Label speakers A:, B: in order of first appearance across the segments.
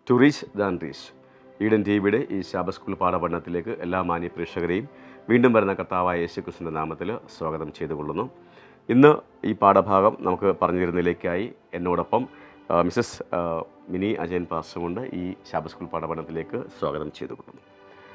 A: To reach than reach Eden T വിയുടെ ഈ ശാബ school പാഠപഠനത്തിലേക്ക് എല്ലാ മാന്യ പ്രേക്ഷകരെയും വീണ്ടും വരുന്ന കർത്താവായ യേശു ക്രിസ്തുവിൻ്റെ നാമത്തിൽ സ്വാഗതം ചെയ്തുകൊള്ളുന്നു ഇന്ന് ഈ പാഠഭാഗം നമുക്ക് പറഞ്ഞു തരുന്നതിലേക്കായി എന്നോടൊപ്പം ആ, മിസസ് ആ, മിനി അജയൻ പാസ്റ്റർ കൊണ്ട് ഈ ശാബ സ്കൂൾ പാഠപഠനത്തിലേക്ക് സ്വാഗതം ചെയ്തുകൊള്ളുന്നു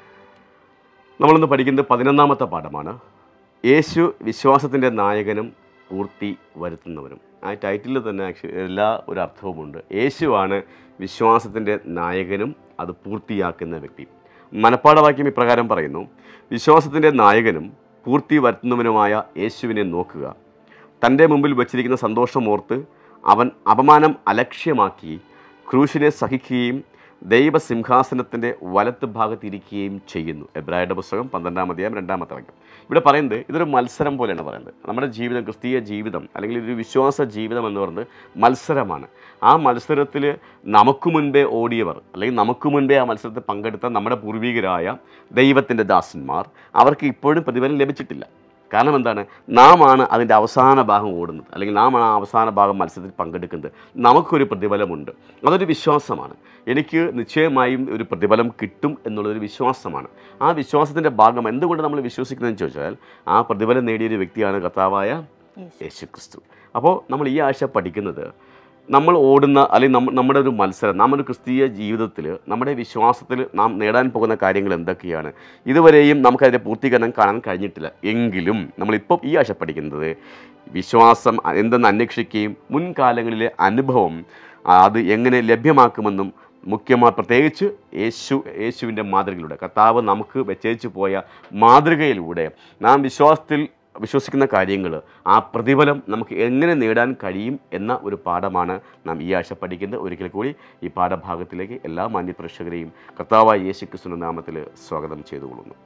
A: നമ്മളിന്ന് പഠിക്കുന്നത് പതിനൊന്നാമത്തെ പാഠമാണ് യേശു വിശ്വാസത്തിൻ്റെ നായകനും പൂർത്തി വരുത്തുന്നവനും ആ ടൈറ്റിലിൽ തന്നെ ആക്ച്വലി എല്ലാ ഒരു അർത്ഥവുമുണ്ട് യേശുവാണ് വിശ്വാസത്തിൻ്റെ നായകനും അത് പൂർത്തിയാക്കുന്ന വ്യക്തി മനപ്പാഠവാക്യം ഇപ്രകാരം പറയുന്നു വിശ്വാസത്തിൻ്റെ നായകനും പൂർത്തി വരുത്തുന്നവനുമായ യേശുവിനെ നോക്കുക തൻ്റെ മുമ്പിൽ വച്ചിരിക്കുന്ന സന്തോഷമോർത്ത് അവൻ അപമാനം അലക്ഷ്യമാക്കി ക്രൂശിനെ സഹിക്കുകയും ദൈവസിംഹാസനത്തിൻ്റെ വലത്ത് ഭാഗത്തിരിക്കുകയും ചെയ്യുന്നു എബ്രായുടെ പുസ്തകം പന്ത്രണ്ടാം അധ്യായം രണ്ടാമത്തെ വാക്യം ഇവിടെ പറയുന്നത് ഇതൊരു മത്സരം പോലെയാണ് പറയുന്നത് നമ്മുടെ ജീവിതം ക്രിസ്തീയ ജീവിതം അല്ലെങ്കിൽ ഒരു വിശ്വാസ ജീവിതം എന്ന് പറയുന്നത് മത്സരമാണ് ആ മത്സരത്തിൽ നമുക്ക് മുൻപേ ഓടിയവർ അല്ലെങ്കിൽ നമുക്ക് മുൻപേ ആ മത്സരത്തിൽ പങ്കെടുത്ത നമ്മുടെ പൂർവികരായ ദൈവത്തിൻ്റെ ദാസന്മാർ അവർക്ക് ഇപ്പോഴും പ്രതിഫലം ലഭിച്ചിട്ടില്ല കാരണം എന്താണ് നാം ആണ് അതിൻ്റെ അവസാന ഭാഗം ഓടുന്നത് അല്ലെങ്കിൽ നാം ആണ് ആ അവസാന ഭാഗം മത്സരത്തിൽ പങ്കെടുക്കുന്നത് നമുക്കൊരു പ്രതിഫലമുണ്ട് അതൊരു വിശ്വാസമാണ് എനിക്ക് നിശ്ചയമായും ഒരു പ്രതിഫലം കിട്ടും എന്നുള്ളൊരു വിശ്വാസമാണ് ആ വിശ്വാസത്തിൻ്റെ ഭാഗം എന്തുകൊണ്ട് നമ്മൾ വിശ്വസിക്കുന്നതെന്ന് ചോദിച്ചാൽ ആ പ്രതിഫലം നേടിയൊരു വ്യക്തിയാണ് കർത്താവായ യേശു ക്രിസ്തു അപ്പോൾ നമ്മൾ ഈ ആഴ്ച പഠിക്കുന്നത് നമ്മൾ ഓടുന്ന അല്ലെങ്കിൽ നമ്മ നമ്മുടെ ഒരു മത്സരം നാം ഒരു ക്രിസ്തീയ ജീവിതത്തിൽ നമ്മുടെ വിശ്വാസത്തിൽ നാം നേടാൻ പോകുന്ന കാര്യങ്ങൾ എന്തൊക്കെയാണ് ഇതുവരെയും നമുക്കതിൻ്റെ പൂർത്തീകരണം കാണാൻ കഴിഞ്ഞിട്ടില്ല എങ്കിലും നമ്മളിപ്പോൾ ഈ ആഴ്ച പഠിക്കുന്നത് വിശ്വാസം എന്തെന്ന് അന്വേഷിക്കുകയും മുൻകാലങ്ങളിലെ അനുഭവം ആ, അത് എങ്ങനെ ലഭ്യമാക്കുമെന്നും മുഖ്യമായി പ്രത്യേകിച്ച് യേശു യേശുവിൻ്റെ മാതൃകയിലൂടെ കർത്താവ് നമുക്ക് വെച്ചേച്ചു പോയ മാതൃകയിലൂടെ നാം വിശ്വാസത്തിൽ വിശ്വസിക്കുന്ന കാര്യങ്ങൾ ആ പ്രതിഫലം നമുക്ക് എങ്ങനെ നേടാൻ കഴിയും എന്ന ഒരു പാഠമാണ് നാം ഈ ആഴ്ച പഠിക്കുന്നത് ഒരിക്കൽ കൂടി ഈ പാഠഭാഗത്തിലേക്ക് എല്ലാ മാന്യപ്രേക്ഷകരെയും കർത്താവായ യേശു ക്രിസ്തുവിൻ്റെ നാമത്തിൽ സ്വാഗതം ചെയ്തുകൊള്ളുന്നു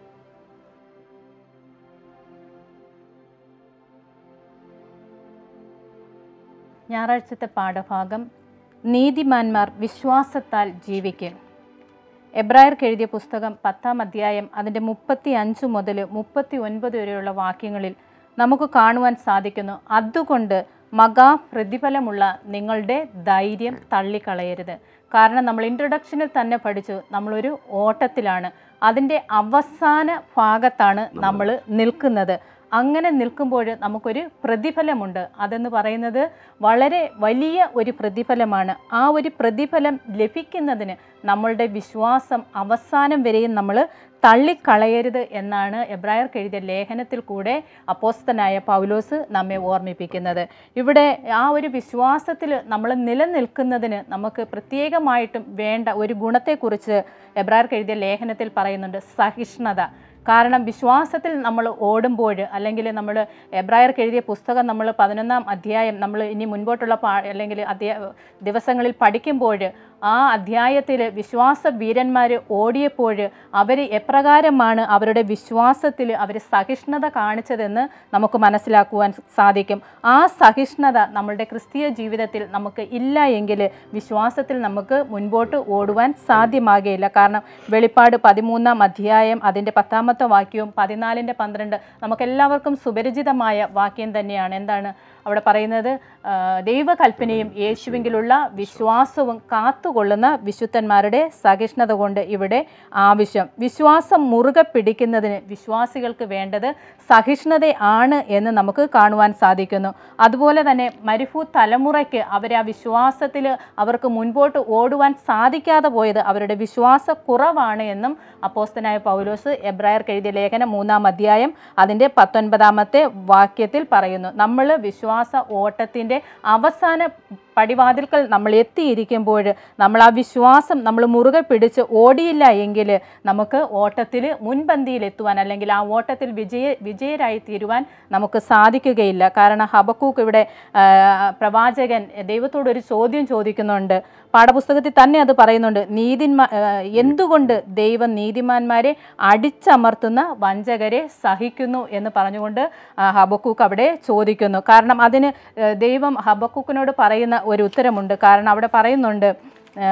B: ഞായറാഴ്ചത്തെ പാഠഭാഗം നീതിമാന്മാർ വിശ്വാസത്താൽ ജീവിക്കും എബ്രായർക്ക് എഴുതിയ പുസ്തകം പത്താം അധ്യായം അതിൻ്റെ മുപ്പത്തി അഞ്ച് മുതൽ മുപ്പത്തി ഒൻപത് വരെയുള്ള വാക്യങ്ങളിൽ നമുക്ക് കാണുവാൻ സാധിക്കുന്നു അതുകൊണ്ട് മകാ പ്രതിഫലമുള്ള നിങ്ങളുടെ ധൈര്യം തള്ളിക്കളയരുത് കാരണം നമ്മൾ ഇൻട്രൊഡക്ഷനിൽ തന്നെ പഠിച്ചു നമ്മളൊരു ഓട്ടത്തിലാണ് അതിൻ്റെ അവസാന ഭാഗത്താണ് നമ്മൾ നിൽക്കുന്നത് അങ്ങനെ നിൽക്കുമ്പോൾ നമുക്കൊരു പ്രതിഫലമുണ്ട് അതെന്ന് പറയുന്നത് വളരെ വലിയ ഒരു പ്രതിഫലമാണ് ആ ഒരു പ്രതിഫലം ലഭിക്കുന്നതിന് നമ്മളുടെ വിശ്വാസം അവസാനം വരെയും നമ്മൾ തള്ളിക്കളയരുത് എന്നാണ് എബ്രായർക്ക് എഴുതിയ ലേഖനത്തിൽ കൂടെ അപ്പോസ്തനായ പൗലോസ് നമ്മെ ഓർമ്മിപ്പിക്കുന്നത് ഇവിടെ ആ ഒരു വിശ്വാസത്തിൽ നമ്മൾ നിലനിൽക്കുന്നതിന് നമുക്ക് പ്രത്യേകമായിട്ടും വേണ്ട ഒരു ഗുണത്തെക്കുറിച്ച് എബ്രായർക്ക് എഴുതിയ ലേഖനത്തിൽ പറയുന്നുണ്ട് സഹിഷ്ണുത കാരണം വിശ്വാസത്തിൽ നമ്മൾ ഓടുമ്പോൾ അല്ലെങ്കിൽ നമ്മൾ എബ്രായർക്ക് എഴുതിയ പുസ്തകം നമ്മൾ പതിനൊന്നാം അധ്യായം നമ്മൾ ഇനി മുൻപോട്ടുള്ള പാ അല്ലെങ്കിൽ അധ്യായ ദിവസങ്ങളിൽ പഠിക്കുമ്പോൾ ആ അധ്യായത്തിൽ വിശ്വാസ വീരന്മാർ ഓടിയപ്പോൾ അവർ എപ്രകാരമാണ് അവരുടെ വിശ്വാസത്തിൽ അവർ സഹിഷ്ണുത കാണിച്ചതെന്ന് നമുക്ക് മനസ്സിലാക്കുവാൻ സാധിക്കും ആ സഹിഷ്ണുത നമ്മളുടെ ക്രിസ്തീയ ജീവിതത്തിൽ നമുക്ക് ഇല്ല എങ്കിൽ വിശ്വാസത്തിൽ നമുക്ക് മുൻപോട്ട് ഓടുവാൻ സാധ്യമാകുകയില്ല കാരണം വെളിപ്പാട് പതിമൂന്നാം അധ്യായം അതിൻ്റെ പത്താമത്തെ വാക്യവും പതിനാലിൻ്റെ പന്ത്രണ്ട് നമുക്കെല്ലാവർക്കും സുപരിചിതമായ വാക്യം തന്നെയാണ് എന്താണ് അവിടെ പറയുന്നത് ആ, ദൈവകൽപ്പനയും യേശുവിങ്കിലുള്ള വിശ്വാസവും കാത്തുകൊള്ളുന്ന വിശുദ്ധന്മാരുടെ സഹിഷ്ണുത കൊണ്ട് ഇവിടെ ആവശ്യം വിശ്വാസം മുറുകെ പിടിക്കുന്നതിന് വിശ്വാസികൾക്ക് വേണ്ടത് സഹിഷ്ണുത ആണ് എന്ന് നമുക്ക് കാണുവാൻ സാധിക്കുന്നു അതുപോലെ തന്നെ മരുഭൂ തലമുറയ്ക്ക് അവർ ആ വിശ്വാസത്തിൽ അവർക്ക് മുൻപോട്ട് ഓടുവാൻ സാധിക്കാതെ പോയത് അവരുടെ വിശ്വാസ കുറവാണ് എന്നും അപ്പോസ്തനായ പൗലോസ് എബ്രായർക്ക് എഴുതിയ ലേഖനം മൂന്നാം അധ്യായം അതിൻ്റെ പത്തൊൻപതാമത്തെ വാക്യത്തിൽ പറയുന്നു നമ്മൾ വിശ്വാസ ഓട്ടത്തിൻ്റെ അവസാന പടിവാതിൽക്കൽ നമ്മൾ എത്തിയിരിക്കുമ്പോൾ നമ്മൾ ആ വിശ്വാസം നമ്മൾ മുറുകെ പിടിച്ച് ഓടിയില്ല എങ്കിൽ നമുക്ക് ഓട്ടത്തിൽ മുൻപന്തിയിൽ എത്തുവാൻ അല്ലെങ്കിൽ ആ ഓട്ടത്തിൽ വിജയ വിജയരായി തീരുവാൻ നമുക്ക് സാധിക്കുകയില്ല കാരണം ഹബക്കൂക്ക് ഇവിടെ ആ, പ്രവാചകൻ ദൈവത്തോട് ഒരു ചോദ്യം ചോദിക്കുന്നുണ്ട് പാഠപുസ്തകത്തിൽ തന്നെ അത് പറയുന്നുണ്ട് നീതിന്മാ ആ, എന്തുകൊണ്ട് ദൈവം നീതിമാന്മാരെ അടിച്ചമർത്തുന്ന വഞ്ചകരെ സഹിക്കുന്നു എന്ന് പറഞ്ഞുകൊണ്ട് ആ, ഹബക്കൂക്ക് അവിടെ ചോദിക്കുന്നു കാരണം അതിന് ആ, ദൈവം ഹബക്കൂക്കിനോട് പറയുന്ന ഒരു ഉത്തരമുണ്ട് കാരണം അവിടെ പറയുന്നുണ്ട് ആ,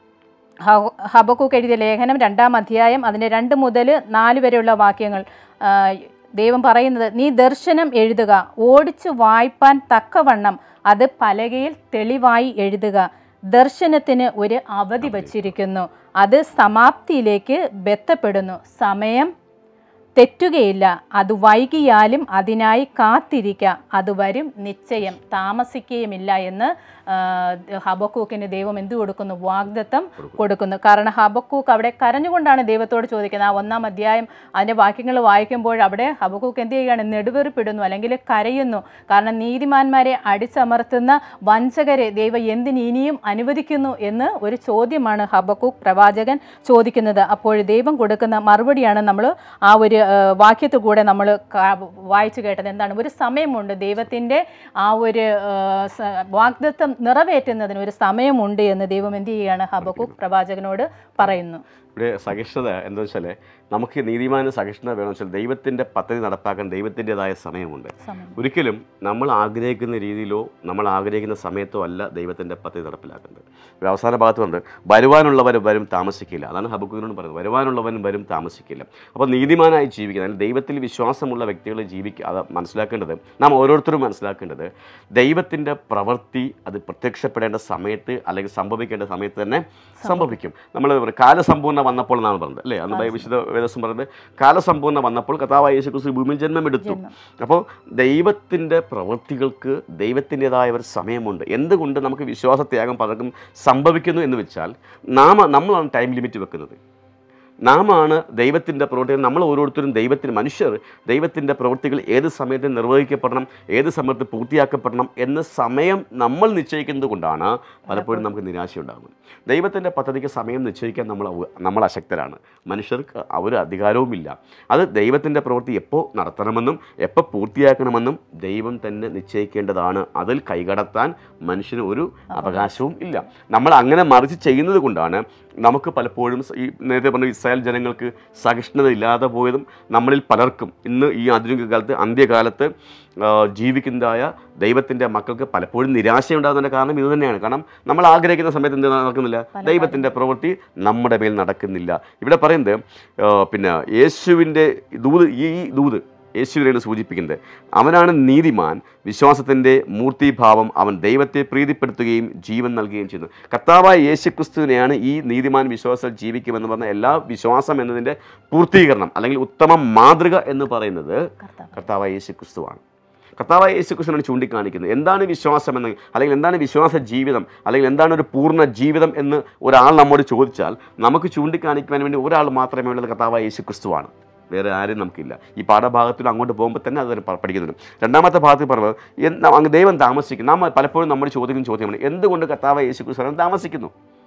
B: ഹ- ഹബക്കൂക്ക് എഴുതിയ ലേഖനം രണ്ടാം അധ്യായം അതിൻ്റെ രണ്ട് മുതൽ നാല് വരെയുള്ള വാക്യങ്ങൾ ആ, ദൈവം പറയുന്നത് നീ ദർശനം എഴുതുക ഓടിച്ചു വായ്പാൻ തക്കവണ്ണം അത് പലകയിൽ തെളിവായി എഴുതുക ദർശനത്തിന് ഒരു അവധി വച്ചിരിക്കുന്നു അത് സമാപ്തിയിലേക്ക് ബന്ധപ്പെടുന്നു സമയം തെറ്റുകയില്ല അത് വൈകിയാലും അതിനായി കാത്തിരിക്കുക അത് വരും നിശ്ചയം താമസിക്കുകയുമില്ല എന്ന് ആ, ഹബക്കൂക്കിന് ദൈവം എന്ത് കൊടുക്കുന്നു വാഗ്ദത്തം കൊടുക്കുന്നു കാരണം ഹബക്കൂക്ക് അവിടെ കരഞ്ഞുകൊണ്ടാണ് ദൈവത്തോട് ചോദിക്കുന്നത് ആ ഒന്നാം അധ്യായം അതിൻ്റെ വാക്യങ്ങൾ വായിക്കുമ്പോൾ അവിടെ ഹബക്കൂക്ക് എന്ത് ചെയ്യുകയാണ് നെടുവേർപ്പിടുന്നു അല്ലെങ്കിൽ കരയുന്നു കാരണം നീതിമാന്മാരെ അടിച്ചമർത്തുന്ന വഞ്ചകരെ ദൈവം എന്തിന് ഇനിയും അനുവദിക്കുന്നു എന്ന് ഒരു ചോദ്യമാണ് ഹബക്കൂക്ക് പ്രവാചകൻ ചോദിക്കുന്നത് അപ്പോൾ ദൈവം കൊടുക്കുന്ന മറുപടിയാണ് നമ്മൾ ആ ഒരു ആ, വാക്യത്തിൽ കൂടെ നമ്മൾ വായിച്ചു കേട്ടത് എന്താണ് ഒരു സമയമുണ്ട് ദൈവത്തിൻ്റെ ആ ഒരു ആ, സ- വാഗ്ദത്തം നിറവേറ്റുന്നതിന് ഒരു സമയമുണ്ട് എന്ന് ദൈവം എന്ത് ചെയ്യുകയാണ് ഹബക്കൂക്ക് പ്രവാചകനോട് പറയുന്നു
A: ഇവിടെ സഹിഷ്ണുത എന്താ വെച്ചാൽ നമുക്ക് നീതിമാന സഹിഷ്ണുത വേണമെന്ന് വെച്ചാൽ ദൈവത്തിൻ്റെ പദ്ധതി നടപ്പാക്കാൻ ദൈവത്തിൻ്റെതായ സമയമുണ്ട്
B: സമയം
A: ഒരിക്കലും നമ്മൾ ആഗ്രഹിക്കുന്ന രീതിയിലോ നമ്മൾ ആഗ്രഹിക്കുന്ന സമയത്തോ അല്ല ദൈവത്തിൻ്റെ പദ്ധതി നടപ്പിലാക്കുന്നത് ഒരു അവസാന ഭാഗത്ത് വന്ന് വരുവാനുള്ളവർ വരും താമസിക്കില്ല അതാണ് ഹബക്കുവിനോട് പറയുന്നത് വരുവാനുള്ളവൻ വരും താമസിക്കില്ല അപ്പോൾ നീതിമാനായി ജീവിക്കുന്നത് അല്ലെങ്കിൽ ദൈവത്തിൽ വിശ്വാസമുള്ള വ്യക്തികൾ ജീവിക്കുക അത് മനസ്സിലാക്കേണ്ടത് നാം ഓരോരുത്തരും മനസ്സിലാക്കേണ്ടത് ദൈവത്തിൻ്റെ പ്രവൃത്തി അത് പ്രത്യക്ഷപ്പെടേണ്ട സമയത്ത് അല്ലെങ്കിൽ സംഭവിക്കേണ്ട സമയത്ത് തന്നെ സംഭവിക്കും നമ്മൾ കാലസമ്പൂർണ്ണ വന്നപ്പോൾ എന്നാണ് പറഞ്ഞത് അല്ലേ അന്ന് ബൈ- വിശുദ്ധ വേദസ്വം പറയുന്നത് കാലസമ്പൂർണ്ണ വന്നപ്പോൾ കഥാവായ യേശു ക്രിസ്തു ഭൂമിയിൽ ജന്മമെടുത്തു
B: ജന്മം.
A: അപ്പോൾ ദൈവത്തിൻ്റെ പ്രവൃത്തികൾക്ക് ദൈവത്തിൻ്റെതായ ഒരു സമയമുണ്ട് എന്തുകൊണ്ട് നമുക്ക് വിശ്വാസത്യാഗം പലർക്കും സംഭവിക്കുന്നു എന്ന് വെച്ചാൽ നാം നമ്മളാണ് ടൈം ലിമിറ്റ് വെക്കുന്നത് നാമാണ് ദൈവത്തിൻ്റെ പ്രവൃത്തികൾ നമ്മൾ ഓരോരുത്തരും ദൈവത്തിന് മനുഷ്യർ ദൈവത്തിൻ്റെ പ്രവൃത്തികൾ ഏത് സമയത്ത് നിർവഹിക്കപ്പെടണം ഏത് സമയത്ത് പൂർത്തിയാക്കപ്പെടണം എന്ന സമയം നമ്മൾ നിശ്ചയിക്കുന്നത് കൊണ്ടാണ് പലപ്പോഴും നമുക്ക് നിരാശ ഉണ്ടാകുന്നത് ദൈവത്തിൻ്റെ പദ്ധതിക്ക് സമയം നിശ്ചയിക്കാൻ നമ്മൾ അവ- നമ്മൾ അശക്തരാണ് മനുഷ്യർക്ക് ആ ഒരു അധികാരവുമില്ല അത് ദൈവത്തിൻ്റെ പ്രവൃത്തി എപ്പോൾ നടത്തണമെന്നും എപ്പോൾ പൂർത്തിയാക്കണമെന്നും ദൈവം തന്നെ നിശ്ചയിക്കേണ്ടതാണ് അതിൽ കൈകടത്താൻ മനുഷ്യന് ഒരു അവകാശവും ഇല്ല നമ്മൾ അങ്ങനെ മറിച്ച് ചെയ്യുന്നത് കൊണ്ടാണ് നമുക്ക് പലപ്പോഴും സ- ഈ നേരത്തെ പറഞ്ഞ ഇസ്രായേൽ ജനങ്ങൾക്ക് സഹിഷ്ണുത ഇല്ലാതെ പോയതും നമ്മളിൽ പലർക്കും ഇന്ന് ഈ ആധുനിക കാലത്ത് അന്ത്യകാലത്ത് ആ, ജീവിക്കുന്നതായ ദൈവത്തിൻ്റെ മക്കൾക്ക് പലപ്പോഴും നിരാശയുണ്ടാകുന്നതിൻ്റെ കാരണം ഇത് തന്നെയാണ് കാരണം നമ്മൾ ആഗ്രഹിക്കുന്ന സമയത്ത് എന്ത് നടക്കുന്നില്ല ദൈവത്തിൻ്റെ പ്രവൃത്തി നമ്മുടെ മേൽ നടക്കുന്നില്ല ഇവിടെ പറയുന്നത് ആ, പിന്നെ യേശുവിൻ്റെ ദൂത് ഈ ഈ ദൂത് യേശുവിനെയാണ് സൂചിപ്പിക്കുന്നത് അവനാണ് നീതിമാൻ വിശ്വാസത്തിൻ്റെ മൂർത്തിഭാവം അവൻ ദൈവത്തെ പ്രീതിപ്പെടുത്തുകയും ജീവൻ നൽകുകയും ചെയ്യുന്നു കർത്താവായ യേശു ക്രിസ്തുവിനെയാണ് ഈ നീതിമാൻ വിശ്വാസത്തിൽ ജീവിക്കുമെന്ന് പറഞ്ഞ എല്ലാ വിശ്വാസം എന്നതിൻ്റെ പൂർത്തീകരണം അല്ലെങ്കിൽ ഉത്തമ മാതൃക എന്ന് പറയുന്നത്
B: കർത്താവ്
A: കർത്താവായ യേശു ക്രിസ്തുവാണ് കർത്താവായ യേശു ക്രിസ്തുവിനാണ് ചൂണ്ടിക്കാണിക്കുന്നത് എന്താണ് വിശ്വാസം എന്ന് അല്ലെങ്കിൽ എന്താണ് വിശ്വാസ ജീവിതം അല്ലെങ്കിൽ എന്താണ് ഒരു പൂർണ്ണ ജീവിതം എന്ന് ഒരാൾ നമ്മോട് ചോദിച്ചാൽ നമുക്ക് ചൂണ്ടിക്കാണിക്കുവാൻ വേണ്ടി ഒരാൾ മാത്രമേ ഉള്ളത് കർത്താവായ യേശു ക്രിസ്തുവാണ് വേറെ ആരും നമുക്കില്ല ഈ പാഠഭാഗത്തിൽ അങ്ങോട്ട് പോകുമ്പോൾ തന്നെ അത് പ- പഠിക്കുന്നുണ്ട് രണ്ടാമത്തെ ഭാഗത്തിൽ പറഞ്ഞത് എന്ത് അങ്ങ് ദൈവം താമസിക്കും നാം പലപ്പോഴും നമ്മൾ ചോദിക്കുന്ന ചോദ്യമാണ് എന്തുകൊണ്ട് കർത്താവായ യേശു ക്രിസ്തു താമസിക്കുന്നു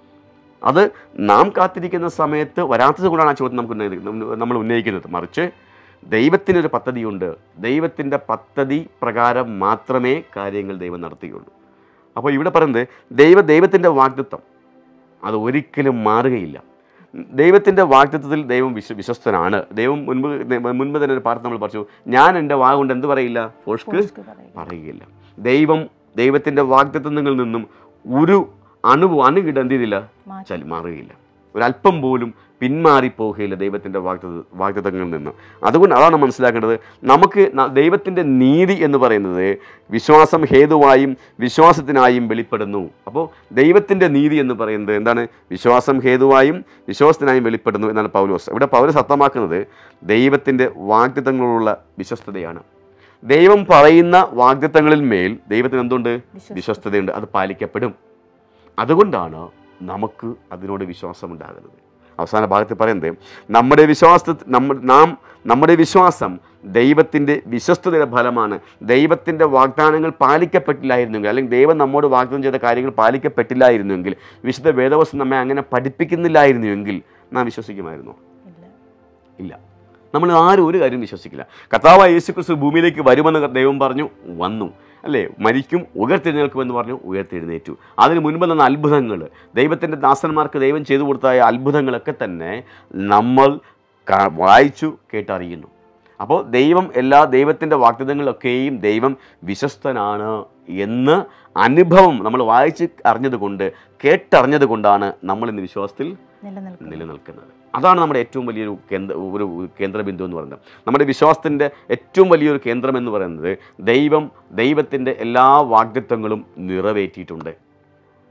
A: അത് നാം കാത്തിരിക്കുന്ന സമയത്ത് വരാത്തത് കൊണ്ടാണ് ആ ചോദ്യം നമുക്ക് ഉന്നയി- നമ്മൾ ഉന്നയിക്കുന്നത് മറിച്ച് ദൈവത്തിനൊരു പദ്ധതിയുണ്ട് ദൈവത്തിൻ്റെ പദ്ധതി പ്രകാരം മാത്രമേ കാര്യങ്ങൾ ദൈവം നടത്തുകയുള്ളൂ അപ്പോൾ ഇവിടെ പറയുന്നത് ദൈവ ദൈവത്തിൻ്റെ വാഗ്ദത്വം അത് ഒരിക്കലും മാറുകയില്ല ദൈവത്തിൻ്റെ വാഗ്ദത്വത്തിൽ ദൈവം വിശ്വ വിശ്വസ്തനാണ് ദൈവം മുൻപ് മുൻപ് തന്നെ ഒരു പാട്ട് നമ്മൾ പറഞ്ഞു ഞാൻ എൻ്റെ വാ കൊണ്ട് എന്ത് പറയില്ല ഫോഷ്ക്ക്
B: പോസ്റ്റ് പറയുക.
A: പറയുകയില്ല ദൈവം ദൈവത്തിൻ്റെ വാഗ്ദത്വങ്ങളിൽ നിന്നും ഒരു അണുവ് അണുകിട എന്ത് ചെയ്തില്ല
B: മാറ്റി.
A: ചൽ മാറുകയില്ല ഒരല്പം പോലും പിന്മാറിപ്പോകുകയില്ല ദൈവത്തിൻ്റെ വാഗ്ദത്ത വാഗ്ദത്തങ്ങളിൽ നിന്ന് അതുകൊണ്ട് അതാണ് മനസ്സിലാക്കേണ്ടത് നമുക്ക് ന- ദൈവത്തിൻ്റെ നീതി എന്ന് പറയുന്നത് വിശ്വാസം ഹേതുവായും വിശ്വാസത്തിനായും വെളിപ്പെടുന്നു അപ്പോൾ ദൈവത്തിൻ്റെ നീതി എന്ന് പറയുന്നത് എന്താണ് വിശ്വാസം ഹേതുവായും വിശ്വാസത്തിനായും വെളിപ്പെടുന്നു എന്നാണ് പൗലോസ് ഇവിടെ പൗലോസ് അർത്ഥമാക്കുന്നത് ദൈവത്തിൻ്റെ വാഗ്ദത്തങ്ങളോടുള്ള വിശ്വസ്തതയാണ് ദൈവം പറയുന്ന വാഗ്ദത്തങ്ങളിൽ മേൽ ദൈവത്തിന് എന്തുണ്ട്
B: വിശ്വസ്ത-
A: വിശ്വസ്തതയുണ്ട് അത് പാലിക്കപ്പെടും അതുകൊണ്ടാണ് നമുക്ക് അതിനോട് വിശ്വാസമുണ്ടാകുന്നത് അവസാന ഭാഗത്തിൽ പറയുന്നത് നമ്മുടെ വിശ്വാസ നമ്മ നാം നമ്മുടെ വിശ്വാസം ദൈവത്തിൻ്റെ വിശ്വസ്തതയുടെ ഫലമാണ് ദൈവത്തിൻ്റെ വാഗ്ദാനങ്ങൾ പാലിക്കപ്പെട്ടില്ലായിരുന്നെങ്കിൽ അല്ലെങ്കിൽ ദൈവം നമ്മോട് വാഗ്ദാനം ചെയ്ത കാര്യങ്ങൾ പാലിക്കപ്പെട്ടില്ലായിരുന്നെങ്കിൽ വിശുദ്ധ വേദവസ്തു നമ്മെ അങ്ങനെ പഠിപ്പിക്കുന്നില്ലായിരുന്നുവെങ്കിൽ നാം വിശ്വസിക്കുമായിരുന്നു
B: ഇല്ല.
A: ഇല്ല നമ്മൾ ആരും ഒരു കാര്യം വിശ്വസിക്കില്ല കർത്താവായ യേശു ക്രിസ്തു ഭൂമിയിലേക്ക് വരുമെന്ന് ദൈവം പറഞ്ഞു വന്നു അല്ലേ മരിക്കും ഉയർത്തെഴുന്നേൽക്കുമെന്ന് പറഞ്ഞു ഉയർത്തെഴുന്നേറ്റു അതിന് മുൻപ് നിന്ന അത്ഭുതങ്ങൾ ദൈവത്തിൻ്റെ ദാസന്മാർക്ക് ദൈവം ചെയ്തു കൊടുത്തായ അത്ഭുതങ്ങളൊക്കെ തന്നെ നമ്മൾ കാ- വായിച്ചു കേട്ടറിയുന്നു അപ്പോൾ ദൈവം എല്ലാ ദൈവത്തിൻ്റെ വാഗ്ദത്തങ്ങളിലൊക്കെയും ദൈവം വിശ്വസ്തനാണ് എന്ന് അനുഭവം നമ്മൾ വായിച്ച് അറിഞ്ഞത് കൊണ്ട് കേട്ടറിഞ്ഞത് കൊണ്ടാണ് നമ്മൾ ഇന്ന് വിശ്വാസത്തിൽ
B: നിലനിൽക്കുന്നു
A: നിലനിൽക്കുന്നത് അതാണ് നമ്മുടെ ഏറ്റവും വലിയൊരു കേന്ദ്ര ഒരു കേന്ദ്രബിന്ദു എന്ന് പറയുന്നത് നമ്മുടെ വിശ്വാസത്തിൻ്റെ ഏറ്റവും വലിയൊരു കേന്ദ്രം എന്ന് പറയുന്നത് ദൈവം ദൈവത്തിൻ്റെ എല്ലാ വാഗ്ദത്വങ്ങളും നിറവേറ്റിയിട്ടുണ്ട്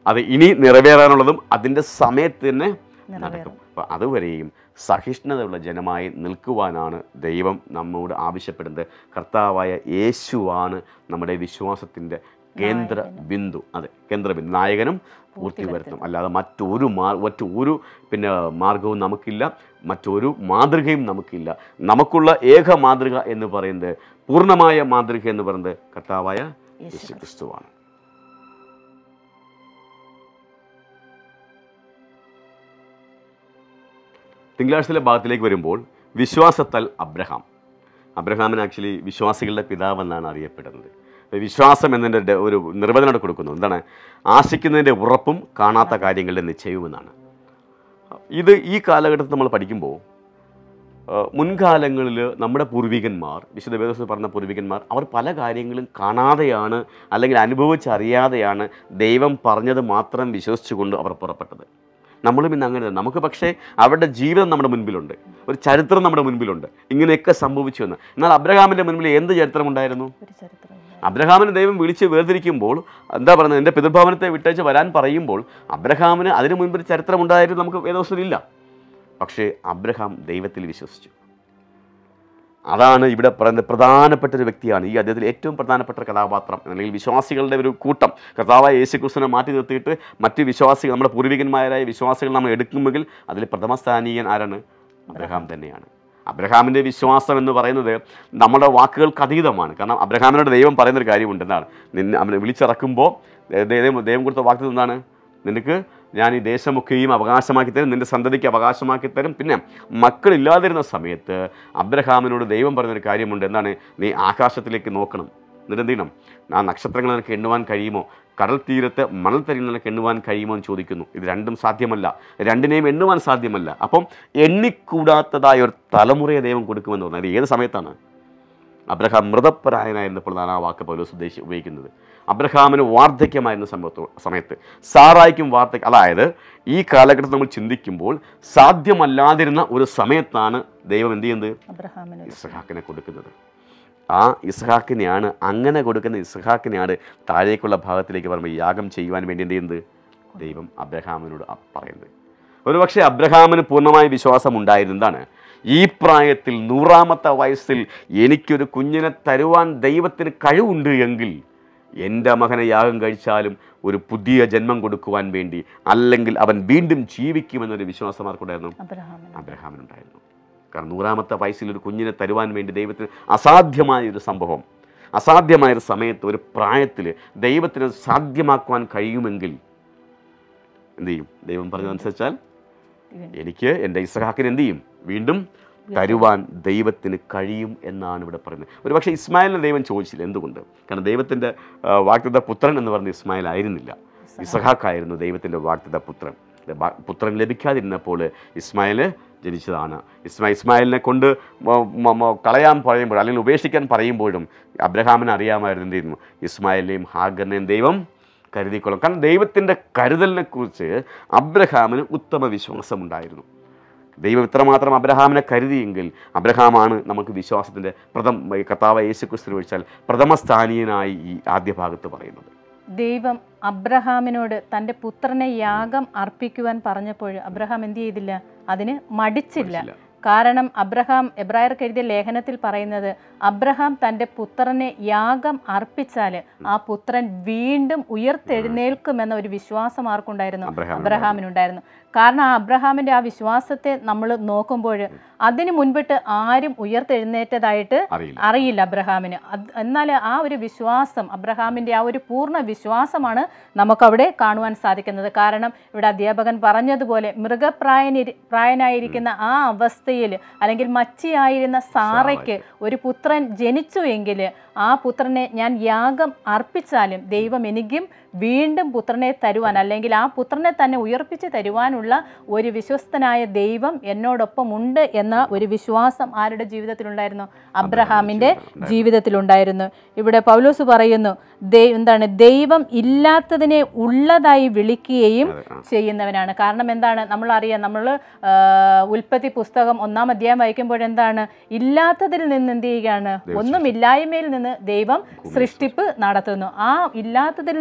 A: അത് ഇനി നിറവേറാനുള്ളതും അതിൻ്റെ സമയത്ത് തന്നെ നടക്കും
B: നിറവേറും
A: അപ്പോൾ അതുവരെയും സഹിഷ്ണുതയുള്ള ജനമായി നിൽക്കുവാനാണ് ദൈവം നമ്മോട് ആവശ്യപ്പെടുന്നത് കർത്താവായ യേശുവാണ് നമ്മുടെ വിശ്വാസത്തിൻ്റെ കേന്ദ്ര ബിന്ദു അതെ കേന്ദ്ര ബിന്ദു നായകനും പൂർത്തി വരുത്തും അല്ലാതെ മറ്റൊരു മാ മറ്റൊരു പിന്നെ മാർഗവും നമുക്കില്ല മറ്റൊരു മാതൃകയും നമുക്കില്ല നമുക്കുള്ള ഏക മാതൃക എന്ന് പറയുന്നത് പൂർണ്ണമായ മാതൃക എന്ന് പറയുന്നത് കർത്താവായ യേശു ക്രിസ്തുവാണ് തിങ്കളാഴ്ചയിലെ ഭാഗത്തിലേക്ക് വരുമ്പോൾ വിശ്വാസത്താൽ അബ്രഹാം അബ്രഹാമിന് ആക്ച്വലി വിശ്വാസികളുടെ പിതാവെന്നാണ് അറിയപ്പെടുന്നത് വിശ്വാസം എന്നതിൻ്റെ ഡ- ഒരു നിർവചനം അവിടെ കൊടുക്കുന്നു എന്താണ് ആശിക്കുന്നതിൻ്റെ ഉറപ്പും കാണാത്ത കാര്യങ്ങളുടെ നിശ്ചയവുമെന്നാണ് ഇത് ഈ കാലഘട്ടത്തിൽ നമ്മൾ പഠിക്കുമ്പോൾ ആ, മുൻകാലങ്ങളിൽ നമ്മുടെ പൂർവികന്മാർ വിശുദ്ധ വേദസ് പറഞ്ഞ പൂർവികന്മാർ അവർ പല കാര്യങ്ങളും കാണാതെയാണ് അല്ലെങ്കിൽ അനുഭവിച്ചറിയാതെയാണ് ദൈവം പറഞ്ഞത് മാത്രം വിശ്വസിച്ചുകൊണ്ട് അവർ പുറപ്പെട്ടത് നമ്മളും ഇന്ന് അങ്ങനെ തന്നെ. നമുക്ക് പക്ഷേ അവരുടെ ജീവിതം നമ്മുടെ മുൻപിലുണ്ട് ഒരു ചരിത്രം നമ്മുടെ മുൻപിലുണ്ട് ഇങ്ങനെയൊക്കെ സംഭവിച്ചു എന്ന് എന്നാൽ അബ്രഹാമിൻ്റെ മുൻപിൽ എന്ത് ചരിത്രം ഉണ്ടായിരുന്നു
B: ഒരു ചരിത്രമില്ല
A: അബ്രഹാമിന് ദൈവം വിളിച്ച് വേർതിരിക്കുമ്പോൾ എന്താ പറയുന്നത് എൻ്റെ പിതൃഭവനത്തെ വിട്ടേച്ച് വരാൻ പറയുമ്പോൾ അബ്രഹാമിന് അതിനു മുൻപ് ഒരു ചരിത്രം ഉണ്ടായിരുന്നു നമുക്ക് വേദവസ്ഥയിലില്ല പക്ഷേ അബ്രഹാം ദൈവത്തിൽ വിശ്വസിച്ചു അതാണ് ഇവിടെ പറയുന്നത് പ്രധാനപ്പെട്ട ഒരു വ്യക്തിയാണ് ഈ അദ്ദേഹത്തിൽ ഏറ്റവും പ്രധാനപ്പെട്ട ഒരു കഥാപാത്രം അല്ലെങ്കിൽ വിശ്വാസികളുടെ ഒരു കൂട്ടം കർത്താവായ യേശു ക്രിസ്തുവിനെ മാറ്റി നിർത്തിയിട്ട് മറ്റ് വിശ്വാസികൾ നമ്മുടെ പൂർവികന്മാരായ വിശ്വാസികൾ നമ്മൾ എടുക്കുമെങ്കിൽ അതിൽ പ്രഥമസ്ഥാനീയൻ ആരാണ് അബ്രഹാം തന്നെയാണ് അബ്രഹാമിൻ്റെ വിശ്വാസം എന്ന് പറയുന്നത് നമ്മുടെ വാക്കുകൾക്ക് അതീതമാണ് കാരണം അബ്രഹാമിനോട് ദൈവം പറയുന്നൊരു കാര്യമുണ്ട് എന്താണ് നിന്നെ അവനെ വിളിച്ചിറക്കുമ്പോൾ ദൈവം ദൈവം കൊടുത്ത വാക്തം എന്താണ് നിനക്ക് ഞാൻ ഈ ദേശമൊക്കെയും അവകാശമാക്കി തരും നിന്റെ സന്തതിക്ക് അവകാശമാക്കി തരും പിന്നെ മക്കളില്ലാതിരുന്ന സമയത്ത് അബ്രഹാമിനോട് ദൈവം പറയുന്നൊരു കാര്യമുണ്ട് എന്താണ് നീ ആകാശത്തിലേക്ക് നോക്കണം എന്നിട്ട് എന്ത് ചെയ്യണം ആ നക്ഷത്രങ്ങൾ നിനക്ക് എണ്ണുവാൻ കഴിയുമോ കടൽ തീരത്ത് മണൽ തരിയിൽ നിനക്ക് എണ്ണുവാൻ കഴിയുമോ എന്ന് ചോദിക്കുന്നു ഇത് രണ്ടും സാധ്യമല്ല രണ്ടിനെയും എണ്ണുവാൻ സാധ്യമല്ല അപ്പം എണ്ണിക്കൂടാത്തതായ ഒരു തലമുറയെ ദൈവം കൊടുക്കുമെന്ന് പറഞ്ഞാൽ ഇത് ഏത് സമയത്താണ് അബ്രഹാം മൃതപ്രായനായിരുന്നപ്പോഴാണ് ആ വാക്ക് പൗലോസ് ഉദ്ദേശി ഉപയോഗിക്കുന്നത് അബ്രഹാമിന് വാർദ്ധക്യമായിരുന്ന സമയത്തോ സമയത്ത് സാറായിക്കും വാർദ്ധക്യം അതായത് ഈ കാലഘട്ടത്തിൽ നമ്മൾ ചിന്തിക്കുമ്പോൾ സാധ്യമല്ലാതിരുന്ന ഒരു സമയത്താണ് ദൈവം എന്ത് ചെയ്യുന്നത്
B: അബ്രഹാമിന്
A: ഇസ്ഹാക്കിനെ കൊടുക്കുന്നത് ആ ഇസ്ഹാക്കിനെയാണ് അങ്ങനെ കൊടുക്കുന്ന ഇസ്ഹാക്കിനെയാണ് താഴേക്കുള്ള ഭാഗത്തിലേക്ക് പറയുമ്പോൾ യാഗം ചെയ്യുവാൻ വേണ്ടി എന്ത് ചെയ്യുന്നത് ദൈവം അബ്രഹാമിനോട് അ- പറയുന്നത് ഒരുപക്ഷെ അബ്രഹാമിന് പൂർണ്ണമായ വിശ്വാസം ഉണ്ടായിരുന്നതാണ് ഈ പ്രായത്തിൽ നൂറാമത്തെ വയസ്സിൽ എനിക്കൊരു കുഞ്ഞിനെ തരുവാൻ ദൈവത്തിന് കഴിവുണ്ട് എങ്കിൽ എൻ്റെ മകനെ യാഗം കഴിച്ചാലും ഒരു പുതിയ ജന്മം കൊടുക്കുവാൻ വേണ്ടി അല്ലെങ്കിൽ അവൻ വീണ്ടും ജീവിക്കുമെന്നൊരു വിശ്വാസം ആർക്കുണ്ടായിരുന്നു
B: അബ്രഹാമിന്
A: അബ്രഹാമിനുണ്ടായിരുന്നു കാരണം നൂറാമത്തെ വയസ്സിൽ ഒരു കുഞ്ഞിനെ തരുവാൻ വേണ്ടി ദൈവത്തിന് അസാധ്യമായ ഒരു സംഭവം അസാധ്യമായ ഒരു സമയത്ത് ഒരു പ്രായത്തിൽ ദൈവത്തിന് സാധ്യമാക്കുവാൻ കഴിയുമെങ്കിൽ എന്ത് ചെയ്യും ദൈവം പറഞ്ഞതനുസരിച്ചാൽ എനിക്ക് എൻ്റെ ഇസ്ഹാക്കിന് എന്ത് ചെയ്യും വീണ്ടും തരുവാൻ ദൈവത്തിന് കഴിയും എന്നാണ് ഇവിടെ പറയുന്നത് ഒരു പക്ഷേ ഇസ്മായിലിനെ ദൈവം ചോദിച്ചില്ല എന്തുകൊണ്ട് കാരണം ദൈവത്തിൻ്റെ വാക്തത പുത്രൻ എന്ന് പറഞ്ഞ ഇസ്മായിൽ ആയിരുന്നില്ല ഇസഹാക്കായിരുന്നു ദൈവത്തിൻ്റെ വാക്തത പുത്രൻ ഇത് വാ- പുത്രൻ ലഭിക്കാതിരുന്നപ്പോൾ ഇസ്മായിൽ ജനിച്ചതാണ് ഇസ്മാ ഇസ്മായിലിനെ കൊണ്ട് മ- മ- മ- കളയാൻ പറയുമ്പോൾ അല്ലെങ്കിൽ ഉപേക്ഷിക്കാൻ പറയുമ്പോഴും അബ്രഹാമിന് അറിയാമായിരുന്നു എന്ത് ചെയ്യുന്നു ഇസ്മായിലിനെയും ഹാഗറിനെയും ദൈവം കരുതിക്കൊള്ളും കാരണം ദൈവത്തിൻ്റെ കരുതലിനെ കുറിച്ച് അബ്രഹാമിന് ഉത്തമ വിശ്വാസമുണ്ടായിരുന്നു ദൈവം ഇത്രമാത്രം അബ്രഹാമിനെ കരുതിയെങ്കിൽ അബ്രഹാമാണ് നമുക്ക് വിശ്വാസത്തിൻ്റെ പ്രഥമ ഈ കർത്താവ് യേശു ക്രിസ്തു ഒഴിച്ചാൽ പ്രഥമ സ്ഥാനീയനായി ഈ ആദ്യ ഭാഗത്ത് പറയുന്നത്
B: ദൈവം അബ്രഹാമിനോട് തൻ്റെ പുത്രനെ യാഗം അർപ്പിക്കുവാൻ പറഞ്ഞപ്പോൾ അബ്രഹാം എന്ത് ചെയ്തില്ല അതിന് മടിച്ചില്ല
A: മനസ്സില്ല.
B: കാരണം അബ്രഹാം എബ്രായർക്ക് എഴുതിയ ലേഖനത്തിൽ പറയുന്നത് അബ്രഹാം തൻ്റെ പുത്രനെ യാഗം അർപ്പിച്ചാൽ ആ പുത്രൻ വീണ്ടും ഉയർത്തെഴുന്നേൽക്കുമെന്ന ഒരു വിശ്വാസം ആർക്കുണ്ടായിരുന്നു
A: അബ്രഹാമിന്
B: അബ്രഹാമിനുണ്ടായിരുന്നു കാരണം ആ അബ്രഹാമിൻ്റെ ആ വിശ്വാസത്തെ നമ്മൾ നോക്കുമ്പോൾ അതിന് മുൻപിട്ട് ആരും ഉയർത്തെഴുന്നേറ്റതായിട്ട്
A: അറിയില്ല
B: അറിയില്ല അബ്രഹാമിന് അത് എന്നാൽ ആ ഒരു വിശ്വാസം അബ്രഹാമിൻ്റെ ആ ഒരു പൂർണ്ണ വിശ്വാസമാണ് നമുക്കവിടെ കാണുവാൻ സാധിക്കുന്നത് കാരണം ഇവിടെ അധ്യാപകൻ പറഞ്ഞതുപോലെ മൃഗപ്രായനി പ്രായനായിരിക്കുന്ന ആ അവസ്ഥയിൽ അല്ലെങ്കിൽ മച്ചിയായിരുന്ന സാറയ്ക്ക് ഒരു പുത്രൻ ജനിച്ചുവെങ്കിൽ ആ പുത്രനെ ഞാൻ യാഗം അർപ്പിച്ചാലും ദൈവം എനിക്കും വീണ്ടും പുത്രനെ തരുവാൻ അല്ലെങ്കിൽ ആ പുത്രനെ തന്നെ ഉയർപ്പിച്ച് തരുവാനുള്ള ഒരു വിശ്വസ്തനായ ദൈവം എന്നോടൊപ്പം ഉണ്ട് എന്ന ഒരു വിശ്വാസം ആരുടെ ജീവിതത്തിലുണ്ടായിരുന്നു അബ്രഹാമിൻ്റെ ജീവിതത്തിലുണ്ടായിരുന്നു ഇവിടെ പൗലോസ് പറയുന്നു ദൈ എന്താണ് ദൈവം ഇല്ലാത്തതിനെ ഉള്ളതായി വിളിക്കുകയും
A: അതെ, ആ.
B: ചെയ്യുന്നവനാണ് കാരണം എന്താണ് നമ്മൾ അറിയാം നമ്മൾ ഉൽപ്പത്തി പുസ്തകം ഒന്നാം അധ്യായം വായിക്കുമ്പോൾ എന്താണ് ഇല്ലാത്തതിൽ നിന്ന് എന്ത് ചെയ്യുകയാണ് ഒന്നുമില്ലായ്മയിൽ നിന്ന് ദൈവം സൃഷ്ടിപ്പ് നടത്തുന്നു ആ ഇല്ലാത്തതിൽ നിന്ന് ദൈവം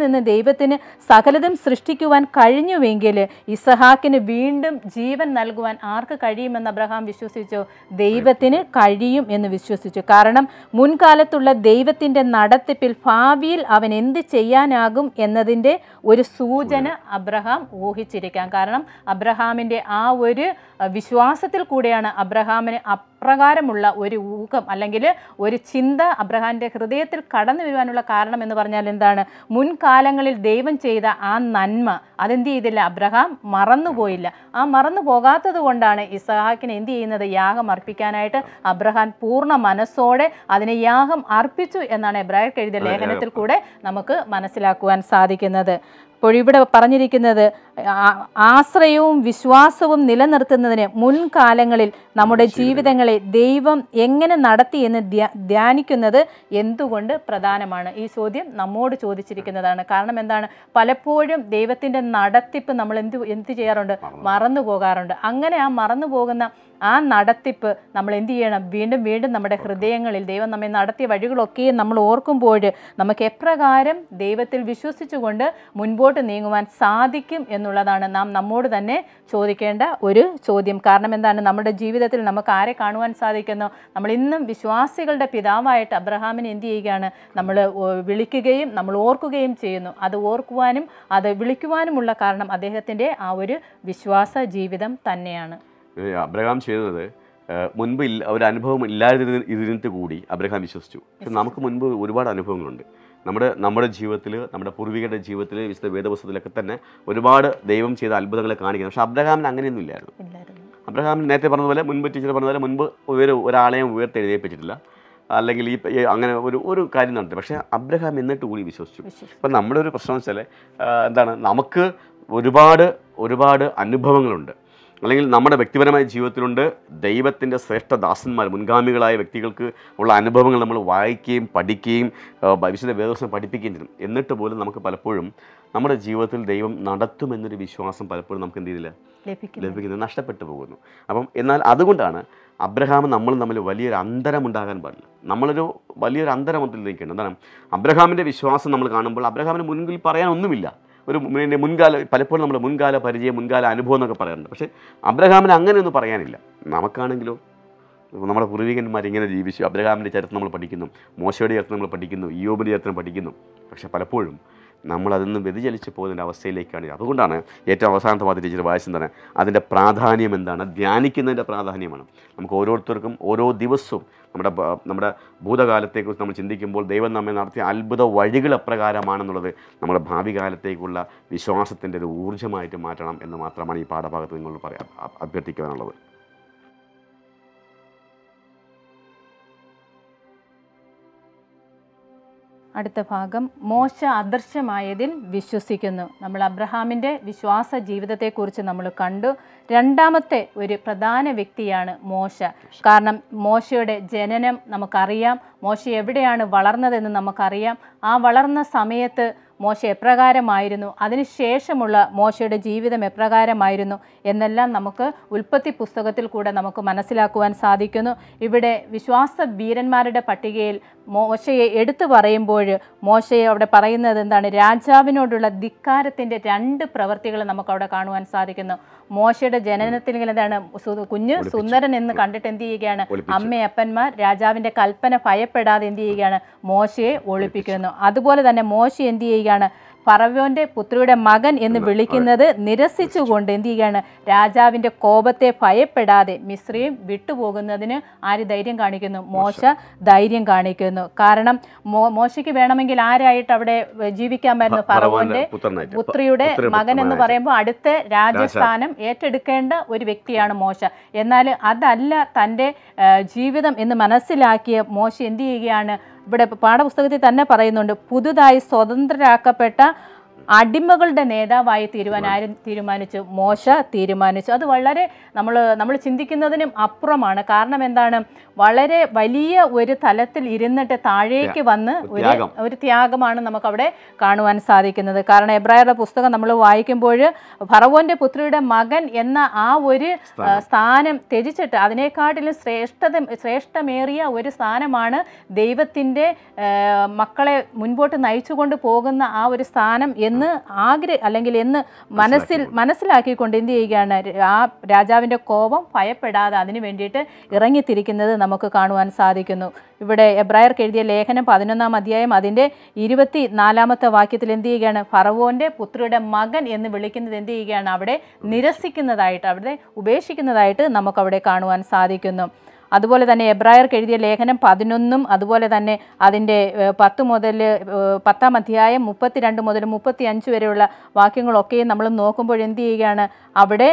B: ദൈവത്തിന് സകലതും സൃഷ്ടിക്കുവാൻ കഴിഞ്ഞുവെങ്കിൽ ഇസഹാക്കിന് വീണ്ടും ജീവൻ നൽകുവാൻ ആർക്ക് കഴിയുമെന്ന് അബ്രഹാം വിശ്വസിച്ചു ദൈവത്തിന് കഴിയും എന്ന് വിശ്വസിച്ചു കാരണം മുൻകാലത്തുള്ള ദൈവത്തിൻ്റെ നടത്തിപ്പിൽ ഭാവിയിൽ അവൻ എന്ത് ചെയ്യാനാകും എന്നതിൻ്റെ ഒരു സൂചന അബ്രഹാം ഊഹിച്ചിരിക്കാം കാരണം അബ്രഹാമിൻ്റെ ആ ഒരു അഹ്, വിശ്വാസത്തിൽ കൂടെയാണ് അബ്രഹാമിന് അപ്രകാരമുള്ള ഒരു ഊഹം അല്ലെങ്കിൽ ഒരു ചിന്ത അബ്രഹാമിൻ്റെ ഹൃദയത്തിൽ കടന്നു വരുവാനുള്ള കാരണം എന്ന് പറഞ്ഞാൽ എന്താണ് മുൻകാലങ്ങളിൽ ദൈവം ചെയ്ത ആ നന്മ അതെന്ത് ചെയ്തില്ല അബ്രഹാം മറന്നുപോയില്ല ആ മറന്നു പോകാത്തത് കൊണ്ടാണ് ഇസഹാക്കിന് എന്ത് ചെയ്യുന്നത് യാഗം അർപ്പിക്കാനായിട്ട് അബ്രഹാം പൂർണ്ണ മനസ്സോടെ അതിനെ യാഗം അർപ്പിച്ചു എന്നാണ് എബ്രായർക്ക് എഴുതിയ ലേഖനത്തിൽ കൂടെ നമുക്ക് മനസ്സിലാക്കുവാൻ സാധിക്കുന്നത് അപ്പോൾ ഇവിടെ പറഞ്ഞിരിക്കുന്നത് ആ- ആശ്രയവും വിശ്വാസവും നിലനിർത്തുന്നതിന് മുൻകാലങ്ങളിൽ നമ്മുടെ ജീവിതങ്ങളെ ദൈവം എങ്ങനെ നടത്തി എന്ന് ധ്യാ- ധ്യാനിക്കുന്നത് എന്തുകൊണ്ട് പ്രധാനമാണ് ഈ ചോദ്യം നമ്മോട് ചോദിച്ചിരിക്കുന്നതാണ് കാരണം എന്താണ് പലപ്പോഴും ദൈവത്തിൻ്റെ നടത്തിപ്പ് നമ്മൾ എന്ത് എന്ത് ചെയ്യാറുണ്ട് മറന്നു പോകാറുണ്ട് അങ്ങനെ ആ മറന്നു പോകുന്ന ആ നടത്തിപ്പ് നമ്മൾ എന്ത് ചെയ്യണം വീണ്ടും വീണ്ടും നമ്മുടെ ഹൃദയങ്ങളിൽ ദൈവം നമ്മെ നടത്തിയ വഴികളൊക്കെയും നമ്മൾ ഓർക്കുമ്പോൾ നമുക്ക് എപ്രകാരം ദൈവത്തിൽ വിശ്വസിച്ചുകൊണ്ട് മുൻപോട്ട് നീങ്ങുവാൻ സാധിക്കും എന്നുള്ളതാണ് നാം നമ്മോട് തന്നെ ചോദിക്കേണ്ട ഒരു ചോദ്യം കാരണം എന്താണ് നമ്മുടെ ജീവിതത്തിൽ നമുക്ക് ആരെ കാണുവാൻ സാധിക്കുന്നു നമ്മൾ ഇന്നും വിശ്വാസികളുടെ പിതാവായിട്ട് അബ്രഹാമിനെ എന്ത് ചെയ്യുകയാണ് നമ്മൾ വിളിക്കുകയും നമ്മൾ ഓർക്കുകയും ചെയ്യുന്നു അത് ഓർക്കുവാനും അത് വിളിക്കുവാനുമുള്ള കാരണം അദ്ദേഹത്തിൻ്റെ ആ ഒരു വിശ്വാസ ജീവിതം തന്നെയാണ്
A: ഏ, അബ്രഹാം ചെയ്തത് ഏ, മുൻപ് ഇല്ല ഒരു അനുഭവം ഇല്ലാതിരുന്ന ഇതിനകത്ത് കൂടി അബ്രഹാം വിശ്വസിച്ചു പക്ഷെ നമുക്ക് മുൻപ് ഒരുപാട് അനുഭവങ്ങളുണ്ട് നമ്മുടെ നമ്മുടെ ജീവിതത്തിൽ നമ്മുടെ പൂർവികരുടെ ജീവിതത്തിൽ വിശുദ്ധ വേദപുസ്തകത്തിലൊക്കെ തന്നെ ഒരുപാട് ദൈവം ചെയ്ത അത്ഭുതങ്ങളെ കാണിക്കുന്നത് പക്ഷെ അബ്രഹാമിന് അങ്ങനെയൊന്നും ഇല്ലായിരുന്നു
B: ഇല്ലായിരുന്നു
A: അബ്രഹാം നേരത്തെ പറഞ്ഞതുപോലെ മുൻപ് ടീച്ചർ പറഞ്ഞതുപോലെ മുൻപ് ഒരു ഒരാളെയും ഉയർത്തെഴുതിയപ്പിച്ചിട്ടില്ല അല്ലെങ്കിൽ ഈ ഈ അങ്ങനെ ഒരു ഒരു കാര്യം നടത്തി പക്ഷേ അബ്രഹാം എന്നിട്ട് കൂടി വിശ്വസിച്ചു
B: വിശ്വസിച്ചു
A: ഇപ്പം നമ്മുടെ ഒരു പ്രശ്നം വെച്ചാൽ എന്താണ് നമുക്ക് ഒരുപാട് ഒരുപാട് അനുഭവങ്ങളുണ്ട് അല്ലെങ്കിൽ നമ്മുടെ വ്യക്തിപരമായ ജീവിതത്തിലുണ്ട് ദൈവത്തിൻ്റെ ശ്രേഷ്ഠ ദാസന്മാർ മുൻഗാമികളായ വ്യക്തികൾക്ക് ഉള്ള അനുഭവങ്ങൾ നമ്മൾ വായിക്കുകയും പഠിക്കുകയും ആ, വിശുദ്ധ വേദവസം പഠിപ്പിക്കുകയും ചെയ്യും എന്നിട്ട് പോലും നമുക്ക് പലപ്പോഴും നമ്മുടെ ജീവിതത്തിൽ ദൈവം നടത്തുമെന്നൊരു വിശ്വാസം പലപ്പോഴും നമുക്ക് എന്ത് ചെയ്തില്ല
B: ലഭിക്കുന്നു
A: ലഭിക്കുന്നത് നഷ്ടപ്പെട്ടു പോകുന്നു അപ്പം എന്നാൽ അതുകൊണ്ടാണ് അബ്രഹാം നമ്മൾ തമ്മിൽ വലിയൊരു അന്തരം ഉണ്ടാകാൻ പാടില്ല നമ്മളൊരു വലിയൊരു അന്തരം അതിലേക്കുണ്ട് എന്താണ് അബ്രഹാമിൻ്റെ വിശ്വാസം നമ്മൾ കാണുമ്പോൾ അബ്രഹാമിന് മുൻപിൽ പറയാനൊന്നുമില്ല ഒരു പിന്നെ മുൻകാല പലപ്പോഴും നമ്മൾ മുൻകാല പരിചയം മുൻകാല അനുഭവം എന്നൊക്കെ പറയാറുണ്ട് പക്ഷേ അബ്രഹാമിന് അങ്ങനെയൊന്നും പറയാനില്ല നമുക്കാണെങ്കിലോ നമ്മുടെ പൂർവികന്മാർ ഇങ്ങനെ ജീവിച്ചു അബ്രഹാമിൻ്റെ ചരിത്രം നമ്മൾ പഠിക്കുന്നു മോശയുടെ ചരിത്രം നമ്മൾ പഠിക്കുന്നു യോബിൻ്റെ ചരിത്രം പഠിക്കുന്നു പക്ഷേ പലപ്പോഴും നമ്മൾ അതിൽ നിന്ന് വ്യതിചലിച്ച് പോകുന്ന അവസ്ഥയിലേക്കാണ് ഇത്. അതുകൊണ്ടാണ് ഏറ്റവും അവസാനത്തെ വാദം ടീച്ചർ വായിച്ചെന്താണ് അതിൻ്റെ പ്രാധാന്യം എന്താണ് ധ്യാനിക്കുന്നതിൻ്റെ പ്രാധാന്യമാണ് നമുക്ക് ഓരോരുത്തർക്കും ഓരോ ദിവസവും നമ്മുടെ ബ- നമ്മുടെ ഭൂതകാലത്തെക്കുറിച്ച് നമ്മൾ ചിന്തിക്കുമ്പോൾ ദൈവം നമ്മെ നടത്തിയ അത്ഭുത വഴികൾ എപ്രകാരമാണെന്നുള്ളത് നമ്മുടെ ഭാവി കാലത്തേക്കുള്ള വിശ്വാസത്തിൻ്റെ ഒരു ഊർജ്ജമായിട്ട് മാറ്റണം എന്ന് മാത്രമാണ് ഈ പാഠഭാഗത്ത് നിങ്ങളോട് പറയാൻ അ- അഭ്യർത്ഥിക്കുവാനുള്ളത്
B: അടുത്ത ഭാഗം മോശ അദൃശ്യമായതിൽ വിശ്വസിക്കുന്നു നമ്മൾ അബ്രഹാമിൻ്റെ വിശ്വാസ ജീവിതത്തെക്കുറിച്ച് നമ്മൾ കണ്ടു രണ്ടാമത്തെ ഒരു പ്രധാന വ്യക്തിയാണ് മോശ കാരണം മോശയുടെ ജനനം നമുക്കറിയാം മോശ എവിടെയാണ് വളർന്നതെന്ന് നമുക്കറിയാം ആ വളർന്ന സമയത്ത് മോശ എപ്രകാരമായിരുന്നു അതിനുശേഷമുള്ള മോശയുടെ ജീവിതം എപ്രകാരമായിരുന്നു എന്നെല്ലാം നമുക്ക് ഉൽപ്പത്തി പുസ്തകത്തിൽ കൂടെ നമുക്ക് മനസ്സിലാക്കുവാൻ സാധിക്കുന്നു ഇവിടെ വിശ്വാസ വീരന്മാരുടെ പട്ടികയിൽ മോശയെ എടുത്തു പറയുമ്പോൾ മോശയെ അവിടെ പറയുന്നത് എന്താണ് രാജാവിനോടുള്ള ധിക്കാരത്തിൻ്റെ രണ്ട് പ്രവൃത്തികൾ നമുക്ക് അവിടെ കാണുവാൻ സാധിക്കുന്നു മോശയുടെ ജനനത്തിൽ ഇങ്ങനെ എന്താണ് സു- കുഞ്ഞ് സുന്ദരൻ എന്ന് കണ്ടിട്ട് എന്ത് ചെയ്യുകയാണ്
A: ഒളിപ്പിച്ചു.
B: അമ്മയപ്പന്മാർ രാജാവിൻ്റെ കൽപ്പന ഭയപ്പെടാതെ എന്ത് ചെയ്യുകയാണ് മോശയെ ഒളിപ്പിക്കുന്നു അതുപോലെ തന്നെ മോശ എന്ത് ചെയ്യുകയാണ് ഫറവോന്റെ പുത്രിയുടെ മകൻ എന്ന് വിളിക്കുന്നത് നിരസിച്ചുകൊണ്ട് എന്ത് ചെയ്യുകയാണ് രാജാവിൻ്റെ കോപത്തെ ഭയപ്പെടാതെ മിശ്രയും വിട്ടുപോകുന്നതിന് ആര് ധൈര്യം കാണിക്കുന്നു മോശ ധൈര്യം കാണിക്കുന്നു കാരണം മോ മോശയ്ക്ക് വേണമെങ്കിൽ ആരായിട്ട് അവിടെ ജീവിക്കാമായിരുന്നു ഫറവോന്റെ
A: പുത്രനായിട്ട്
B: പുത്രിയുടെ
A: പുത്രിയുടെ
B: മകൻ എന്ന്
A: പുത്രനായിട്ട്.
B: പറയുമ്പോൾ അടുത്ത രാജസ്ഥാനം ഏറ്റെടുക്കേണ്ട ഒരു വ്യക്തിയാണ് മോശ എന്നാൽ അതല്ല തൻ്റെ ആ, ജീവിതം എന്ന് മനസ്സിലാക്കിയ മോശ എന്ത് ചെയ്യുകയാണ് ഇവിടെ പാഠപുസ്തകത്തിൽ തന്നെ പറയുന്നുണ്ട് പുതുതായി സ്വതന്ത്രരാക്കപ്പെട്ട അടിമകളുടെ നേതാവായി തീരുവാൻ ആരും തീരുമാനിച്ചു മോശ തീരുമാനിച്ചു അത് വളരെ നമ്മൾ നമ്മൾ ചിന്തിക്കുന്നതിനും അപ്പുറമാണ് കാരണം എന്താണ് വളരെ വലിയ ഒരു തലത്തിൽ ഇരുന്നിട്ട് താഴേക്ക് വന്ന് ഒരു
A: ത്യാഗം.
B: ഒരു ത്യാഗമാണ് നമുക്ക് അവിടെ കാണുവാൻ സാധിക്കുന്നത് കാരണം എബ്രായരുടെ പുസ്തകം നമ്മൾ വായിക്കുമ്പോൾ ഫറവോന്റെ പുത്രിയുടെ മകൻ എന്ന ആ ഒരു ആ, സ്ഥാനം ത്യജിച്ചിട്ട് അതിനേക്കാട്ടിലും ശ്രേഷ്ഠത ശ്രേഷ്ഠമേറിയ ഒരു സ്ഥാനമാണ് ദൈവത്തിൻ്റെ മക്കളെ മുൻപോട്ട് നയിച്ചുകൊണ്ട് പോകുന്ന ആ ഒരു സ്ഥാനം എന്ന് ആഗ്രഹ അല്ലെങ്കിൽ എന്ന് മനസ്സിൽ മനസ്സിലാക്കിക്കൊണ്ട് എന്ത് ചെയ്യുകയാണ് ആ രാജാവിൻ്റെ കോപം ഭയപ്പെടാതെ അതിന് വേണ്ടിയിട്ട് ഇറങ്ങിത്തിരിക്കുന്നത് നമുക്ക് കാണുവാൻ സാധിക്കുന്നു ഇവിടെ എബ്രായർക്ക് എഴുതിയ ലേഖനം പതിനൊന്നാം അധ്യായം അതിൻ്റെ ഇരുപത്തി നാലാമത്തെ വാക്യത്തിൽ എന്ത് ചെയ്യുകയാണ് ഫറവോൻ്റെ പുത്രിയുടെ മകൻ എന്ന് വിളിക്കുന്നത് എന്ത് ചെയ്യുകയാണ് അവിടെ നിരസിക്കുന്നതായിട്ട് അവിടെ ഉപേക്ഷിക്കുന്നതായിട്ട് നമുക്കവിടെ കാണുവാൻ സാധിക്കുന്നു അതുപോലെ തന്നെ എബ്രായർക്ക് എഴുതിയ ലേഖനം പതിനൊന്നും അതുപോലെ തന്നെ അതിൻ്റെ ഏഹ്, പത്ത് മുതൽ ഏഹ്, പത്താം അധ്യായം മുപ്പത്തിരണ്ട് മുതൽ മുപ്പത്തി അഞ്ച് വരെയുള്ള വാക്യങ്ങളൊക്കെയും നമ്മൾ നോക്കുമ്പോൾ എന്ത് ചെയ്യുകയാണ് അവിടെ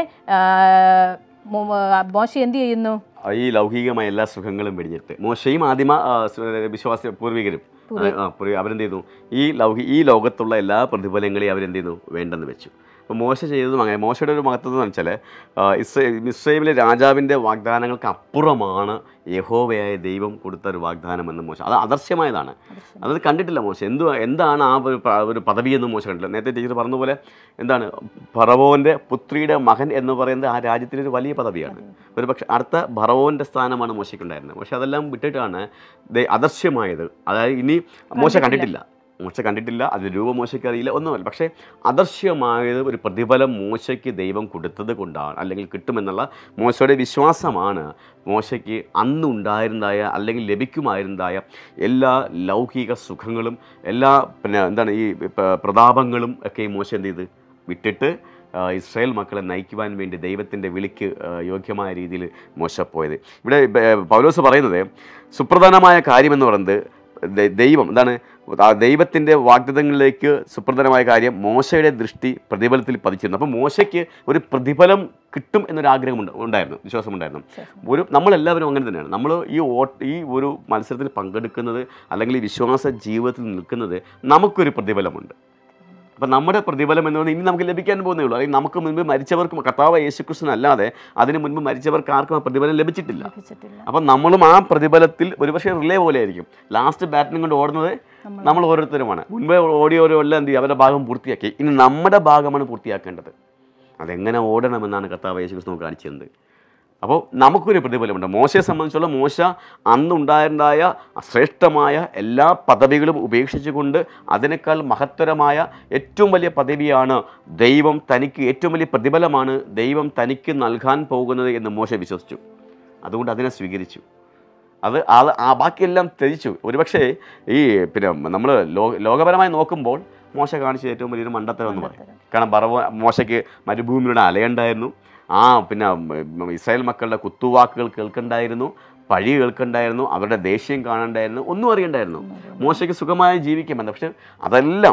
B: ആഹ്, മോ- മോശ എന്ത് ചെയ്യുന്നു
A: ഈ ലൗകികമായ എല്ലാ സുഖങ്ങളും വെടിഞ്ഞിട്ട് മോശയും ആദിമ ആ, സ് വിശ്വാസ പൂർവികരും ആ, പൂർവി- അവരെന്ത് ചെയ്തു ഈ ലൗകി ഈ ലോകത്തുള്ള എല്ലാ പ്രതിഫലങ്ങളെയും അവരെന്ത് ചെയ്തു വേണ്ടെന്ന് വെച്ചു അപ്പോൾ മോശ ചെയ്തതും അങ്ങനെ മോശയുടെ ഒരു മഹത്വം എന്ന് വെച്ചാൽ ഇസ്രേ ഇസ്രയേലിലെ രാജാവിൻ്റെ വാഗ്ദാനങ്ങൾക്ക് അപ്പുറമാണ് യഹോവയായ ദൈവം കൊടുത്ത ഒരു വാഗ്ദാനം എന്ന് മോശ അത് അദർശ്യമായതാണ് അത് കണ്ടിട്ടില്ല മോശ എന്തു എന്താണ് ആ ഒരു പ- ഒരു പദവി എന്ന് മോശം കണ്ടില്ല നേരത്തെ ടീച്ചർ പറഞ്ഞതുപോലെ എന്താണ് ഫറവോൻ്റെ പുത്രിയുടെ മകൻ എന്ന് പറയുന്നത് ആ രാജ്യത്തിൻ്റെ ഒരു വലിയ പദവിയാണ് ഒരു പക്ഷേ അടുത്ത ഭറവോൻ്റെ സ്ഥാനമാണ് മോശയ്ക്കുണ്ടായിരുന്നത് പക്ഷെ അതെല്ലാം വിട്ടിട്ടാണ് ദേ അദർശ്യമായത് അതായത് ഇനി മോശ കണ്ടിട്ടില്ല മോശ കണ്ടിട്ടില്ല അതിന് രൂപം മോശയ്ക്ക് അറിയില്ല ഒന്നുമല്ല പക്ഷേ അദർശ്യമായത് ഒരു പ്രതിഫലം മോശയ്ക്ക് ദൈവം കൊടുത്തത് കൊണ്ടാണ് അല്ലെങ്കിൽ കിട്ടുമെന്നുള്ള മോശയുടെ വിശ്വാസമാണ് മോശയ്ക്ക് അന്നുണ്ടായിരുന്നതായ അല്ലെങ്കിൽ ലഭിക്കുമായിരുന്നതായ എല്ലാ ലൗകിക സുഖങ്ങളും എല്ലാ പിന്നെ എന്താണ് ഈ പ- പ്രതാപങ്ങളും ഒക്കെ ഈ മോശം എന്ത് ചെയ്ത് വിട്ടിട്ട് ആ, ഇസ്രായേൽ മക്കളെ നയിക്കുവാൻ വേണ്ടി ദൈവത്തിൻ്റെ വിളിക്ക് ആ, യോഗ്യമായ രീതിയിൽ മോശ പോയത് ഇവിടെ ബ- പൗലോസ് പറയുന്നത് സുപ്രധാനമായ കാര്യമെന്ന് പറയുന്നത് ദ- ദൈവം എന്താണ് ആ ദൈവത്തിൻ്റെ വാഗ്ദത്തങ്ങളിലേക്ക് സുപ്രധാനമായ കാര്യം മോശയുടെ ദൃഷ്ടി പ്രതിഫലത്തിൽ പതിച്ചിരുന്നു അപ്പോൾ മോശയ്ക്ക് ഒരു പ്രതിഫലം കിട്ടും എന്നൊരു ആഗ്രഹം ഉണ്ട് ഉണ്ടായിരുന്നു വിശ്വാസമുണ്ടായിരുന്നു ഒരു നമ്മളെല്ലാവരും അങ്ങനെ തന്നെയാണ് നമ്മൾ ഈ വോട്ട് ഈ ഒരു മത്സരത്തിൽ പങ്കെടുക്കുന്നത് അല്ലെങ്കിൽ ഈ വിശ്വാസ ജീവിതത്തിൽ നിൽക്കുന്നത് നമുക്കൊരു പ്രതിഫലമുണ്ട് അപ്പം നമ്മുടെ പ്രതിഫലം എന്ന് പറഞ്ഞാൽ ഇനി നമുക്ക് ലഭിക്കാൻ പോകുന്നേ ഉള്ളൂ അല്ലെങ്കിൽ നമുക്ക് മുൻപ് മരിച്ചവർക്ക് കർത്താവ് യേശുക്രിസ്തുവിന് അല്ലാതെ അതിന് മുൻപ് മരിച്ചവർക്ക് ആർക്കും ആ പ്രതിഫലം ലഭിച്ചിട്ടില്ല
B: ലഭിച്ചിട്ടില്ല
A: അപ്പം നമ്മളും ആ പ്രതിഫലത്തിൽ ഒരുപക്ഷെ റിലേ പോലെ ആയിരിക്കും ലാസ്റ്റ് ബാറ്റിനും കൊണ്ട് ഓടുന്നത്
B: നമ്മൾ
A: നമ്മൾ ഓരോരുത്തരുമാണ് മുൻപേ ഓടിയോരോ എല്ലാം എന്ത് ചെയ്യും അവരുടെ ഭാഗം പൂർത്തിയാക്കി ഇനി നമ്മുടെ ഭാഗമാണ് പൂർത്തിയാക്കേണ്ടത് അതെങ്ങനെ ഓടണമെന്നാണ് കർത്താവ് യേശു ക്രിസ്തു നമുക്ക് കാണിച്ചു തന്നത് അപ്പോൾ നമുക്കൊരു പ്രതിഫലമുണ്ട് മോശയെ സംബന്ധിച്ചുള്ള മോശ അന്നുണ്ടായിരുന്നതായ ശ്രേഷ്ഠമായ എല്ലാ പദവികളും ഉപേക്ഷിച്ചുകൊണ്ട് അതിനേക്കാൾ മഹത്തരമായ ഏറ്റവും വലിയ പദവിയാണ് ദൈവം തനിക്ക് ഏറ്റവും വലിയ പ്രതിഫലമാണ് ദൈവം തനിക്ക് നൽകാൻ പോകുന്നത് എന്ന് മോശ വിശ്വസിച്ചു അതുകൊണ്ട് അതിനെ സ്വീകരിച്ചു അത് അത് ആ ബാക്കിയെല്ലാം ത്യജിച്ചു ഒരുപക്ഷേ ഈ പിന്നെ നമ്മൾ ലോ ലോകപരമായി നോക്കുമ്പോൾ മോശ കാണിച്ച ഏറ്റവും വലിയൊരു മണ്ടത്തരം എന്ന് പറയും കാരണം പറവ മോശയ്ക്ക് മരുഭൂമിയുടെ അലയുണ്ടായിരുന്നു ആ പിന്നെ ഉം, ഇസ്രായേൽ മക്കളുടെ കുത്തുവാക്കുകൾ കേൾക്കണ്ടായിരുന്നു പഴി കേൾക്കണ്ടായിരുന്നു അവരുടെ ദേഷ്യം കാണണ്ടായിരുന്നു ഒന്നും അറിയണ്ടായിരുന്നു മോശയ്ക്ക് സുഖമായി ജീവിക്കാമെന്ന് പക്ഷെ അതെല്ലാം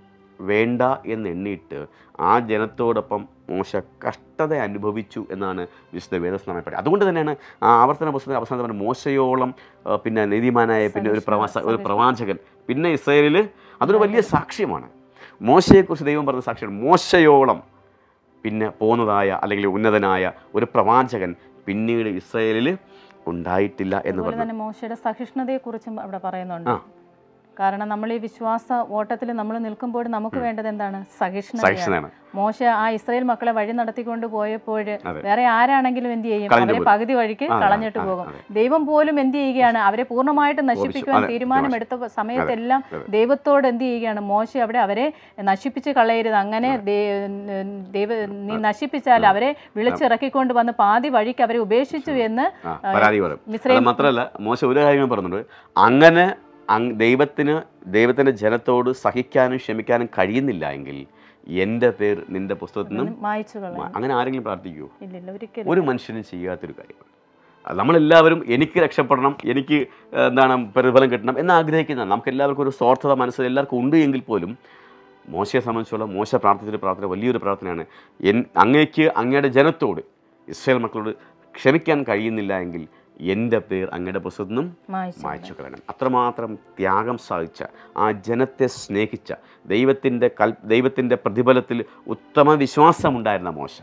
A: വേണ്ട എന്ന് എണ്ണിയിട്ട് ആ ജനത്തോടൊപ്പം മോശ കഷ്ടത അനുഭവിച്ചു എന്നാണ് വിശുദ്ധ വേദസ്നാമം പറയുന്നത് അതുകൊണ്ട് തന്നെയാണ് ആ ആവർത്തന പുസ്തകത്തിൽ അവസാനം പറഞ്ഞ മോശയോളം ആ, പിന്നെ നീതിമാനായ പിന്നെ ഒരു പ്രവാസ ഒരു പ്രവാചകൻ പിന്നെ ഇസ്രായേലിൽ അതൊരു വലിയ സാക്ഷ്യമാണ് മോശയെക്കുറിച്ച് ദൈവം പറഞ്ഞ സാക്ഷ്യമാണ് മോശയോളം പിന്നെ പോന്നതായ അല്ലെങ്കിൽ ഉന്നതനായ ഒരു പ്രവാചകൻ പിന്നീട് ഇസ്രായേലിൽ ഉണ്ടായിട്ടില്ല എന്ന്
B: അതുപോലെ
A: പറഞ്ഞു
B: തന്നെ മോശയുടെ സഹിഷ്ണുതയെക്കുറിച്ചും അവിടെ പറയുന്നുണ്ട്
A: ആ.
B: കാരണം നമ്മൾ ഈ വിശ്വാസ ഓട്ടത്തിൽ നമ്മൾ നിൽക്കുമ്പോൾ നമുക്ക് വേണ്ടത് എന്താണ് സഹിഷ്ണുത
A: സഹിഷ്ണുതയാണ്
B: മോശ ആ ഇസ്രായേൽ മക്കളെ വഴി നടത്തിക്കൊണ്ട് പോയപ്പോൾ
A: അതെ.
B: വേറെ ആരാണെങ്കിലും എന്ത് ചെയ്യും
A: കളഞ്ഞു
B: അവരെ
A: പോകും.
B: പകുതി വഴിക്ക്
A: ആ,
B: കളഞ്ഞിട്ട്
A: ആ,
B: പോകും
A: അതെ.
B: ദൈവം പോലും എന്ത് ചെയ്യുകയാണ് അവരെ പൂർണ്ണമായിട്ട് നശിപ്പിക്കുവാൻ
A: അതെ,
B: തീരുമാനമെടുത്ത സമയത്തെല്ലാം
A: അതെ.
B: ദൈവത്തോട് എന്ത് ചെയ്യുകയാണ് മോശ അവിടെ അവരെ നശിപ്പിച്ച് കളയരുത് അങ്ങനെ ദേ- ദൈവ നീ നശിപ്പിച്ചാൽ അവരെ വിളിച്ചിറക്കിക്കൊണ്ട് വന്ന് പാതി വഴിക്ക് അവരെ ഉപേക്ഷിച്ചു എന്ന്
A: ആ, പരാതി പറയും അത്
B: മിസ്രൈം
A: മാത്രമല്ല മോശ ഒരു കാര്യം പറഞ്ഞിട്ടുണ്ട് അങ്ങനെ അങ് ദൈവത്തിന് ദൈവത്തിൻ്റെ ജനത്തോട് സഹിക്കാനും ക്ഷമിക്കാനും കഴിയുന്നില്ല എങ്കിൽ എൻ്റെ പേർ നിന്റെ പുസ്തകത്തിൽ നിന്നും
B: മായച്ചു കളയും
A: മാ- അങ്ങനെ ആരെങ്കിലും പ്രാർത്ഥിക്കുമോ
B: ഇല്ലില്ല ഒരിക്കലും
A: ഒരു മനുഷ്യനും ചെയ്യാത്തൊരു കാര്യമാണ് അത് നമ്മളെല്ലാവരും എനിക്ക് രക്ഷപ്പെടണം എനിക്ക് ഏഹ്, എന്താണ് പ്രതിഫലം കിട്ടണം എന്ന് ആഗ്രഹിക്കുന്നതാണ് നമുക്ക് എല്ലാവർക്കും ഒരു സ്വാർത്ഥത മനസ്സിൽ എല്ലാവർക്കും ഉണ്ട് എങ്കിൽ പോലും മോശയെ സംബന്ധിച്ചുള്ള മോശ പ്രാർത്ഥിച്ചൊരു പ്രാർത്ഥന വലിയൊരു പ്രാർത്ഥനയാണ് എൻ അങ്ങേക്ക് അങ്ങയുടെ ജനത്തോട് ഇസ്രായേൽ മക്കളോട് ക്ഷമിക്കാൻ കഴിയുന്നില്ല എങ്കിൽ എൻ്റെ പേർ അങ്ങയുടെ പുസ്തകത്തിൽ നിന്നും
B: മായച്ചു
A: മായ്ച്ചു കളയണം അത്രമാത്രം ത്യാഗം സാധിച്ച ആ ജനത്തെ സ്നേഹിച്ച ദൈവത്തിൻ്റെ കൽ ദൈവത്തിൻ്റെ പ്രതിഫലത്തിൽ ഉത്തമ വിശ്വാസമുണ്ടായിരുന്ന മോശ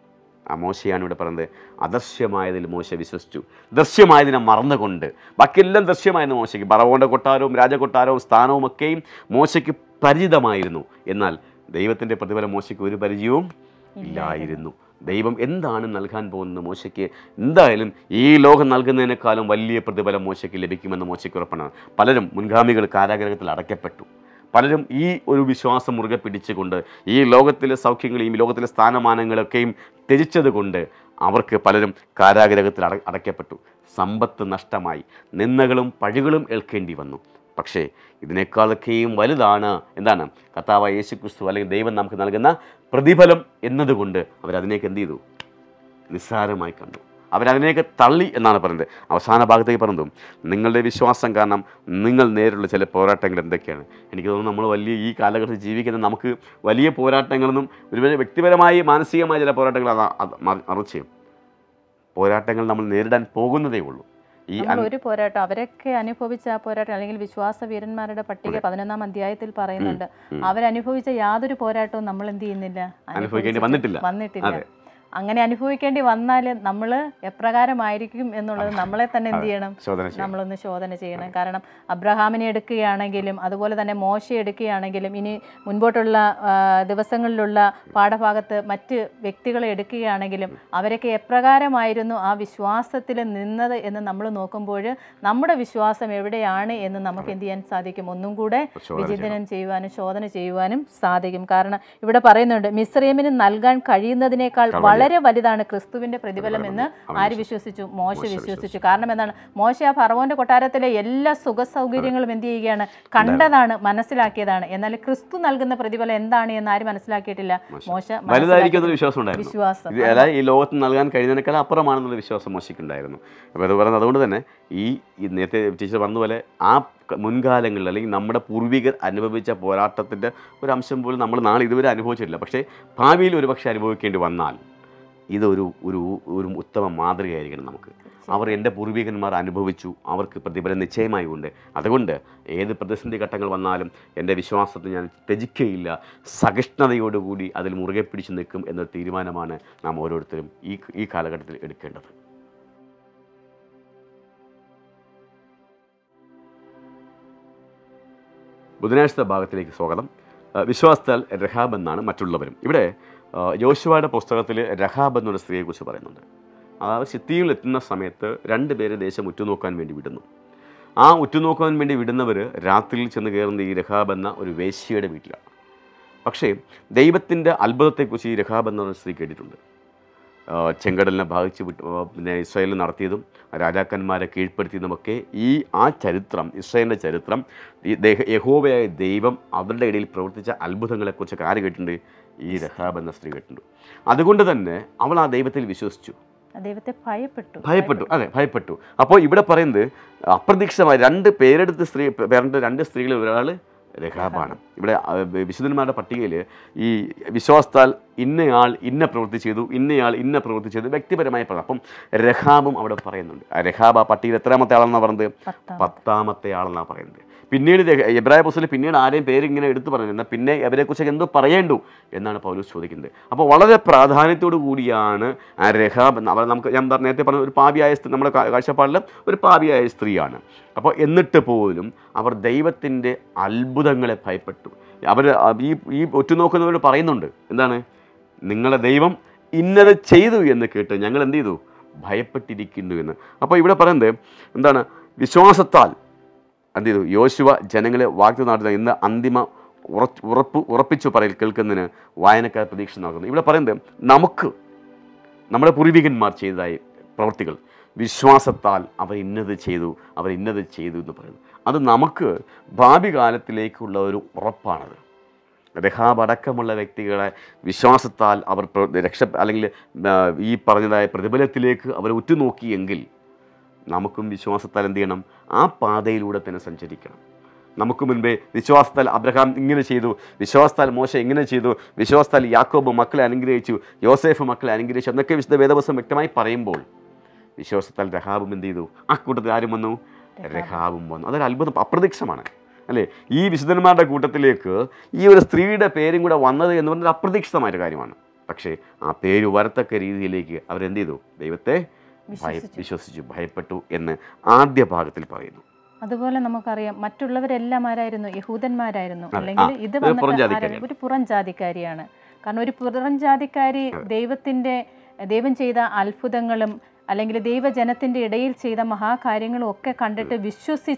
A: ആ മോശയാണ് ഇവിടെ പറയുന്നത് അദൃശ്യമായതിൽ മോശ വിശ്വസിച്ചു ദൃശ്യമായതിനെ മറന്നുകൊണ്ട് ബാക്കിയെല്ലാം ദൃശ്യമായിരുന്നു മോശയ്ക്ക് പറവോൻ്റെ കൊട്ടാരവും രാജകൊട്ടാരവും സ്ഥാനവും ഒക്കെയും മോശയ്ക്ക് പരിചിതമായിരുന്നു എന്നാൽ ദൈവത്തിൻ്റെ പ്രതിഫലം മോശയ്ക്ക് ഒരു പരിചയവും ഇല്ലായിരുന്നു ദൈവം എന്താണ് നൽകാൻ പോകുന്നത് മോശയ്ക്ക് എന്തായാലും ഈ ലോകം നൽകുന്നതിനേക്കാളും വലിയ പ്രതിഫലം മോശയ്ക്ക് ലഭിക്കുമെന്ന് മോശയ്ക്ക് ഉറപ്പാണ് പലരും മുൻഗാമികൾ കാരാഗ്രഹത്തിൽ അടയ്ക്കപ്പെട്ടു പലരും ഈ ഒരു വിശ്വാസം മുറുകെ പിടിച്ചുകൊണ്ട് ഈ ലോകത്തിലെ സൗഖ്യങ്ങളെയും ഈ ലോകത്തിലെ സ്ഥാനമാനങ്ങളൊക്കെയും ത്യജിച്ചത് കൊണ്ട് അവർക്ക് പലരും കാരാഗ്രഹത്തിൽ അട അടയ്ക്കപ്പെട്ടു സമ്പത്ത് നഷ്ടമായി നിന്ദകളും പഴികളും ഏൽക്കേണ്ടി വന്നു പക്ഷേ ഇതിനേക്കാളൊക്കെയും വലുതാണ് എന്താണ് കർത്താവായ യേശു ക്രിസ്തു അല്ലെങ്കിൽ ദൈവം നമുക്ക് നൽകുന്ന പ്രതിഫലം എന്നതുകൊണ്ട് അവരതിനേക്ക് എന്ത് ചെയ്തു നിസ്സാരമായി കണ്ടു അവരതിനെയൊക്കെ തള്ളി എന്നാണ് പറയുന്നത് അവസാന ഭാഗത്തേക്ക് പറഞ്ഞതും നിങ്ങളുടെ വിശ്വാസം കാരണം നിങ്ങൾ നേരിലുള്ള ചില പോരാട്ടങ്ങൾ എന്തൊക്കെയാണ് എനിക്ക് തോന്നുന്നു നമ്മൾ വലിയ ഈ കാലഘട്ടത്തിൽ ജീവിക്കുന്ന നമുക്ക് വലിയ പോരാട്ടങ്ങളൊന്നും ഒരുപക്ഷെ വ്യക്തിപരമായി മാനസികമായ ചില പോരാട്ടങ്ങൾ അത് അത് മറി- മറിച്ച് പോരാട്ടങ്ങൾ നമ്മൾ നേരിടാൻ പോകുന്നതേ ഉള്ളൂ ഈ
B: നമ്മൾ
A: അൻ-
B: ഒരു പോരാട്ടം അവരൊക്കെ അനുഭവിച്ച ആ പോരാട്ടം അല്ലെങ്കിൽ വിശ്വാസ വീരന്മാരുടെ പട്ടിക പതിനൊന്നാം അധ്യായത്തിൽ പറയുന്നുണ്ട്
A: ഉം.
B: അവരനുഭവിച്ച യാതൊരു പോരാട്ടവും നമ്മൾ എന്ത് ചെയ്യുന്നില്ല
A: അനുഭവിക്കേണ്ടി
B: അനുഭവിച്ചിട്ട്
A: വന്നിട്ടില്ല.
B: വന്നിട്ടില്ല
A: അതെ.
B: അങ്ങനെ അനുഭവിക്കേണ്ടി വന്നാൽ നമ്മൾ എപ്രകാരമായിരിക്കും എന്നുള്ളത് നമ്മളെ തന്നെ എന്ത് ചെയ്യണം
A: ശോധന ചെയ്യണം.
B: നമ്മളൊന്ന് ശോധന ചെയ്യണം കാരണം അബ്രഹാമിനെ എടുക്കുകയാണെങ്കിലും അതുപോലെ തന്നെ മോശയെ എടുക്കുകയാണെങ്കിലും ഇനി മുൻപോട്ടുള്ള ആ, ദിവസങ്ങളിലുള്ള പാഠഭാഗത്ത് മറ്റ് വ്യക്തികളെ എടുക്കുകയാണെങ്കിലും അവരൊക്കെ എപ്രകാരമായിരുന്നു ആ വിശ്വാസത്തിൽ നിന്നത് എന്ന് നമ്മൾ നോക്കുമ്പോൾ നമ്മുടെ വിശ്വാസം എവിടെയാണ് എന്ന് നമുക്ക് എന്ത് ചെയ്യാൻ സാധിക്കും ഒന്നും കൂടെ
A: ശോധന
B: വിചിന്തനം ചെയ്യുവാനും ശോധന ചെയ്യുവാനും സാധിക്കും കാരണം ഇവിടെ പറയുന്നുണ്ട് മിസ്രൈമിന് നൽകാൻ കഴിയുന്നതിനേക്കാൾ വളരെ വലുതാണ് ക്രിസ്തുവിന്റെ പ്രതിഫലം എന്ന് ആര് വിശ്വസിച്ചു മോശ വിശ്വസിച്ചു കാരണം എന്താണ് മോശ ആ ഫറവോന്റെ കൊട്ടാരത്തിലെ എല്ലാ സുഖ സൗകര്യങ്ങളും എന്ത് ചെയ്യുകയാണ് കണ്ടതാണ് മനസ്സിലാക്കിയതാണ് എന്നാൽ ക്രിസ്തു നൽകുന്ന പ്രതിഫലം എന്താണ് എന്ന് ആര് മനസ്സിലാക്കിയിട്ടില്ല മോശ
A: വലുതായിരിക്കും എന്നൊരു വിശ്വാസം ഉണ്ടായിരുന്നു
B: വിശ്വാസം
A: ഇത് അതായത് ഈ ലോകത്ത് നൽകാൻ കഴിയുന്നതിനേക്കാൾ അപ്പുറമാണെന്നുള്ള വിശ്വാസം മോശിക്കുണ്ടായിരുന്നു അപ്പോൾ അത് പറയുന്നത് അതുകൊണ്ട് തന്നെ ഈ ഈ നേരത്തെ ടീച്ചർ പറഞ്ഞതുപോലെ ആ ക- മുൻകാലങ്ങളിൽ അല്ലെങ്കിൽ നമ്മുടെ പൂർവികർ അനുഭവിച്ച പോരാട്ടത്തിൻ്റെ ഒരു അംശം പോലും നമ്മൾ നാളെ ഇതുവരെ അനുഭവിച്ചിട്ടില്ല പക്ഷേ ഭാവിയിൽ ഒരുപക്ഷെ അനുഭവിക്കേണ്ടി വന്നാൽ ഇതൊരു ഒരു ഒരു ഉത്തമ മാതൃകയായിരിക്കണം നമുക്ക് അവർ എൻ്റെ പൂർവികന്മാർ അനുഭവിച്ചു അവർക്ക് പ്രതിഫലം നിശ്ചയമായി ഉണ്ട് അതുകൊണ്ട് ഏത് പ്രതിസന്ധി ഘട്ടങ്ങൾ വന്നാലും എൻ്റെ വിശ്വാസത്തെ ഞാൻ ത്യജിക്കുകയില്ല സഹിഷ്ണുതയോടുകൂടി അതിൽ മുറുകെ പിടിച്ചു നിൽക്കും എന്നൊരു തീരുമാനമാണ് നാം ഓരോരുത്തരും ഈ ഈ കാലഘട്ടത്തിൽ എടുക്കേണ്ടത് ബുധനാഴ്ചത്തെ ഭാഗത്തിലേക്ക് സ്വാഗതം ആ, വിശ്വാസത്താൽ രഹാബ് എന്നാണ് മറ്റുള്ളവരും ഇവിടെ ആ, യോശുവയുടെ പുസ്തകത്തിൽ രഹാബ് എന്നൊരു സ്ത്രീയെക്കുറിച്ച് പറയുന്നുണ്ട് അതായത് സിത്തിയിൽ എത്തുന്ന സമയത്ത് രണ്ട് പേരെ ദേശം ഉറ്റുനോക്കാൻ വേണ്ടി വിടുന്നു ആ ഉറ്റുനോക്കാൻ വേണ്ടി വിടുന്നവർ രാത്രിയിൽ ചെന്ന് കയറുന്ന ഈ രഹാബ് എന്ന ഒരു വേശ്യയുടെ വീട്ടിലാണ് പക്ഷേ ദൈവത്തിൻ്റെ അത്ഭുതത്തെക്കുറിച്ച് ഈ രഹാബ് എന്ന സ്ത്രീ കേട്ടിട്ടുണ്ട് ആ, ചെങ്കടലിനെ ഭാഗിച്ച് വിട്ട് ആ, പിന്നെ ഇസ്രായേലിൽ നടത്തിയതും രാജാക്കന്മാരെ കീഴ്പ്പെടുത്തിയതുമൊക്കെ ഈ ആ ചരിത്രം ഇസ്രായേലിൻ്റെ ചരിത്രം ഈ ദേഹ യഹോവയായ ദൈവം അവരുടെ ഇടയിൽ പ്രവർത്തിച്ച അത്ഭുതങ്ങളെക്കുറിച്ചൊക്കെ ആര് കേട്ടിട്ടുണ്ട് ഈ രഹാബ് എന്ന സ്ത്രീ കേട്ടിട്ടുണ്ട് അതുകൊണ്ട് തന്നെ അവൾ ആ ദൈവത്തിൽ വിശ്വസിച്ചു
B: ദൈവത്തെ ഭയപ്പെട്ടു
A: ഭയപ്പെട്ടു അതെ ഭയപ്പെട്ടു അപ്പോൾ ഇവിടെ പറയുന്നത് അപ്രതീക്ഷിതമായി രണ്ട് പേരെടുത്ത് സ്ത്രീ പേരുടെ രണ്ട് സ്ത്രീകളിൽ ഒരാൾ രഹാബാണ് ഇവിടെ ആ, വിശുദ്ധന്മാരുടെ പട്ടികയിൽ ഈ വിശ്വാസത്താൽ ഇന്നയാൾ ഇന്ന പ്രവൃത്തി ചെയ്തു ഇന്നയാൾ ഇന്ന പ്രവൃത്തി ചെയ്തു വ്യക്തിപരമായ പദം അപ്പം രഹാബും അവിടെ പറയുന്നുണ്ട് ആ രഹാബ് ആ പട്ടികയിൽ എത്രാമത്തെ ആളെന്നാണ് പറയുന്നത്
B: പത്താം
A: പത്താമത്തെ ആളെന്നാണ് പറയുന്നത് പിന്നീട് രഹ- എബ്രായ പുസ്തകത്തിൽ പിന്നീട് ആരെയും പേര് ഇങ്ങനെ എടുത്തു പറഞ്ഞു എന്നാൽ പിന്നെ അവരെക്കുറിച്ച് എന്തോ പറയേണ്ടു എന്നാണ് പൗലോസ് ചോദിക്കുന്നത് അപ്പോൾ വളരെ പ്രാധാന്യത്തോടു കൂടിയാണ് ആ രഹാബ് എന്ന് അവർ നമുക്ക് ഞാൻ പറഞ്ഞ- നേരത്തെ പറഞ്ഞ ഒരു പാപിയായ സ്ത്രീ നമ്മുടെ കാ- കാഴ്ചപ്പാടിൽ ഒരു പാപിയായ സ്ത്രീയാണ് അപ്പോൾ എന്നിട്ട് പോലും അവർ ദൈവത്തിൻ്റെ അത്ഭുതങ്ങളെ ഭയപ്പെട്ടു അവർ ഈ ഈ ഒറ്റുനോക്കുന്നവരോട് പറയുന്നുണ്ട് എന്താണ് നിങ്ങളുടെ ദൈവം ഇന്നത് ചെയ്തു എന്ന് കേട്ട് ഞങ്ങൾ എന്ത് ചെയ്തു ഭയപ്പെട്ടിരിക്കുന്നു എന്ന് അപ്പോൾ ഇവിടെ പറയുന്നത് എന്താണ് വിശ്വാസത്താൽ എന്ത് ചെയ്തു യോശുവ ജനങ്ങളെ വാഗ്ദ നാട്ടുന്ന ഇന്ന് അന്തിമ ഉറച്ച് ഉറപ്പ് ഉറപ്പിച്ചു പറയൽ കേൾക്കുന്നതിന് വായനക്കാർ പ്രതീക്ഷ നൽകുന്നു ഇവിടെ പറയുന്നത് നമുക്ക് നമ്മുടെ പൂർവികന്മാർ ചെയ്തതായ പ്രവൃത്തികൾ വിശ്വാസത്താൽ അവർ ഇന്നത് ചെയ്തു അവർ ഇന്നത് ചെയ്തു എന്ന് പറയുന്നു അത് നമുക്ക് ഭാവി കാലത്തിലേക്കുള്ള ഒരു ഉറപ്പാണത് രഹാബ് അടക്കമുള്ള വ്യക്തികളെ വിശ്വാസത്താൽ അവർ പ്ര- രക്ഷ അല്ലെങ്കിൽ ആ, ഈ പറഞ്ഞതായ പ്രതിഫലത്തിലേക്ക് അവർ ഉറ്റുനോക്കിയെങ്കിൽ നമുക്കും വിശ്വാസത്താൽ എന്ത് ചെയ്യണം ആ പാതയിലൂടെ തന്നെ സഞ്ചരിക്കണം നമുക്ക് മുൻപേ വിശ്വാസത്താൽ അബ്രഹാം ഇങ്ങനെ ചെയ്തു വിശ്വാസത്താൽ മോശ ഇങ്ങനെ ചെയ്തു വിശ്വാസത്താൽ യാക്കോബ് മക്കളെ അനുഗ്രഹിച്ചു യോസേഫ് മക്കളെ അനുഗ്രഹിച്ചു എന്നൊക്കെ വിശുദ്ധ വേദവസം വ്യക്തമായി പറയുമ്പോൾ വിശ്വാസത്താൽ രഹാബും എന്ത് ചെയ്തു ആ കൂട്ടത്തിൽ ആരും വന്നു രഹാബും വന്നു അതൊരു അത്ഭുതം അപ്രതീക്ഷമാണ് അല്ലേ ഈ വിശുദ്ധന്മാരുടെ കൂട്ടത്തിലേക്ക് ഈ ഒരു സ്ത്രീയുടെ പേരും കൂടെ വന്നത് എന്ന് പറഞ്ഞാൽ അപ്രതീക്ഷിതമായൊരു കാര്യമാണ് പക്ഷേ ആ പേര് വരത്തക്ക രീതിയിലേക്ക് അവരെന്ത് ചെയ്തു ദൈവത്തെ ഭയ
B: വിശ്വസിച്ചു.
A: വിശ്വസിച്ചു ഭയപ്പെട്ടു എന്ന് ആദ്യ ഭാഗത്തിൽ പറയുന്നു
B: അതുപോലെ നമുക്കറിയാം മറ്റുള്ളവരെല്ലാം ആരായിരുന്നു യഹൂദന്മാരായിരുന്നു
A: അതെ.
B: അല്ലെങ്കിൽ
A: ആ,
B: ഇത്
A: ഒരു
B: വന്നിട്ട്
A: പുറംജാതിക്കാരിയാണ്.
B: ആരാണ്? ഒരു പുറം ജാതിക്കാരിയാണ് കാരണം ഒരു പുറം ജാതിക്കാരി ദൈവത്തിന്റെ ദൈവം ചെയ്ത അത്ഭുതങ്ങളും അല്ലെങ്കിൽ ദൈവജനത്തിന്റെ ഇടയിൽ ചെയ്ത മഹാകാര്യങ്ങളും ഒക്കെ കണ്ടിട്ട് വിശ്വസിച്ച്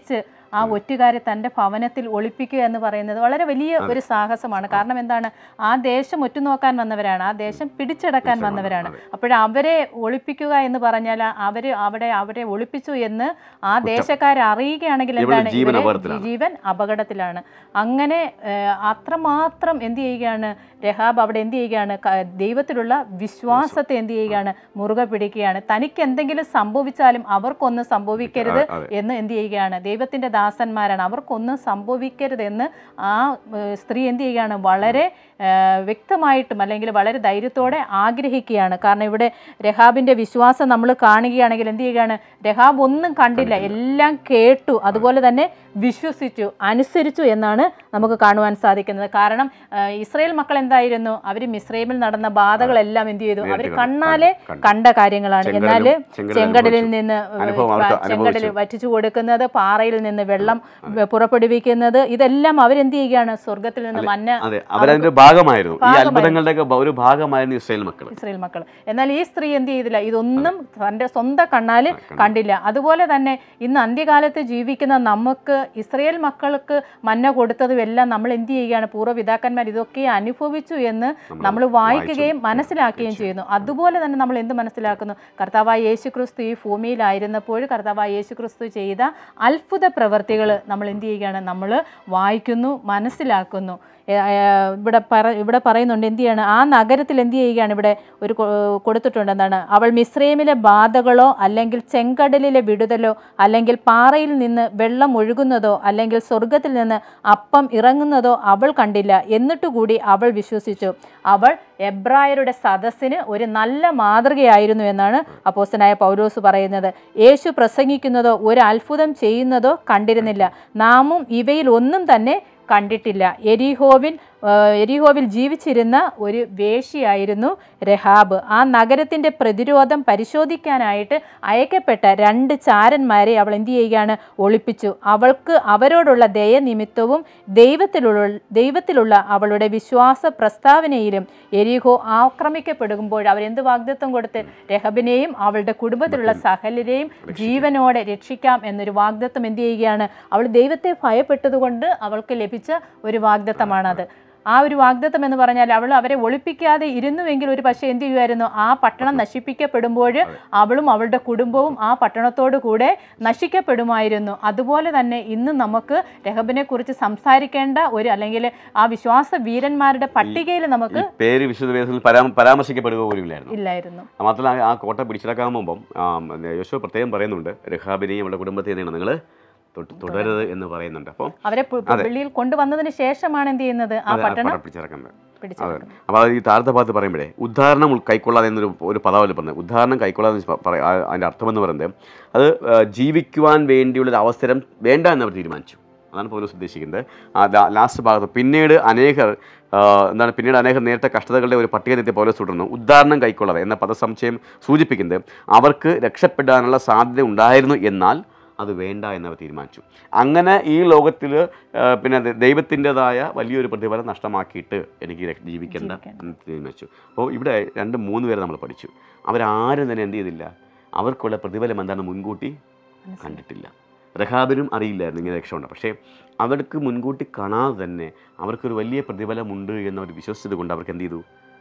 B: ആ ഒറ്റുകാരെ തൻ്റെ ഭവനത്തിൽ ഒളിപ്പിക്കുക എന്ന് പറയുന്നത് വളരെ വലിയ ഒരു സാഹസമാണ് കാരണം എന്താണ് ആ ദേശം ഒറ്റുനോക്കാൻ വന്നവരാണ് ആ ദേശം പിടിച്ചടക്കാൻ വന്നവരാണ് അപ്പോൾ അവരെ ഒളിപ്പിക്കുക എന്ന് പറഞ്ഞാൽ അവർ അവിടെ അവരെ ഒളിപ്പിച്ചു എന്ന് ആ ദേശക്കാരെ അറിയുകയാണെങ്കിൽ
A: ഇവരുടെ
B: എന്താണ്
A: ജീവൻ
B: ഇവരെ
A: അപകടത്തിലാണ്.
B: ജീവൻ അപകടത്തിലാണ് അങ്ങനെ ഏഹ്, അത്രമാത്രം എന്ത് ചെയ്യുകയാണ് രഹാബ് അവിടെ എന്ത് ചെയ്യുകയാണ് ക- ദൈവത്തിലുള്ള വിശ്വാസത്തെ എന്ത് ചെയ്യുകയാണ് മുറുകെ പിടിക്കുകയാണ് തനിക്ക് എന്തെങ്കിലും സംഭവിച്ചാലും അവർക്കൊന്നും സംഭവിക്കരുത്
A: അതെ, അതെ.
B: എന്ന് എന്ത് ചെയ്യുകയാണ് ദൈവത്തിൻ്റെ ദാസന്മാരാണ് അവർക്കൊന്നും സംഭവിക്കരുത് എന്ന് ആ ഏഹ്, സ്ത്രീ എന്ത് ചെയ്യുകയാണ് വളരെ ഏഹ്, വ്യക്തമായിട്ടും അല്ലെങ്കിൽ വളരെ ധൈര്യത്തോടെ ആഗ്രഹിക്കുകയാണ് കാരണം ഇവിടെ രഹാബിൻ്റെ വിശ്വാസം നമ്മൾ കാണുകയാണെങ്കിൽ എന്ത് ചെയ്യുകയാണ് രഹാബ് ഒന്നും കണ്ടില്ല എല്ലാം കേട്ടു അതുപോലെ തന്നെ വിശ്വസിച്ചു അനുസരിച്ചു എന്നാണ് നമുക്ക് കാണുവാൻ സാധിക്കുന്നത് കാരണം ഏഹ്, ഇസ്രായേൽ മക്കൾ എന്തായിരുന്നു അവർ മിസ്രൈമിൽ നടന്ന ബാധകളെല്ലാം എന്ത് ചെയ്തു അവർ
A: നേരിട്ട്
B: കണ്ണാലെ
A: കണ്ടു.
B: കണ്ട കാര്യങ്ങളാണ് എന്നാൽ
A: ചെങ്കടലും- ചെങ്കടലും
B: ചെങ്കടലിൽ
A: അനുഭവിച്ചു.
B: നിന്ന്
A: അനുഭവം അവർക്ക്
B: ചെങ്കടൽ
A: അനുഭവിച്ചു.
B: വറ്റിച്ചു കൊടുക്കുന്നത് പാറയിൽ നിന്ന് വെള്ളം പുറപ്പെടുവിക്കുന്നത് ഇതെല്ലാം അവരെന്ത് ചെയ്യുകയാണ് സ്വർഗത്തിൽ നിന്ന് മന്ന
A: അതെ അവരതിന്റെ ഭാഗമായിരുന്നു ഈ
B: ഭാഗമായിരുന്നു.
A: അത്ഭുതങ്ങളുടെ ഒക്കെ ഒരു ഭാഗമായിരുന്നു ഇസ്രായേൽ മക്കൾ
B: ഇസ്രയേൽ മക്കൾ എന്നാൽ ഈ സ്ത്രീ എന്ത് ചെയ്തില്ല ഇതൊന്നും തൻ്റെ സ്വന്തം കണ്ണാൽ കണ്ടില്ല അതുപോലെ തന്നെ ഇന്ന് അന്ത്യകാലത്ത് ജീവിക്കുന്ന നമുക്ക് ഇസ്രയേൽ മക്കൾക്ക് മന്ന കൊടുത്തതും എല്ലാം നമ്മൾ എന്ത് ചെയ്യുകയാണ് പൂർവ്വപിതാക്കന്മാർ ഇതൊക്കെ അനുഭവിച്ചു എന്ന് നമ്മൾ വായിക്കുകയും മനസ്സിലാക്കുകയും ചെയ്യുന്നു അതുപോലെ തന്നെ നമ്മൾ എന്ത് മനസ്സിലാക്കുന്നു കർത്താവായ യേശു ക്രിസ്തു ഈ ഭൂമിയിലായിരുന്നപ്പോൾ കർത്താവായ യേശു ക്രിസ്തു ചെയ്ത അത്ഭുത പ്രവർത്തികൾ നമ്മൾ എന്ത് ചെയ്യുകയാണ് നമ്മൾ വായിക്കുന്നു മനസ്സിലാക്കുന്നു ഏ, ഏ, ഇവിടെ പറ ഇവിടെ പറയുന്നുണ്ട് എന്ത് ചെയ്യാണ് ആ നഗരത്തിൽ എന്ത് ചെയ്യുകയാണ് ഇവിടെ ഒരു കൊ- കൊടുത്തിട്ടുണ്ട് എന്താണ് അവൾ മിശ്രൈമിലെ ബാധകളോ അല്ലെങ്കിൽ ചെങ്കടലിലെ വിടുതലോ അല്ലെങ്കിൽ പാറയിൽ നിന്ന് വെള്ളം ഒഴുകുന്നതോ അല്ലെങ്കിൽ സ്വർഗത്തിൽ നിന്ന് അപ്പം ഇറങ്ങുന്നതോ അവൾ കണ്ടില്ല എന്നിട്ടുകൂടി അവൾ വിശ്വസിച്ചു അവൾ എബ്രായരുടെ സദസ്സിന് ഒരു നല്ല മാതൃകയായിരുന്നു എന്നാണ് അപ്പോസ്തനായ പൗലോസ് പറയുന്നത് യേശു പ്രസംഗിക്കുന്നതോ ഒരു അത്ഭുതം ചെയ്യുന്നതോ കണ്ടിരുന്നില്ല നാമും ഇവയിൽ ഒന്നും തന്നെ കണ്ടിട്ടില്ല എരിഹോവിൽ ആ, എരിഹോവിൽ ജീവിച്ചിരുന്ന ഒരു വേശിയായിരുന്നു രഹാബ് ആ നഗരത്തിൻ്റെ പ്രതിരോധം പരിശോധിക്കാനായിട്ട് അയക്കപ്പെട്ട രണ്ട് ചാരന്മാരെ അവൾ എന്ത് ചെയ്യുകയാണ് ഒളിപ്പിച്ചു അവൾക്ക് അവരോടുള്ള ദയ നിമിത്തവും ദൈവത്തിലുള്ള ദൈവത്തിലുള്ള അവളുടെ വിശ്വാസ പ്രസ്താവനയിലും എരിഹോ ആക്രമിക്കപ്പെടുമ്പോൾ അവരെന്ത് വാഗ്ദത്വം കൊടുത്ത് രഹബിനെയും അവളുടെ കുടുംബത്തിലുള്ള സകലരെയും ജീവനോടെ രക്ഷിക്കാം എന്നൊരു വാഗ്ദത്വം എന്ത് ചെയ്യുകയാണ് അവൾ ദൈവത്തെ ഭയപ്പെട്ടതുകൊണ്ട് അവൾക്ക് ലഭിച്ച ഒരു വാഗ്ദത്തമാണത് ആ ഒരു വാഗ്ദത്തം എന്ന് പറഞ്ഞാൽ അവൾ അവരെ ഒളിപ്പിക്കാതെ ഇരുന്നുവെങ്കിൽ ഒരു പക്ഷേ എന്ത് ചെയ്യുമായിരുന്നു ആ പട്ടണം നശിപ്പിക്കപ്പെടുമ്പോൾ അവളും അവളുടെ കുടുംബവും ആ പട്ടണത്തോടു കൂടെ നശിക്കപ്പെടുമായിരുന്നു അതുപോലെ തന്നെ ഇന്ന് നമുക്ക് രഹബിനെ കുറിച്ച് സംസാരിക്കേണ്ട ഒരു അല്ലെങ്കിൽ ആ വിശ്വാസ വീരന്മാരുടെ പട്ടികയിൽ നമുക്ക്
A: ഈ പേര് വിശുദ്ധ വേദത്തിൽ പരാമ പരാമർശിക്കപ്പെടുക പോലും ഇല്ലായിരുന്നു
B: ഇല്ലായിരുന്നു
A: മാത്രമല്ല ആ കോട്ട പിടിച്ചെടുക്കാൻ പോകുമ്പം യോശോ പ്രത്യേകം പറയുന്നുണ്ട് രഹാബിനെയും അവളുടെ കുടുംബത്തെയും നിങ്ങൾ തുടരരുത് എന്ന് പറയുന്നുണ്ട് അപ്പോൾ
B: അവരെ പു- വെളിയിൽ കൊണ്ടുവന്നതിന് ശേഷമാണ് എന്ത് ചെയ്യുന്നത് ആ പട്ടണം
A: പിടിച്ചിറക്കുന്നത്
B: പിടിച്ചെടുക്കുന്നത്
A: അപ്പോൾ അത് ഈ താഴത്തെ ഭാഗത്ത് പറയുമ്പോഴേ ഉദാഹരണം ഉൾ- കൈക്കൊള്ളാതെ എന്നൊരു ഒരു പദാവലി പറഞ്ഞത് ഉദാഹരണം കൈക്കൊള്ളാതെ എന്ന് പറ ആ- അതിൻ്റെ അർത്ഥമെന്ന് പറയുന്നത് അത് ആ, ജീവിക്കുവാൻ വേണ്ടിയുള്ള ഒരു അവസരം വേണ്ട എന്ന് അവർ തീരുമാനിച്ചു അതാണ് പോലീസ് ഉദ്ദേശിക്കുന്നത് ആ ലാ- ലാസ്റ്റ് ഭാഗത്ത് പിന്നീട് അനേകർ ആ, എന്താണ് പിന്നീട് അനേകം നേരിട്ട കഷ്ടതകളുടെ ഒരു പട്ടിക തെറ്റി പോലീസ് തുടർന്നു ഉദാഹരണം കൈക്കൊള്ളാതെ എന്ന പദസംശയം സൂചിപ്പിക്കുന്നത് അവർക്ക് രക്ഷപ്പെടാനുള്ള സാധ്യത ഉണ്ടായിരുന്നു എന്നാൽ അത് വേണ്ട എന്നവർ തീരുമാനിച്ചു അങ്ങനെ ഈ ലോകത്തിൽ പിന്നെ ദ- ദൈവത്തിൻ്റെതായ വലിയൊരു പ്രതിഫലം നഷ്ടമാക്കിയിട്ട് എനിക്ക് രക്ഷ- ജീവിക്കേണ്ട
B: ജീവിക്കണം.
A: എന്ന് തീരുമാനിച്ചു അപ്പോൾ ഇവിടെ രണ്ട് മൂന്ന് പേരെ നമ്മൾ പഠിച്ചു അവരാരും തന്നെ എന്ത് ചെയ്തില്ല അവർക്കുള്ള പ്രതിഫലം എന്താണെന്ന് മുൻകൂട്ടി കണ്ടിട്ടില്ല റഹാബിനും അറിയില്ലായിരുന്നു ഇങ്ങനെ രക്ഷയുണ്ട് പക്ഷേ അവർക്ക് മുൻകൂട്ടി കാണാതെ തന്നെ അവർക്കൊരു വലിയ പ്രതിഫലമുണ്ട് എന്ന് അവർ വിശ്വസിച്ചത് കൊണ്ട് അവർക്ക് എന്ത് ചെയ്തു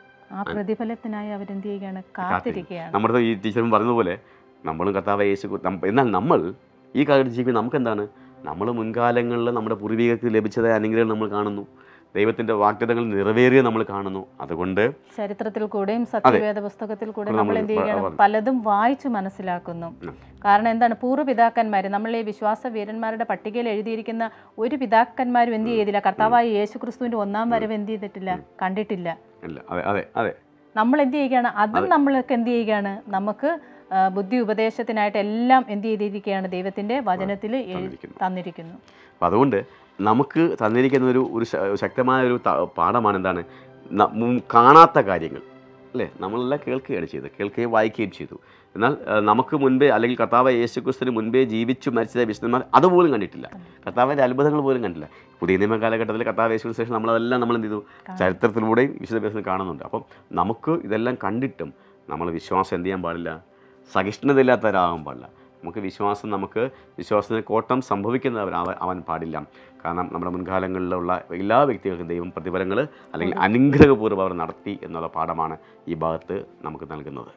B: ആ പ്രതിഫലത്തിനായി അവരെന്ത് ചെയ്യുകയാണ് കാത്തിരിക്കുകയാണ്
A: നമ്മുടെ ഈ ടീച്ചറും പറഞ്ഞതുപോലെ നമ്മളും കർത്താവ് യേശു കു- നം- എന്നാൽ നമ്മൾ ഈ കാലത്ത് ജീവിക്കുന്ന നമുക്ക് എന്താണ് നമ്മൾ മുൻകാലങ്ങളിൽ നമ്മുടെ പൂർവികർക്ക് ലഭിച്ചതായ അനുഗ്രഹങ്ങൾ നമ്മൾ കാണുന്നു ദൈവത്തിൻ്റെ വാഗ്ദത്തങ്ങൾ നിറവേറിയ നമ്മൾ കാണുന്നു അതുകൊണ്ട്
B: ചരിത്രത്തിൽ കൂടെയും സത്യവേദ പുസ്തകത്തിൽ കൂടെ നമ്മൾ
A: നമ്മൾ
B: എന്ത്
A: പ-
B: ചെയ്യണം
A: പ-
B: പലതും വായിച്ചു മനസ്സിലാക്കുന്നു
A: ഉം.
B: കാരണം എന്താണ് പൂർവ്വപിതാക്കന്മാർ നമ്മൾ ഈ വിശ്വാസ വീരന്മാരുടെ പട്ടികയിൽ എഴുതിയിരിക്കുന്ന ഒരു പിതാക്കന്മാരും എന്ത് ചെയ്തില്ല കർത്താവായ യേശു ക്രിസ്തുവിന്റെ ഒന്നാം വരവ് എന്ത് ചെയ്തിട്ടില്ല കണ്ടിട്ടില്ല
A: ഇല്ല അതെ അതെ അതെ
B: നമ്മൾ എന്ത് ചെയ്യുകയാണ് അതും നമ്മൾക്ക് എന്ത് ചെയ്യുകയാണ് നമുക്ക് ആ, ബുദ്ധി ഉപദേശത്തിനായിട്ട് എല്ലാം എന്ത് ചെയ്തിരിക്കുകയാണ് ദൈവത്തിന്റെ വചനത്തിൽ എഴു-
A: തന്നിരിക്കുന്നു.
B: തന്നിരിക്കുന്നു
A: അപ്പം അതുകൊണ്ട് നമുക്ക് തന്നിരിക്കുന്ന ഒരു ഒരു ശ- ശക്തമായ ഒരു ത- പാഠമാണ് എന്താണ് ന- മുൻ- കാണാത്ത കാര്യങ്ങൾ അല്ലേ നമ്മളെല്ലാം കേൾക്കുകയാണ് ചെയ്തത് കേൾക്കുകയും വായിക്കുകയും ചെയ്തു എന്നാൽ ആ, നമുക്ക് മുൻപേ അല്ലെങ്കിൽ കർത്താവ് യേശുക്രിസ്തുവിന് മുൻപേ ജീവിച്ചു മരിച്ച വിശുദ്ധന്മാർ അതുപോലും കണ്ടിട്ടില്ല കർത്താവിൻ്റെ അത്ഭുതങ്ങൾ പോലും കണ്ടില്ല പുതിയ നിയമ കാലഘട്ടത്തിൽ കർത്താവ് യേശുവിന് ശേഷം നമ്മളതെല്ലാം നമ്മൾ എന്ത് ചെയ്തു ചരിത്രത്തിലൂടെയും വിശുദ്ധ വേദത്തിൽ കാണുന്നുണ്ട് അപ്പം നമുക്ക് ഇതെല്ലാം കണ്ടിട്ടും നമ്മൾ വിശ്വാസം എന്ത് ചെയ്യാൻ പാടില്ല സഹിഷ്ണുതയില്ലാത്തവരാകാൻ പാടില്ല നമുക്ക് വിശ്വാസം നമുക്ക് വിശ്വാസത്തിന് കോട്ടം സംഭവിക്കുന്നവൻ അവൻ അവൻ പാടില്ല കാരണം നമ്മുടെ മുൻകാലങ്ങളിലുള്ള എല്ലാ വ്യക്തികൾക്കും ദൈവം പ്രതിഫലങ്ങൾ അല്ലെങ്കിൽ അനുഗ്രഹപൂർവ്വം അവർ നടത്തി എന്നുള്ള പാഠമാണ് ഈ ഭാഗത്ത് നമുക്ക് നൽകുന്നത്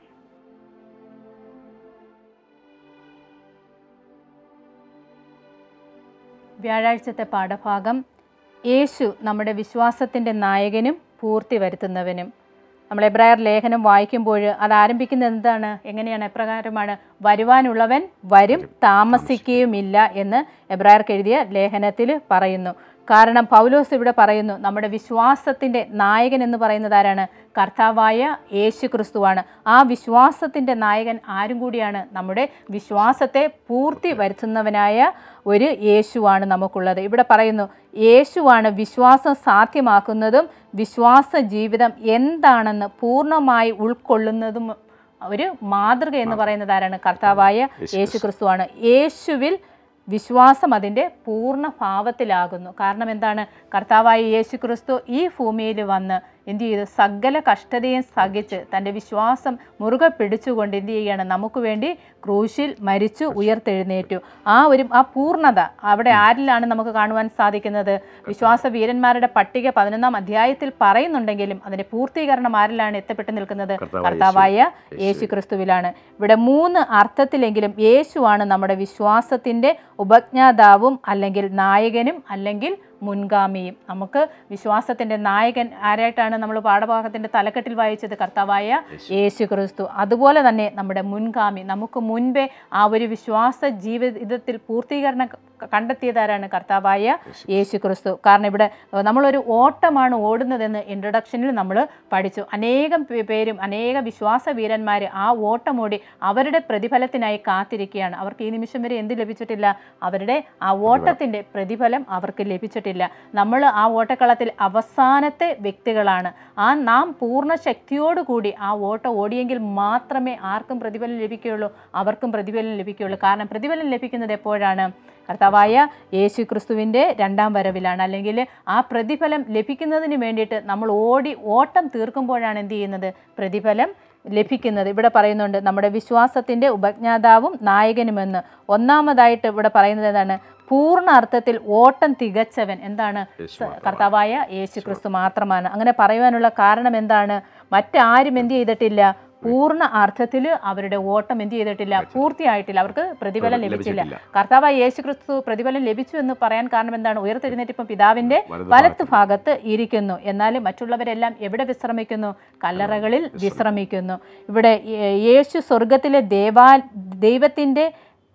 B: വ്യാഴാഴ്ചത്തെ പാഠഭാഗം യേശു നമ്മുടെ വിശ്വാസത്തിൻ്റെ നായകനും പൂർത്തി വരുത്തുന്നവനും നമ്മൾ എബ്രായർ ലേഖനം വായിക്കുമ്പോൾ അത് ആരംഭിക്കുന്നത് എന്താണ് എങ്ങനെയാണ് എപ്രകാരമാണ് വരുവാനുള്ളവൻ വരും താമസിക്കുകയുമില്ല എന്ന് എബ്രായർക്ക് എഴുതിയ ലേഖനത്തിൽ പറയുന്നു കാരണം പൗലോസ് ഇവിടെ പറയുന്നു നമ്മുടെ വിശ്വാസത്തിൻ്റെ നായകൻ എന്ന് പറയുന്നത് ആരാണ് കർത്താവായ യേശു ക്രിസ്തുവാണ് ആ വിശ്വാസത്തിൻ്റെ നായകൻ ആരും കൂടിയാണ് നമ്മുടെ വിശ്വാസത്തെ പൂർത്തി വരുത്തുന്നവനായ ഒരു യേശുവാണ് നമുക്കുള്ളത് ഇവിടെ പറയുന്നു യേശുവാണ് വിശ്വാസം സാധ്യമാക്കുന്നതും വിശ്വാസ ജീവിതം എന്താണെന്ന് പൂർണ്ണമായി ഉൾക്കൊള്ളുന്നതും ഒരു മാതൃക എന്ന് പറയുന്നത് ആരാണ് കർത്താവായ യേശു ക്രിസ്തുവാണ് യേശുവിൽ വിശ്വാസം അതിൻ്റെ പൂർണ്ണ ഭാവത്തിലാകുന്നു കാരണം എന്താണ് കർത്താവായ യേശു ക്രിസ്തു ഈ ഭൂമിയിൽ വന്ന് എന്ത് ചെയ്തു സകല കഷ്ടതയും സഹിച്ച് തൻ്റെ വിശ്വാസം മുറുകെ പിടിച്ചുകൊണ്ട് എന്ത് ചെയ്യുകയാണ് നമുക്ക് വേണ്ടി ക്രൂശിൽ മരിച്ചു ഉയർത്തെഴുന്നേറ്റു ആ ഒരു ആ പൂർണ്ണത അവിടെ ആരിലാണ് നമുക്ക് കാണുവാൻ സാധിക്കുന്നത് വിശ്വാസ വീരന്മാരുടെ പട്ടിക പതിനൊന്നാം അധ്യായത്തിൽ പറയുന്നുണ്ടെങ്കിലും അതിൻ്റെ പൂർത്തീകരണം ആരിലാണ് എത്തപ്പെട്ട് നിൽക്കുന്നത്
A: കർത്താവായ
B: കർത്താവായ യേശു ക്രിസ്തുവിലാണ് ഇവിടെ മൂന്ന് അർത്ഥത്തിലെങ്കിലും യേശുവാണ് നമ്മുടെ വിശ്വാസത്തിൻ്റെ ഉപജ്ഞാതാവും അല്ലെങ്കിൽ നായകനും അല്ലെങ്കിൽ മുൻഗാമിയും നമുക്ക് വിശ്വാസത്തിൻ്റെ നായകൻ ആരായിട്ടാണ് നമ്മൾ പാഠഭാഗത്തിൻ്റെ തലക്കെട്ടിൽ വായിച്ചത് കർത്താവായ യേശു ക്രിസ്തു അതുപോലെ തന്നെ നമ്മുടെ മുൻഗാമി നമുക്ക് മുൻപേ ആ ഒരു വിശ്വാസ ജീവിതത്തിൽ പൂർത്തീകരണം ക- കണ്ടെത്തിയതാരാണ് കർത്താവായ യേശു ക്രിസ്തു കാരണം ഇവിടെ ഏഹ്, നമ്മളൊരു ഓട്ടമാണ് ഓടുന്നതെന്ന് ഇൻട്രൊഡക്ഷനിൽ നമ്മൾ പഠിച്ചു അനേകം പേ- പേരും അനേക വിശ്വാസ വീരന്മാർ ആ ഓട്ടമോടി അവരുടെ പ്രതിഫലത്തിനായി കാത്തിരിക്കുകയാണ് അവർക്ക് ഈ നിമിഷം വരെ എന്ത് ലഭിച്ചിട്ടില്ല അവരുടെ ആ ഓട്ടത്തിൻ്റെ പ്രതിഫലം അവർക്ക് ലഭിച്ചിട്ടില്ല നമ്മൾ ആ ഓട്ടക്കളത്തിൽ അവസാനത്തെ വ്യക്തികളാണ് ആ നാം പൂർണ്ണ ശക്തിയോടുകൂടി ആ ഓട്ടം ഓടിയെങ്കിൽ മാത്രമേ ആർക്കും പ്രതിഫലം ലഭിക്കുകയുള്ളൂ അവർക്കും പ്രതിഫലം ലഭിക്കുകയുള്ളൂ കാരണം പ്രതിഫലം ലഭിക്കുന്നത് എപ്പോഴാണ് കർത്താവായ യേശു ക്രിസ്തുവിൻ്റെ രണ്ടാം വരവിലാണ് അല്ലെങ്കിൽ ആ പ്രതിഫലം ലഭിക്കുന്നതിന് വേണ്ടിയിട്ട് നമ്മൾ ഓടി ഓട്ടം തീർക്കുമ്പോഴാണ് എന്ത് ചെയ്യുന്നത് പ്രതിഫലം ലഭിക്കുന്നത് ഇവിടെ പറയുന്നുണ്ട് നമ്മുടെ വിശ്വാസത്തിൻ്റെ ഉപജ്ഞാതാവും നായകനുമെന്ന് ഒന്നാമതായിട്ട് ഇവിടെ പറയുന്നത് എന്താണ് പൂർണ്ണ അർത്ഥത്തിൽ ഓട്ടം തികച്ചവൻ എന്താണ്
A: യേശു
B: സ- കർത്താവായ യേശു ക്രിസ്തു മാത്രമാണ് അങ്ങനെ പറയുവാനുള്ള കാരണം എന്താണ് മറ്റാരും എന്ത് ചെയ്തിട്ടില്ല പൂർണ്ണ അർത്ഥത്തിൽ അവരുടെ ഓട്ടം എന്ത് ചെയ്തിട്ടില്ല പൂർത്തിയായിട്ടില്ല അവർക്ക് പ്രതിഫലം ലഭിച്ചില്ല
A: ലഭിച്ചിട്ടില്ല.
B: കർത്താവായ യേശു ക്രിസ്തു പ്രതിഫലം ലഭിച്ചു എന്ന് പറയാൻ കാരണം എന്താണ് ഉയർത്തെഴുന്നേറ്റ് ഇപ്പം പിതാവിന്റെ
A: വലതു
B: വലത്ത് ഭാഗത്ത് ഇരിക്കുന്നു എന്നാൽ മറ്റുള്ളവരെല്ലാം എവിടെ വിശ്രമിക്കുന്നു കല്ലറകളിൽ വിശ്രമിക്കുന്നു ഇവിടെ യേ- യേശു സ്വർഗത്തിലെ ദേവാ ദൈവത്തിൻ്റെ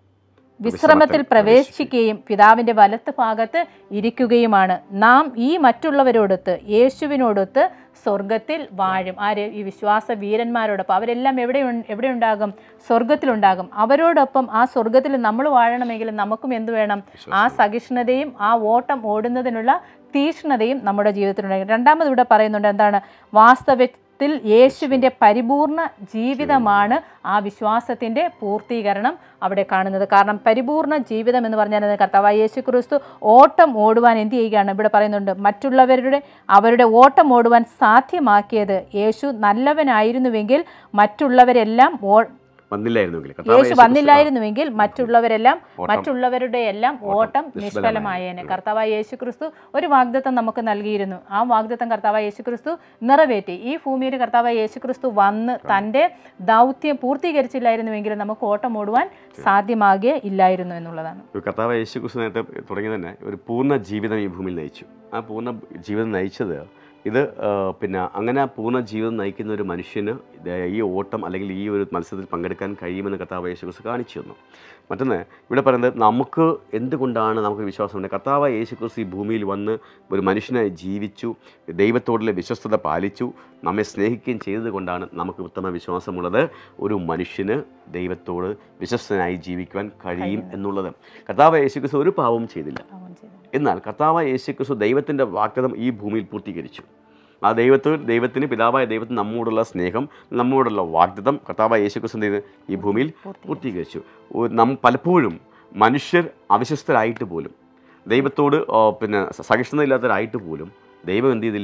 B: വിശ്രമത്തിൽ പ്രവേശിക്കുകയും പിതാവിൻ്റെ വലത്ത് ഭാഗത്ത് ഇരിക്കുകയുമാണ് നാം ഈ മറ്റുള്ളവരോടൊത്ത് യേശുവിനോടൊത്ത് സ്വർഗത്തിൽ വാഴും ആര് ഈ വിശ്വാസ വീരന്മാരോടൊപ്പം അവരെല്ലാം എവിടെ ഉൺ- എവിടെ ഉണ്ടാകും സ്വർഗത്തിലുണ്ടാകും അവരോടൊപ്പം ആ സ്വർഗത്തിൽ നമ്മൾ വാഴണമെങ്കിൽ നമുക്കും എന്ത് വേണം ആ സഹിഷ്ണുതയും ആ ഓട്ടം ഓടുന്നതിനുള്ള തീക്ഷ്ണതയും നമ്മുടെ ജീവിതത്തിലുണ്ടാകും രണ്ടാമത് ഇവിടെ പറയുന്നുണ്ട് എന്താണ് വാസ്തവത്തിൽ യേശുവിൻ്റെ പരിപൂർണ ജീവിതമാണ് ആ വിശ്വാസത്തിൻ്റെ പൂർത്തീകരണം അവിടെ കാണുന്നത് കാരണം പരിപൂർണ ജീവിതം എന്ന് പറഞ്ഞാൽ അത് കർത്താവായ യേശു ക്രിസ്തു ഓട്ടം ഓടുവാൻ എന്ത് ചെയ്യുകയാണ് ഇവിടെ പറയുന്നുണ്ട് മറ്റുള്ളവരുടെ അവരുടെ ഓട്ടം ഓടുവാൻ സാധ്യമാക്കിയത് യേശു നല്ലവനായിരുന്നുവെങ്കിൽ മറ്റുള്ളവരെല്ലാം ഓ
A: വന്നില്ലായിരുന്നെങ്കിൽ കർത്താവ്
B: യേശു
A: യേശു
B: വന്നില്ലായിരുന്നുവെങ്കിൽ മറ്റുള്ളവരെല്ലാം
A: ഓട്ടം-
B: മറ്റുള്ളവരുടെ എല്ലാം ഓട്ടം നിഷ്ഫലമായേനെ കർത്താവായ യേശു ക്രിസ്തു ഒരു വാഗ്ദത്തം നമുക്ക് നൽകിയിരുന്നു ആ വാഗ്ദത്തം കർത്താവായ യേശു ക്രിസ്തു നിറവേറ്റി ഈ ഭൂമിയിൽ കർത്താവായ യേശു ക്രിസ്തു വന്ന് തൻ്റെ ദൗത്യം പൂർത്തീകരിച്ചില്ലായിരുന്നുവെങ്കിൽ നമുക്ക് ഓട്ടം ഓടുവാൻ സാധ്യമാകെ ഇല്ലായിരുന്നു എന്നുള്ളതാണ്
A: ഒരു കർത്താവ് യേശു ക്രിസ്തു നേരത്തെ തുടങ്ങി തന്നെ ഒരു പൂർണ്ണ ജീവിതം ഈ ഭൂമിയിൽ നയിച്ചു ആ പൂർണ്ണ ജീവിതം നയിച്ചത് ഇത് ആ, പിന്നെ അങ്ങനെ ആ പൂർണ്ണ ജീവിതം നയിക്കുന്ന ഒരു മനുഷ്യന് ഇത് ഈ ഓട്ടം അല്ലെങ്കിൽ ഈ ഒരു മത്സരത്തിൽ പങ്കെടുക്കാൻ കഴിയുമെന്ന് കർത്താവ് യേശു ക്രിസ്തു കാണിച്ചു തന്നു മറ്റൊന്ന് ഇവിടെ പറയുന്നത് നമുക്ക് എന്തുകൊണ്ടാണ് നമുക്ക് വിശ്വാസമുണ്ട് കർത്താവ് യേശു ക്രിസ്തു ഈ ഭൂമിയിൽ വന്ന് ഒരു മനുഷ്യനായി ജീവിച്ചു ദൈവത്തോടുള്ള വിശ്വസ്തത പാലിച്ചു നമ്മെ സ്നേഹിക്കുകയും ചെയ്തത് കൊണ്ടാണ് നമുക്ക് ഉത്തമ വിശ്വാസമുള്ളത് ഒരു മനുഷ്യന് ദൈവത്തോട് വിശ്വസ്തനായി ജീവിക്കുവാൻ കഴിയും എന്നുള്ളത് കർത്താവ് യേശു ക്രിസ്തു ഒരു പാവവും ചെയ്തില്ല
B: ആമേൻ ചെയ്തു.
A: എന്നാൽ കർത്താവായ യേശു ക്രിസ്തു ദൈവത്തിൻ്റെ വാഗ്ദത്തം ഈ ഭൂമിയിൽ പൂർത്തീകരിച്ചു ആ ദൈവത്തിൽ ദൈവത്തിന് പിതാവായ ദൈവത്തിന് നമ്മോടുള്ള സ്നേഹം നമ്മോടുള്ള വാഗ്ദത്തം കർത്താവായ യേശു ക്രിസ്തു എന്ത് ചെയ്ത് ഈ ഭൂമിയിൽ പൂർത്തീകരിച്ചു ഒ- നാം പലപ്പോഴും മനുഷ്യർ അവിശ്വസ്തരായിട്ട് പോലും ദൈവത്തോട് ആ, പിന്നെ സഹിഷ്ണുതയില്ലാത്തവരായിട്ട് പോലും ദൈവം എന്ത് ചെയ്തില്ല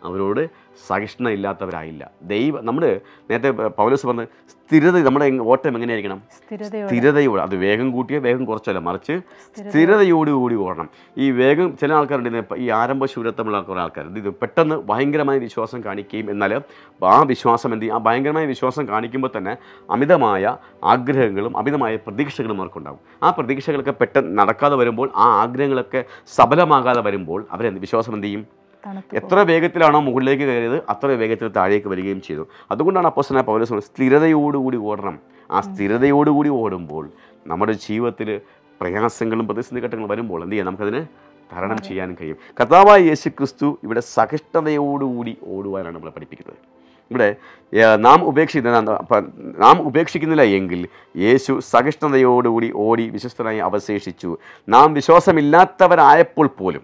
A: അവരോട് സഹിഷ്ണുത ഇല്ലാത്തവരായില്ല ദൈവ നമ്മൾ നേരത്തെ പൗലോസ് പറഞ്ഞ സ്ഥിരത നമ്മുടെ ഓട്ടം എങ്ങനെയായിരിക്കണം
B: സ്ഥിരതയോടെ
A: സ്ഥിരതയോടെ അത് വേഗം കൂട്ടിയോ വേഗം കുറച്ചല്ല മറിച്ച് സ്ഥിരതയോടുകൂടി ഓടണം ഈ വേഗം ചില ആൾക്കാരുണ്ട് ഇതിനെ ഈ ആരംഭ ശൂരത്വമുള്ള കുറേ ആൾക്കാർ ഇത് പെട്ടെന്ന് ഭയങ്കരമായ വിശ്വാസം കാണിക്കുകയും എന്നാൽ ആ വിശ്വാസം എന്ത് ചെയ്യും ആ ഭയങ്കരമായ വിശ്വാസം കാണിക്കുമ്പോൾ തന്നെ അമിതമായ ആഗ്രഹങ്ങളും അമിതമായ പ്രതീക്ഷകളും അവർക്കുണ്ടാകും ആ പ്രതീക്ഷകളൊക്കെ പെട്ടെന്ന് നടക്കാതെ വരുമ്പോൾ ആ ആഗ്രഹങ്ങളൊക്കെ സഫലമാകാതെ വരുമ്പോൾ അവരെന്ത് വിശ്വാസം എന്ത് ചെയ്യും
B: തണുത്തു
A: എത്ര വേഗത്തിലാണോ മുകളിലേക്ക് കയറിയത് അത്ര വേഗത്തിൽ താഴേക്ക് വരികയും ചെയ്തു അതുകൊണ്ടാണ് അപ്പോസ്തലനായ പൗലോസ് പറഞ്ഞത്, സ്ഥിരതയോടുകൂടി ഓടണം ആ സ്ഥിരതയോടുകൂടി ഓടുമ്പോൾ നമ്മുടെ ജീവിതത്തിൽ പ്രയാസങ്ങളും പ്രതിസന്ധി ഘട്ടങ്ങളും വരുമ്പോൾ എന്ത് ചെയ്യാം നമുക്കതിന് തരണം ചെയ്യാൻ കഴിയും കർത്താവായ യേശു ക്രിസ്തു ഇവിടെ സഹിഷ്ണുതയോടുകൂടി ഓടുവാനാണ് നമ്മളെ പഠിപ്പിക്കുന്നത് ഇവിടെ ഏ, നാം ഉപേക്ഷിക്കുന്ന അപ്പം നാം ഉപേക്ഷിക്കുന്നില്ല എങ്കിൽ യേശു സഹിഷ്ണുതയോടുകൂടി ഓടി വിശ്വസ്തനായി അവശേഷിച്ചു നാം വിശ്വാസമില്ലാത്തവരായപ്പോൾ പോലും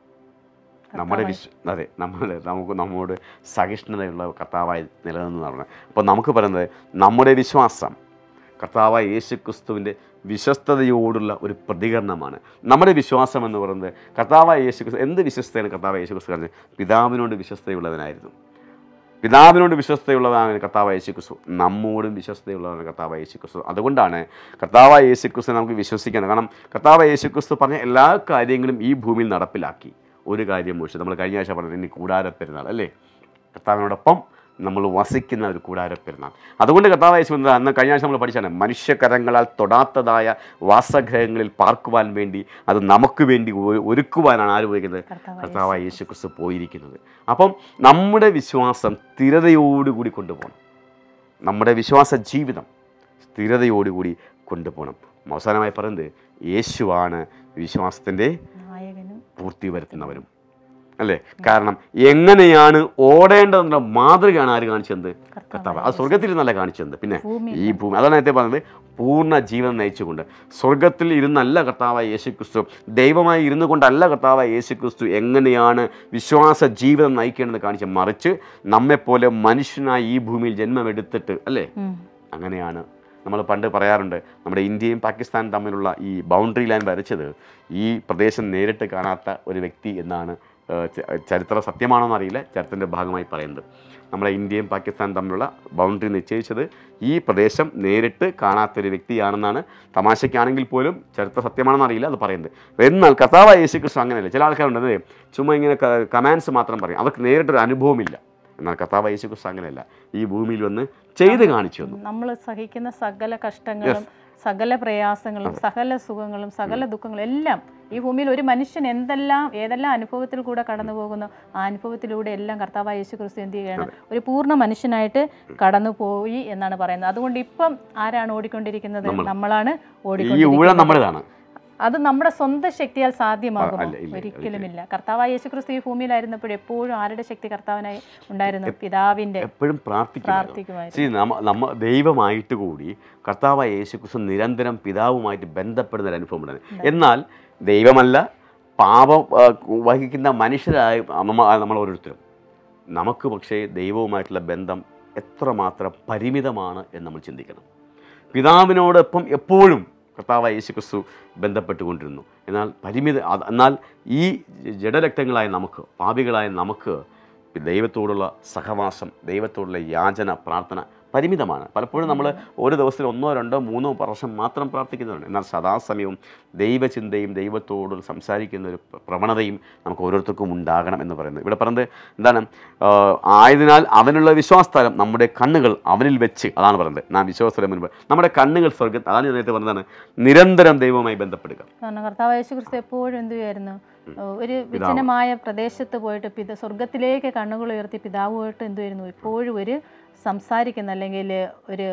A: നമ്മുടെ വിശ്വ അതെ നമ്മുടെ നമുക്ക് നമ്മോട് സഹിഷ്ണുതയുള്ള കർത്താവായി നിലനിന്ന് നടണം അപ്പോൾ നമുക്ക് പറയുന്നത് നമ്മുടെ വിശ്വാസം കർത്താവായ യേശു ക്രിസ്തുവിൻ്റെ വിശ്വസ്തതയോടുള്ള ഒരു പ്രതികരണമാണ് നമ്മുടെ വിശ്വാസം എന്ന് പറയുന്നത് കർത്താവായ യേശു ക്രിസ്തു എന്ത് വിശ്വസ്തയാണ് കർത്താവായ യേശു ക്രിസ്തു പറഞ്ഞത് പിതാവിനോട് വിശ്വസ്തയുള്ളവനായിരുന്നു പിതാവിനോട് വിശ്വസ്തയുള്ളതാണ് കർത്താവായ യേശു ക്രിസ്തു നമ്മോടും വിശ്വസ്തയുള്ളതാണ് കർത്താവായ യേശു ക്രിസ്തു അതുകൊണ്ടാണ് കർത്താവായ യേശു ക്രിസ്തു നമുക്ക് വിശ്വസിക്കണം കാരണം കർത്താവായ യേശു ക്രിസ്തു പറഞ്ഞ എല്ലാ കാര്യങ്ങളും ഈ ഭൂമിയിൽ നടപ്പിലാക്കി ഒരു കാര്യം മോശം നമ്മൾ കഴിഞ്ഞ ആഴ്ച പറഞ്ഞത് ഇനി കൂടാരപ്പെരുന്നാൾ അല്ലേ കർത്താവിനോടൊപ്പം നമ്മൾ വസിക്കുന്ന ഒരു കൂടാരപ്പെരുന്നാൾ അതുകൊണ്ട് കർത്താവായ യേശു എന്താ അന്ന് കഴിഞ്ഞ ആഴ്ച നമ്മൾ പഠിച്ചാണ് മനുഷ്യകരങ്ങളാൽ തൊടാത്തതായ വാസഗ്രഹങ്ങളിൽ പാർക്കുവാൻ വേണ്ടി അത് നമുക്ക് വേണ്ടി ഒരു- ഒരുക്കുവാനാണ് ആര് ഉപയോഗിക്കുന്നത്
B: കർത്താവായ
A: കർത്താവായ യേശു ക്രിസ്തു പോയിരിക്കുന്നത് അപ്പം നമ്മുടെ വിശ്വാസം സ്ഥിരതയോടുകൂടി കൊണ്ടുപോകണം നമ്മുടെ വിശ്വാസ ജീവിതം സ്ഥിരതയോടുകൂടി കൊണ്ടുപോകണം അവസാനമായി പറയുന്നത് യേശുവാണ് വിശ്വാസത്തിൻ്റെ
B: നായകനും
A: പൂർത്തി വരുത്തുന്നവരും അല്ലേ കാരണം എങ്ങനെയാണ് ഓടേണ്ടതെന്നുള്ള മാതൃകയാണ് ആര് കാണിച്ചത് കർത്താവ് അത് സ്വർഗത്തിൽ നിന്നല്ല കാണിച്ചത് പിന്നെ
B: ഭൂമി
A: ഈ ഭൂമി അതാണ് നേരത്തെ പറഞ്ഞത് പൂർണ്ണ ജീവൻ നയിച്ചുകൊണ്ട് സ്വർഗത്തിൽ ഇരുന്നല്ല കർത്താവായ യേശു ക്രിസ്തു ദൈവമായി ഇരുന്നു കൊണ്ടല്ല കർത്താവായ യേശു ക്രിസ്തു എങ്ങനെയാണ് വിശ്വാസ ജീവിതം നയിക്കേണ്ടത് കാണിച്ച് മറിച്ച് നമ്മെപ്പോലെ മനുഷ്യനായി ഈ ഭൂമിയിൽ ജന്മമെടുത്തിട്ട് അല്ലേ
B: ഉം.
A: അങ്ങനെയാണ് നമ്മൾ പണ്ട് പറയാറുണ്ട് നമ്മുടെ ഇന്ത്യയും പാകിസ്ഥാനും തമ്മിലുള്ള ഈ ബൗണ്ടറി ലൈൻ വരച്ചത് ഈ പ്രദേശം നേരിട്ട് കാണാത്ത ഒരു വ്യക്തി എന്നാണ് ഏഹ്, ച- ചരിത്ര സത്യമാണോ എന്നറിയില്ല ചരിത്രത്തിൻ്റെ ഭാഗമായി പറയുന്നത് നമ്മുടെ ഇന്ത്യയും പാകിസ്ഥാനും തമ്മിലുള്ള ബൗണ്ടറി നിശ്ചയിച്ചത് ഈ പ്രദേശം നേരിട്ട് കാണാത്തൊരു വ്യക്തിയാണെന്നാണ് തമാശയ്ക്കാണെങ്കിൽ പോലും ചരിത്ര സത്യമാണെന്ന് അറിയില്ല അത് പറയുന്നത് എന്നാൽ കഥാവായ യേശു ക്രിസ്തു അങ്ങനെയല്ല ചില ആൾക്കാരുണ്ടത് ചുമ്മാ ഇങ്ങനെ കമാൻഡ്സ് മാത്രം പറയും അവർക്ക് നേരിട്ടൊരു അനുഭവമില്ല എന്നാൽ കഥാവായ യേശു ക്രിസ്തു അങ്ങനെയല്ല ഈ ഭൂമിയിൽ വന്ന് ചെയ്ത് കാണിച്ചു തന്നു
B: നമ്മൾ സഹിക്കുന്ന സകല കഷ്ടങ്ങളും സകല പ്രയാസങ്ങളും സകല സുഖങ്ങളും സകല ദുഃഖങ്ങളും എല്ലാം ഈ ഭൂമിയിൽ ഒരു മനുഷ്യൻ എന്തെല്ലാം ഏതെല്ലാം അനുഭവത്തിൽ കൂടെ കടന്നു പോകുന്നു ആ അനുഭവത്തിലൂടെ എല്ലാം കർത്താവായ യേശു ക്രിസ്തു എന്ത് ചെയ്യുകയാണ് ഒരു പൂർണ്ണ മനുഷ്യനായിട്ട് കടന്നു പോയി എന്നാണ് പറയുന്നത് അതുകൊണ്ട് ഇപ്പം ആരാണ് ഓടിക്കൊണ്ടിരിക്കുന്നത് നമ്മളാണ്
A: ഈ
B: ഓടിക്കൊണ്ടിരിക്കുന്നത്
A: ഊഴം നമ്മുടേതാണ്
B: അത് നമ്മുടെ സ്വന്തം ശക്തിയാൽ സാധ്യമാകുമോ
A: അല്ല, ഇല്ല,
B: ഒരിക്കലുമില്ല കർത്താവായ യേശു ക്രിസ്തു ഈ ഭൂമിയിലായിരുന്നപ്പോൾ എപ്പോഴും ആരുടെ ശക്തി കർത്താവിനായി ഉണ്ടായിരുന്നു പിതാവിന്റെ
A: എപ്പോഴും പ്രാർത്ഥിക്കുന്നു
B: പ്രാർത്ഥിക്കുമായിരുന്നു
A: See, നമ്മ നമ്മ ദൈവമായിട്ട് കൂടി കർത്താവായ യേശു ക്രിസ്തു നിരന്തരം പിതാവുമായിട്ട് ബന്ധപ്പെടുന്ന ഒരു അനുഭവം ഉണ്ടായിരുന്നു എന്നാൽ ദൈവമല്ല പാപം ആ, വഹിക്കുന്ന മനുഷ്യരായ നമ്മ നമ്മൾ ഓരോരുത്തരും നമുക്ക് പക്ഷേ ദൈവവുമായിട്ടുള്ള ബന്ധം എത്രമാത്രം പരിമിതമാണ് എന്ന് നമ്മൾ ചിന്തിക്കണം പിതാവിനോടൊപ്പം എപ്പോഴും കർത്താവായ യേശു ക്രിസ്തു ബന്ധപ്പെട്ടുകൊണ്ടിരുന്നു എന്നാൽ പരിമിത അത് എന്നാൽ ഈ ജഡരക്തങ്ങളായ നമുക്ക് പാപികളായ നമുക്ക് ദൈവത്തോടുള്ള സഹവാസം ദൈവത്തോടുള്ള യാചന പ്രാർത്ഥന പരിമിതമാണ് പലപ്പോഴും നമ്മൾ ഒരു ദിവസത്തിൽ ഒന്നോ രണ്ടോ മൂന്നോ പ്രാവശ്യം മാത്രം പ്രാർത്ഥിക്കുന്നവരുണ്ട് എന്നാൽ സദാസമയവും ദൈവചിന്തയും ദൈവത്തോട് സംസാരിക്കുന്ന ഒരു പ്രവണതയും നമുക്ക് ഓരോരുത്തർക്കും ഉണ്ടാകണം എന്ന് പറയുന്നത് ഇവിടെ പറയുന്നത് എന്താണ് ആ, ആയതിനാൽ അവനുള്ള വിശ്വാസത്താലം നമ്മുടെ കണ്ണുകൾ അവനിൽ വെച്ച് അതാണ് പറയുന്നത് നാം വിശ്വാസത്തലം മുൻപ് നമ്മുടെ കണ്ണുകൾ സ്വർഗത്ത് അതാണ് ഞാൻ നേരത്തെ പറഞ്ഞതാണ് നിരന്തരം ദൈവവുമായി ബന്ധപ്പെടുക
B: കാരണം കർത്താവ് യേശു ക്രിസ്തു എപ്പോഴും എന്ത് ചെയ്യുമായിരുന്നു ഒരു വിജനമായ പ്രദേശത്ത് പോയിട്ട് പിത സ്വർഗത്തിലേക്ക് കണ്ണുകൾ ഉയർത്തി പിതാവുമായിട്ട് എന്ത് ചെയ്യുന്നു എപ്പോഴും ഒരു സംസാരിക്കുന്ന അല്ലെങ്കിൽ ഒരു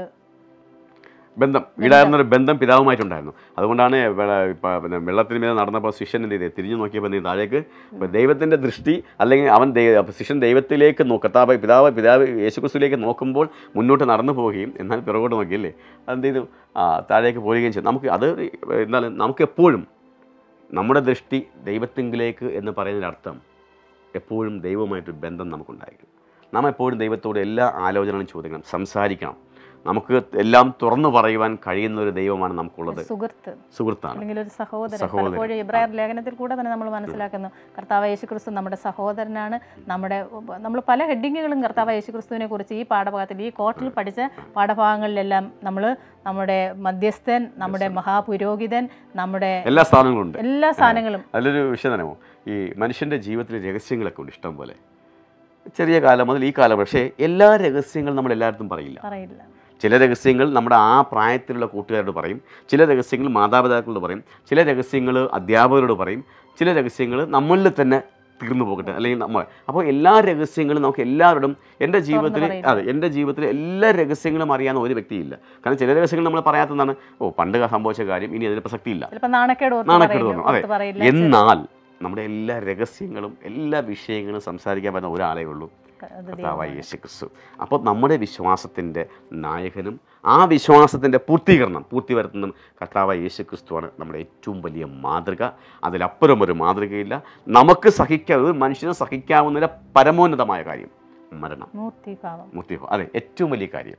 A: ബന്ധം വീടായിരുന്ന ഒരു ബന്ധം പിതാവുമായിട്ടുണ്ടായിരുന്നു അതുകൊണ്ടാണ് വെള്ള- ഇപ്പ- പിന്നെ വെള്ളത്തിന് മീതെ നടന്നപ്പോൾ ശിഷ്യൻ എന്ത് ചെയ്തത് തിരിഞ്ഞു നോക്കിയപ്പോൾ നീ താഴേക്ക് ഇപ്പൊ ദൈവത്തിൻ്റെ ദൃഷ്ടി അല്ലെങ്കിൽ അവൻ ദൈ- അപ്പൊ ശിഷ്യൻ ദൈവത്തിലേക്ക് നോക്കും കർത്താവ് പിതാവ് പിതാവ് യേശുക്രിസ്തുവിലേക്ക് നോക്കുമ്പോൾ മുന്നോട്ട് നടന്നു പോവുകയും എന്നാൽ പിറകോട്ട് നോക്കിയല്ലേ അതെന്ത് ചെയ്തു ആ താഴേക്ക് പോവുകയും ചെയ്തു നമുക്ക് അത് എന്താണ് നമുക്ക് എപ്പോഴും നമ്മുടെ ദൃഷ്ടി ദൈവത്തിങ്കിലേക്ക് എന്ന് പറയുന്നതിൻ്റെ അർത്ഥം എപ്പോഴും ദൈവവുമായിട്ടൊരു ബന്ധം നമുക്കുണ്ടായിരിക്കും നാം എപ്പോഴും ദൈവത്തോട് എല്ലാ ആലോചനകളും ചോദിക്കണം സംസാരിക്കണം നമുക്ക് എല്ലാം തുറന്നു പറയുവാൻ കഴിയുന്ന ഒരു ദൈവമാണ് നമുക്കുള്ളത്
B: സുഹൃത്ത്
A: സുഹൃത്താണ്
B: അല്ലെങ്കിൽ ഒരു സഹോദരൻ
A: സഹോദരൻ.
B: പലപ്പോഴും ഇബ്രാഹിം ലേഖനത്തിൽ കൂടെ തന്നെ നമ്മൾ മനസ്സിലാക്കുന്നു കർത്താവ് യേശുക്രിസ്തു നമ്മുടെ സഹോദരനാണ് നമ്മുടെ നമ്മൾ പല ഹെഡിങ്ങുകളും കർത്താവ് യേശുക്രിസ്തുവിനെ കുറിച്ച് ഈ പാഠഭാഗത്തിൽ ഈ കോട്ടിൽ പഠിച്ച പാഠഭാഗങ്ങളിലെല്ലാം നമ്മൾ നമ്മുടെ മധ്യസ്ഥൻ നമ്മുടെ മഹാപുരോഹിതൻ നമ്മുടെ
A: എല്ലാ സ്ഥാനങ്ങളും ഉണ്ട്
B: എല്ലാ സാധനങ്ങളും
A: അതിലൊരു വിഷയം തന്നെ ഈ മനുഷ്യൻ്റെ ജീവിതത്തിൽ രഹസ്യങ്ങളൊക്കെ ഉണ്ട് ഇഷ്ടം പോലെ ചെറിയ കാലം മുതൽ ഈ കാലം പക്ഷേ എല്ലാ രഹസ്യങ്ങളും നമ്മൾ എല്ലായിടത്തും പറയില്ല
B: പറയില്ല
A: ചില രഹസ്യങ്ങൾ നമ്മുടെ ആ പ്രായത്തിലുള്ള കൂട്ടുകാരോട് പറയും ചില രഹസ്യങ്ങൾ മാതാപിതാക്കളോട് പറയും ചില രഹസ്യങ്ങൾ അധ്യാപകരോട് പറയും ചില രഹസ്യങ്ങൾ നമ്മളിൽ തന്നെ തീർന്നു പോകട്ടെ അല്ലെങ്കിൽ നമ്മൾ അപ്പോൾ എല്ലാ രഹസ്യങ്ങളും നമുക്ക് എല്ലാവരോടും എൻ്റെ ജീവിതത്തിൽ
B: പറയില്ല.
A: അതെ എൻ്റെ ജീവിതത്തിൽ എല്ലാ രഹസ്യങ്ങളും അറിയാവുന്ന ഒരു വ്യക്തിയില്ല കാരണം ചില രഹസ്യങ്ങൾ നമ്മൾ പറയാത്തതാണ് ഓ പണ്ട് സംഭവിച്ച കാര്യം ഇനി അതിന് പ്രസക്തിയില്ല
B: ചിലപ്പോൾ നാണക്കേട് ഓർത്ത്
A: നാണക്കേട്
B: പറയില്ല,
A: തോന്നും. അതെ.
B: ഓർത്ത് പറയില്ല
A: എന്നാൽ നമ്മുടെ എല്ലാ രഹസ്യങ്ങളും എല്ലാ വിഷയങ്ങളും സംസാരിക്കാൻ പറ്റുന്ന ഒരാളേ ഉള്ളൂ
B: അത്
A: കർത്താവായ യേശു ക്രിസ്തു അപ്പോൾ നമ്മുടെ വിശ്വാസത്തിൻ്റെ നായകനും ആ വിശ്വാസത്തിൻ്റെ പൂർത്തീകരണം പൂർത്തി വരുത്തുന്നതും കർത്താവായ യേശു ക്രിസ്തുവാണ് നമ്മുടെ ഏറ്റവും വലിയ മാതൃക അതിലപ്പുറം ഒരു മാതൃകയില്ല നമുക്ക് സഹിക്കാ ഒരു മനുഷ്യന് സഹിക്കാവുന്ന പരമോന്നതമായ കാര്യം മരണം
B: മൂർത്തിഭാവം
A: മുത്തി അതെ ഏറ്റവും വലിയ കാര്യം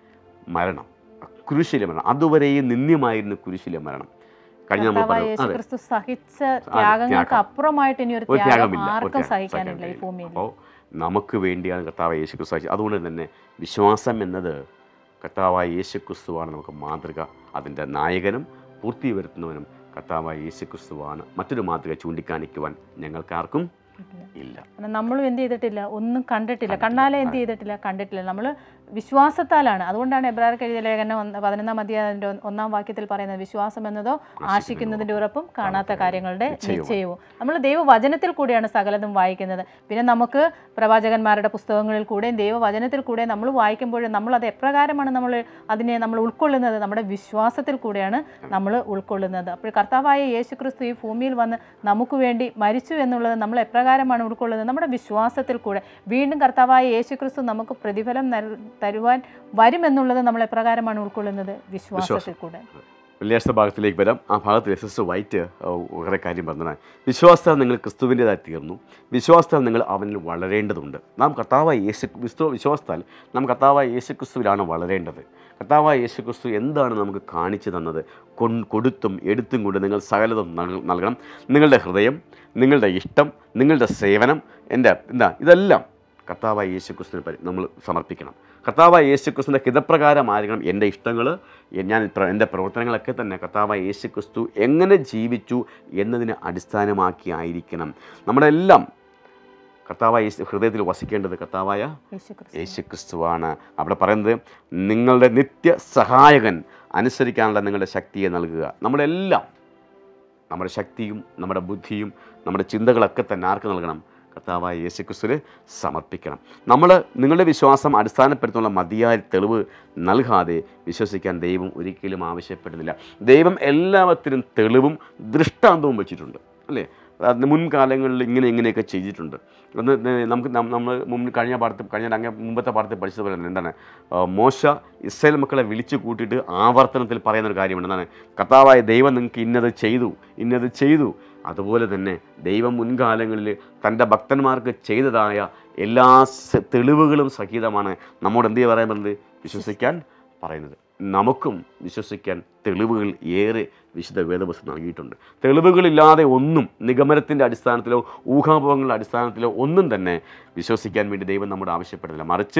A: മരണം കുരിശിലെ മരണം അതുവരെയും നിന്ദ്യമായിരുന്നു കുരിശിലെ മരണം കഴിഞ്ഞ നമ്മൾ
B: കർത്താവായ
A: പറഞ്ഞു
B: യേശു
A: അതെ
B: ക്രിസ്തു സഹിച്ച ത്യാഗങ്ങൾക്ക്
A: ത്യാഗം.
B: അപ്പുറമായിട്ട് ഇനി ഒരു
A: ഒരു
B: ത്യാഗം
A: ത്യാഗമില്ല ഒരു
B: ആർക്കും
A: ത്യാഗം
B: സഹിക്കാനില്ല ഈ
A: സഹിക്കാൻ
B: ഭൂമിയിൽ
A: അപ്പോൾ നമുക്ക് വേണ്ടിയാണ് കർത്താവായ യേശു ക്രിസ്തു സഹിച്ചത് അതുകൊണ്ട് തന്നെ വിശ്വാസം എന്നത് കർത്താവായ യേശു ക്രിസ്തുവാണ് നമുക്ക് മാതൃക അതിൻ്റെ നായകനും പൂർത്തി വരുത്തുന്നവനും കർത്താവായ യേശു ക്രിസ്തുവാണ് മറ്റൊരു മാതൃക ചൂണ്ടിക്കാണിക്കുവാൻ ഞങ്ങൾക്കാർക്കും ഇല്ല
B: കാരണം നമ്മളും എന്ത് ചെയ്തിട്ടില്ല ഒന്നും കണ്ടിട്ടില്ല കണ്ണാലെ എന്ത് ചെയ്തിട്ടില്ല കണ്ടിട്ടില്ല നമ്മൾ വിശ്വാസത്താലാണ് അതുകൊണ്ടാണ് എബ്രാർക്ക് എഴുതിയ ലേഖനം ഒന്ന് പതിനൊന്നാം അധ്യായത്തിൻ്റെ ഒന്നാം വാക്യത്തിൽ പറയുന്നത് വിശ്വാസം എന്നതോ ആശിക്കുന്നതിൻ്റെ ഉറപ്പും കാണാത്ത കാര്യങ്ങളുടെ
A: നിശ്ചയവും.
B: നിശ്ചയവും നമ്മൾ ദൈവവചനത്തിൽ കൂടെയാണ് സകലതും വായിക്കുന്നത് പിന്നെ നമുക്ക് പ്രവാചകന്മാരുടെ പുസ്തകങ്ങളിൽ കൂടെയും ദൈവവചനത്തിൽ കൂടെ നമ്മൾ വായിക്കുമ്പോൾ നമ്മൾ അത് എപ്രകാരമാണ് നമ്മൾ അതിനെ നമ്മൾ ഉൾക്കൊള്ളുന്നത് നമ്മുടെ വിശ്വാസത്തിൽ കൂടെയാണ് നമ്മൾ ഉൾക്കൊള്ളുന്നത് അപ്പോൾ കർത്താവായ യേശു ക്രിസ്തു ഈ ഭൂമിയിൽ വന്ന് നമുക്ക് വേണ്ടി മരിച്ചു എന്നുള്ളത് നമ്മൾ എപ്രകാരമാണ് ഉൾക്കൊള്ളുന്നത് നമ്മുടെ വിശ്വാസത്തിൽ കൂടെ വീണ്ടും കർത്താവായ യേശു ക്രിസ്തു നമുക്ക് പ്രതിഫലം നൽ- തരുവാൻ വരുമെന്നുള്ളത് നമ്മൾ എപ്രകാരമാണ് ഉൾക്കൊള്ളുന്നത് വിശ്വാസത്തിൽ കൂടെ
A: വെള്ളിയാഴ്ച ഭാഗത്തിലേക്ക് വരാം ആ ഭാഗത്തിൽ സിസ്റ്റർ വൈറ്റ് കുറേ കാര്യം പറഞ്ഞതാണ് വിശ്വാസത്താൽ നിങ്ങൾ ക്രിസ്തുവിൻ്റെതായി തീർന്നു വിശ്വാസത്താൽ നിങ്ങൾ അവനിൽ വളരേണ്ടതുണ്ട് നാം കർത്താവായ യേശു ക്രിസ്തു വിശ്വാസത്താൽ നാം കർത്താവായ യേശു ക്രിസ്തുവിലാണ് വളരേണ്ടത് കർത്താവായ യേശു ക്രിസ്തു എന്താണ് നമുക്ക് കാണിച്ചു തന്നത് കൊ കൊടുത്തും എടുത്തും കൊണ്ട് നിങ്ങൾ സകലതും നൽ- നൽകണം നിങ്ങളുടെ ഹൃദയം നിങ്ങളുടെ ഇഷ്ടം നിങ്ങളുടെ സേവനം എൻ്റെ എന്താ ഇതെല്ലാം കർത്താവായ യേശു ക്രിസ്തുവിന് പരി- നമ്മൾ സമർപ്പിക്കണം കർത്താവായ യേശു ക്രിസ്തുവിൻ്റെ ഹിതപ്രകാരമായിരിക്കണം എൻ്റെ ഇഷ്ടങ്ങൾ ഞാൻ പ്ര- എൻ്റെ പ്രവർത്തനങ്ങളൊക്കെ തന്നെ കർത്താവായ യേശു ക്രിസ്തു എങ്ങനെ ജീവിച്ചു എന്നതിനെ അടിസ്ഥാനമാക്കി ആയിരിക്കണം നമ്മുടെ എല്ലാം കർത്താവായ യേശു ഹൃദയത്തിൽ വസിക്കേണ്ടത് കർത്താവായ
B: യേശു ക്രിസ്തു
A: യേശു ക്രിസ്തുവാണ് അവിടെ പറയുന്നത് നിങ്ങളുടെ നിത്യ സഹായകൻ അനുസരിക്കാനുള്ള നിങ്ങളുടെ ശക്തിയെ നൽകുക നമ്മളെല്ലാം നമ്മുടെ ശക്തിയും നമ്മുടെ ബുദ്ധിയും നമ്മുടെ ചിന്തകളൊക്കെ തന്നെ ആർക്ക് നൽകണം കർത്താവായ യേശു ക്രിസ്തുവിന് സമർപ്പിക്കണം നമ്മൾ നിങ്ങളുടെ വിശ്വാസം അടിസ്ഥാനപ്പെടുത്തുന്ന മതിയായ തെളിവ് നൽകാതെ വിശ്വസിക്കാൻ ദൈവം ഒരിക്കലും ആവശ്യപ്പെടുന്നില്ല ദൈവം എല്ലാവത്തിനും തെളിവും ദൃഷ്ടാന്തവും വെച്ചിട്ടുണ്ട് അല്ലേ അത് മുൻകാലങ്ങളിൽ ഇങ്ങനെ ഇങ്ങനെയൊക്കെ ചെയ്തിട്ടുണ്ട് ഒന്ന് ന- നമുക്ക് നം- നമ്മൾ മുമ്പ് കഴിഞ്ഞ പാഠത്തിൽ കഴിഞ്ഞ അങ്ങ് മുമ്പത്തെ പാഠത്തിൽ പഠിച്ചതുപോലെ തന്നെ എന്താണ് ആ, മോശ ഇസ്രായേൽ മക്കളെ വിളിച്ചു കൂട്ടിയിട്ട് ആവർത്തനത്തിൽ പറയുന്ന ഒരു കാര്യമുണ്ട് എന്താണ് കർത്താവായ ദൈവം നിങ്ങൾക്ക് ഇന്നത് ചെയ്തു ഇന്നത് ചെയ്തു അതുപോലെ തന്നെ ദൈവം മുൻകാലങ്ങളിൽ തൻ്റെ ഭക്തന്മാർക്ക് ചെയ്തതായ എല്ലാ സ- തെളിവുകളും സഹിതമാണ് നമ്മോട് എന്ത് പറയാൻ പറയുന്നത് വിശ്വസിക്കാൻ പറയുന്നത് നമുക്കും വിശ്വസിക്കാൻ തെളിവുകൾ ഏറെ വിശുദ്ധ വേദപുസ്തകം നൽകിയിട്ടുണ്ട് തെളിവുകളില്ലാതെ ഒന്നും നിഗമനത്തിൻ്റെ അടിസ്ഥാനത്തിലോ ഊഹാപോഹങ്ങളുടെ അടിസ്ഥാനത്തിലോ ഒന്നും തന്നെ വിശ്വസിക്കാൻ വേണ്ടി ദൈവം നമ്മോട് ആവശ്യപ്പെടുന്നില്ല മറിച്ച്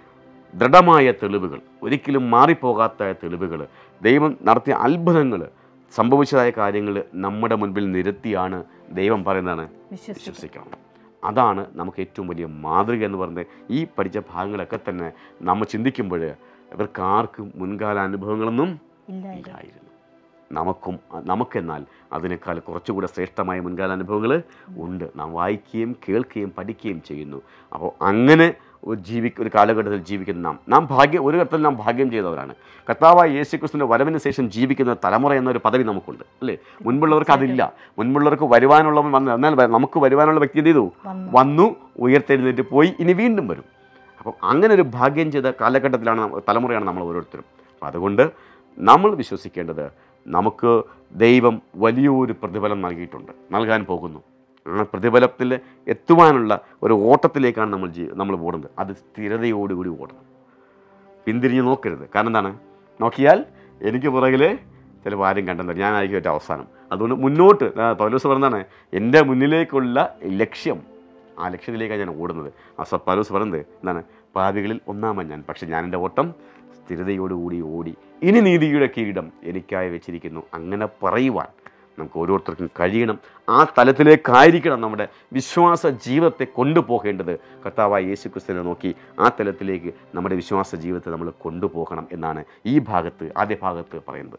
A: ദൃഢമായ തെളിവുകൾ ഒരിക്കലും മാറിപ്പോകാത്ത തെളിവുകൾ ദൈവം നടത്തിയ അത്ഭുതങ്ങൾ സംഭവിച്ചതായ കാര്യങ്ങൾ നമ്മുടെ മുൻപിൽ നിരത്തിയാണ് ദൈവം പറയുന്നതാണ്
B: വിശ്വസിക്കും
A: വിശ്വസിക്കണം അതാണ് നമുക്ക് ഏറ്റവും വലിയ മാതൃക എന്ന് പറയുന്നത് ഈ പഠിച്ച ഭാഗങ്ങളൊക്കെ തന്നെ നമ്മൾ ചിന്തിക്കുമ്പോൾ ഇവർക്ക് ആർക്കും മുൻകാല അനുഭവങ്ങളൊന്നും
B: ഇല്ല
A: ഇല്ലായിരുന്നു നമുക്കും നമുക്കെന്നാൽ അതിനേക്കാൾ കുറച്ചുകൂടെ ശ്രേഷ്ഠമായ മുൻകാല അനുഭവങ്ങൾ ഉണ്ട് നാം വായിക്കുകയും കേൾക്കുകയും പഠിക്കുകയും ചെയ്യുന്നു അപ്പോൾ അങ്ങനെ ഒരു ജീവി ഒരു കാലഘട്ടത്തിൽ ജീവിക്കുന്ന നാം നാം ഭാഗ്യം ഒരു ഘട്ടത്തിൽ നാം ഭാഗ്യം ചെയ്തവരാണ് കർത്താവായ യേശു ക്രിസ്തുവിൻ്റെ വരവിന് ശേഷം ജീവിക്കുന്ന തലമുറ എന്നൊരു പദവി നമുക്കുണ്ട് അല്ലേ മുൻപുള്ളവർക്ക് അതില്ല മുൻപുള്ളവർക്ക് വരുവാനുള്ളവൻ വന്ന് എന്നാൽ വ- നമുക്ക് വരുവാനുള്ള വ്യക്തി എന്ത് ചെയ്തു
B: വന്നു
A: വന്നു ഉയർത്തെഴുന്നേറ്റ് പോയി ഇനി വീണ്ടും വരും അപ്പം അങ്ങനെ ഒരു ഭാഗ്യം ചെയ്ത കാലഘട്ടത്തിലാണ് നമ്മ- തലമുറയാണ് നമ്മൾ ഓരോരുത്തരും അപ്പം അതുകൊണ്ട് നമ്മൾ വിശ്വസിക്കേണ്ടത് നമുക്ക് ദൈവം വലിയൊരു പ്രതിഫലം നൽകിയിട്ടുണ്ട് നൽകാൻ പോകുന്നു ആ പ്രതിഫലത്തിൽ എത്തുവാനുള്ള ഒരു ഓട്ടത്തിലേക്കാണ് നമ്മൾ ജീ നമ്മൾ ഓടുന്നത് അത് സ്ഥിരതയോടുകൂടി ഓടണം പിന്തിരിഞ്ഞ് നോക്കരുത് കാരണം എന്താണ് നോക്കിയാൽ എനിക്ക് പുറകിൽ ചിലപ്പോൾ ആരും കണ്ടെന്ന് ഞാനായിരിക്കും ഏറ്റവും അവസാനം അതുകൊണ്ട് മുന്നോട്ട് ആ, പൗലോസ് പറഞ്ഞതാണ് എൻ്റെ മുന്നിലേക്കുള്ള ലക്ഷ്യം ആ ലക്ഷ്യത്തിലേക്കാണ് ഞാൻ ഓടുന്നത് ആ സ- പൗലോസ് പറയുന്നത് എന്താണ് പാപികളിൽ ഒന്നാമൻ ഞാൻ പക്ഷെ ഞാൻ എൻ്റെ ഓട്ടം സ്ഥിരതയോടുകൂടി ഓടി ഇനി നീതിയുടെ കിരീടം എനിക്കായി വെച്ചിരിക്കുന്നു അങ്ങനെ പറയുവാൻ നമുക്ക് ഓരോരുത്തർക്കും കഴിയണം ആ തലത്തിലേക്കായിരിക്കണം നമ്മുടെ വിശ്വാസ ജീവിതത്തെ കൊണ്ടുപോകേണ്ടത് കർത്താവായ യേശു ക്രിസ്തുവിനെ നോക്കി ആ തലത്തിലേക്ക് നമ്മുടെ വിശ്വാസ ജീവിതത്തെ നമ്മൾ കൊണ്ടുപോകണം എന്നാണ് ഈ ഭാഗത്ത് ആദ്യ ഭാഗത്ത് പറയുന്നത്